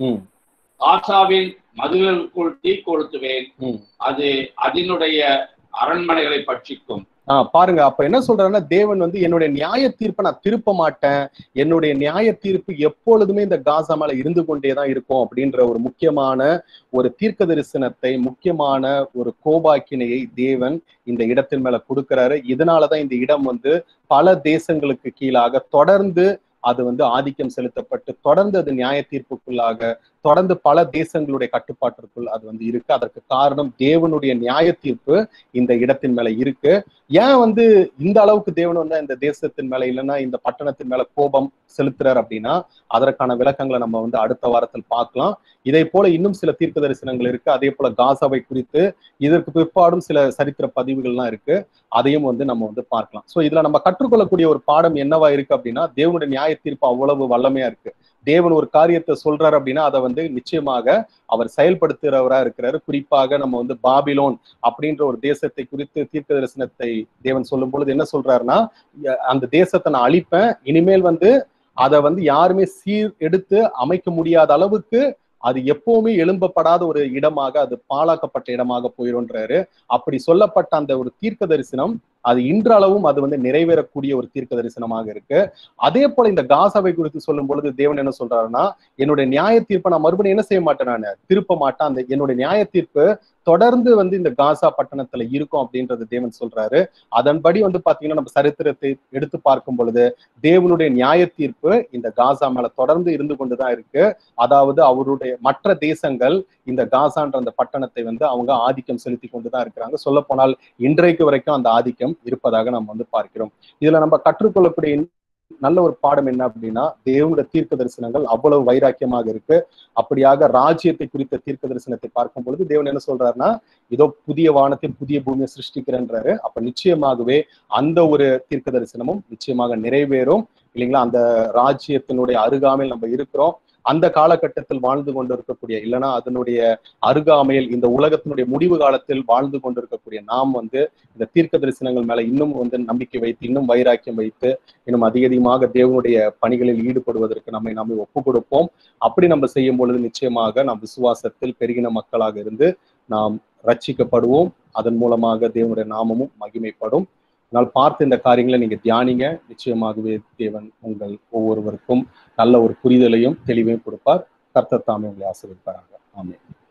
ம் காசாவின் மதுகளுக்குள் தீ கொளுத்துவேன் ம் அது அதனுடைய அரண்மனைகளை பட்சிக்கும் ஆ பாருங்க அப்ப என்ன சொல்றாருன்னா தேவன் வந்து என்னுடைய நியாய தீர்ப்பை நான் திருப்ப மாட்டேன் என்னுடைய நியாய தீர்ப்பு எப்பொழுதுமே இந்த காசா மேல இருந்து கொண்டேதான் இருக்கும் அப்படின்ற ஒரு முக்கியமான ஒரு தீர்க்க தரிசனத்தை முக்கியமான ஒரு கோபாக்கினையை தேவன் இந்த இடத்தின் மேல கொடுக்கிறாரு இதனாலதான் இந்த இடம் வந்து பல தேசங்களுக்கு கீழாக தொடர்ந்து அது வந்து ஆதிக்கம் செலுத்தப்பட்டு தொடர்ந்து அது நியாய தீர்ப்புக்குள்ளாக தொடர்ந்து பல தேசங்களுடைய கட்டுப்பாட்டிற்குள் அது வந்து இருக்கு அதற்கு காரணம் தேவனுடைய நியாய தீர்ப்பு இந்த இடத்தின் மேல இருக்கு ஏன் வந்து இந்த அளவுக்கு தேவன் வந்து இந்த தேசத்தின் மேல இல்லைன்னா இந்த பட்டணத்தின் மேல கோபம் செலுத்துறார் அப்படின்னா அதற்கான விளக்கங்களை நம்ம வந்து அடுத்த வாரத்தில் பார்க்கலாம் இதே போல இன்னும் சில தீர்க்க தரிசனங்கள் இருக்கு அதே போல காசாவை குறித்து இதற்கு பிற்பாடும் சில சரித்திர பதிவுகள்லாம் இருக்கு அதையும் வந்து நம்ம வந்து பார்க்கலாம் சோ இதுல நம்ம கற்றுக்கொள்ளக்கூடிய ஒரு பாடம் என்னவா இருக்கு அப்படின்னா தேவனுடைய நியாய தீர்ப்பு அவ்வளவு வல்லமையா இருக்கு தேவன் ஒரு காரியத்தை சொல்றாரு அப்படின்னா அதை வந்து நிச்சயமாக அவர் செயல்படுத்துகிறவரா இருக்கிறாரு குறிப்பாக நம்ம வந்து பாபிலோன் அப்படின்ற ஒரு தேசத்தை குறித்து தீர்க்க தரிசனத்தை தேவன் சொல்லும் பொழுது என்ன சொல்றாருன்னா ய- அந்த தேசத்தை நான் அழிப்பேன் இனிமேல் வந்து அதை வந்து யாருமே சீர் எடுத்து அமைக்க முடியாத அளவுக்கு அது எப்பவுமே எழும்பப்படாத ஒரு இடமாக அது பாழாக்கப்பட்ட இடமாக போயிடும்ன்றாரு அப்படி சொல்லப்பட்ட அந்த ஒரு தீர்க்க தரிசனம் அது இன்றளவும் அது வந்து நிறைவேறக்கூடிய ஒரு தீர்க்க தரிசனமாக இருக்கு அதே போல இந்த காசாவை குறித்து சொல்லும் பொழுது தேவன் என்ன சொல்றாருன்னா என்னுடைய நியாய தீர்ப்பை நான் மறுபடியும் என்ன செய்ய மாட்டேன் நான் திருப்ப மாட்டேன் அந்த என்னுடைய நியாய தீர்ப்பு தொடர்ந்து வந்து இந்த காசா பட்டணத்துல இருக்கும் அப்படின்றது தேவன் சொல்றாரு அதன்படி வந்து பாத்தீங்கன்னா நம்ம சரித்திரத்தை எடுத்து பார்க்கும் பொழுது தேவனுடைய நியாய தீர்ப்பு இந்த காசா மேல தொடர்ந்து இருந்து கொண்டுதான் இருக்கு அதாவது அவருடைய மற்ற தேசங்கள் இந்த காசான்ற அந்த பட்டணத்தை வந்து அவங்க ஆதிக்கம் செலுத்தி கொண்டுதான் இருக்கிறாங்க சொல்ல போனால் இன்றைக்கு வரைக்கும் அந்த ஆதிக்கம் இருப்பதாக நம்ம வந்து பார்க்கிறோம் இதுல நம்ம கற்றுக்கொள்ளக்கூடிய நல்ல ஒரு பாடம் என்ன அப்படின்னா தேவனுடைய தீர்க்க தரிசனங்கள் அவ்வளவு வைராக்கியமாக இருக்கு அப்படியாக ராஜ்யத்தை குறித்த தீர்க்க தரிசனத்தை பார்க்கும் பொழுது தேவன் என்ன சொல்றாருன்னா இதோ புதிய வானத்தை புதிய பூமியை சிருஷ்டிக்கிறேன்றாரு அப்ப நிச்சயமாகவே அந்த ஒரு தீர்க்க தரிசனமும் நிச்சயமாக நிறைவேறும் இல்லைங்களா அந்த ராஜ்யத்தினுடைய அருகாமையில் நம்ம இருக்கிறோம் அந்த காலகட்டத்தில் வாழ்ந்து கொண்டிருக்கக்கூடிய இல்லைன்னா அதனுடைய அருகாமையில் இந்த உலகத்தினுடைய முடிவு காலத்தில் வாழ்ந்து கொண்டிருக்கக்கூடிய நாம் வந்து இந்த தீர்க்க தரிசனங்கள் மேல இன்னும் வந்து நம்பிக்கை வைத்து இன்னும் வைராக்கியம் வைத்து இன்னும் அதிக அதிகமாக தேவனுடைய பணிகளில் ஈடுபடுவதற்கு நம்மை நாமே ஒப்பு கொடுப்போம் அப்படி நம்ம செய்யும் பொழுது நிச்சயமாக நாம் விசுவாசத்தில் பெருகின மக்களாக இருந்து நாம் ரட்சிக்கப்படுவோம் அதன் மூலமாக தேவனுடைய நாமமும் மகிமைப்படும் அதனால் பார்த்து இந்த காரியங்களை நீங்க தியானிங்க நிச்சயமாகவே தேவன் உங்கள் ஒவ்வொருவருக்கும் நல்ல ஒரு புரிதலையும் தெளிவையும் கொடுப்பார் கர்த்தர் தாமே உங்களை ஆசீர்வதிப்பாராங்க ஆமென்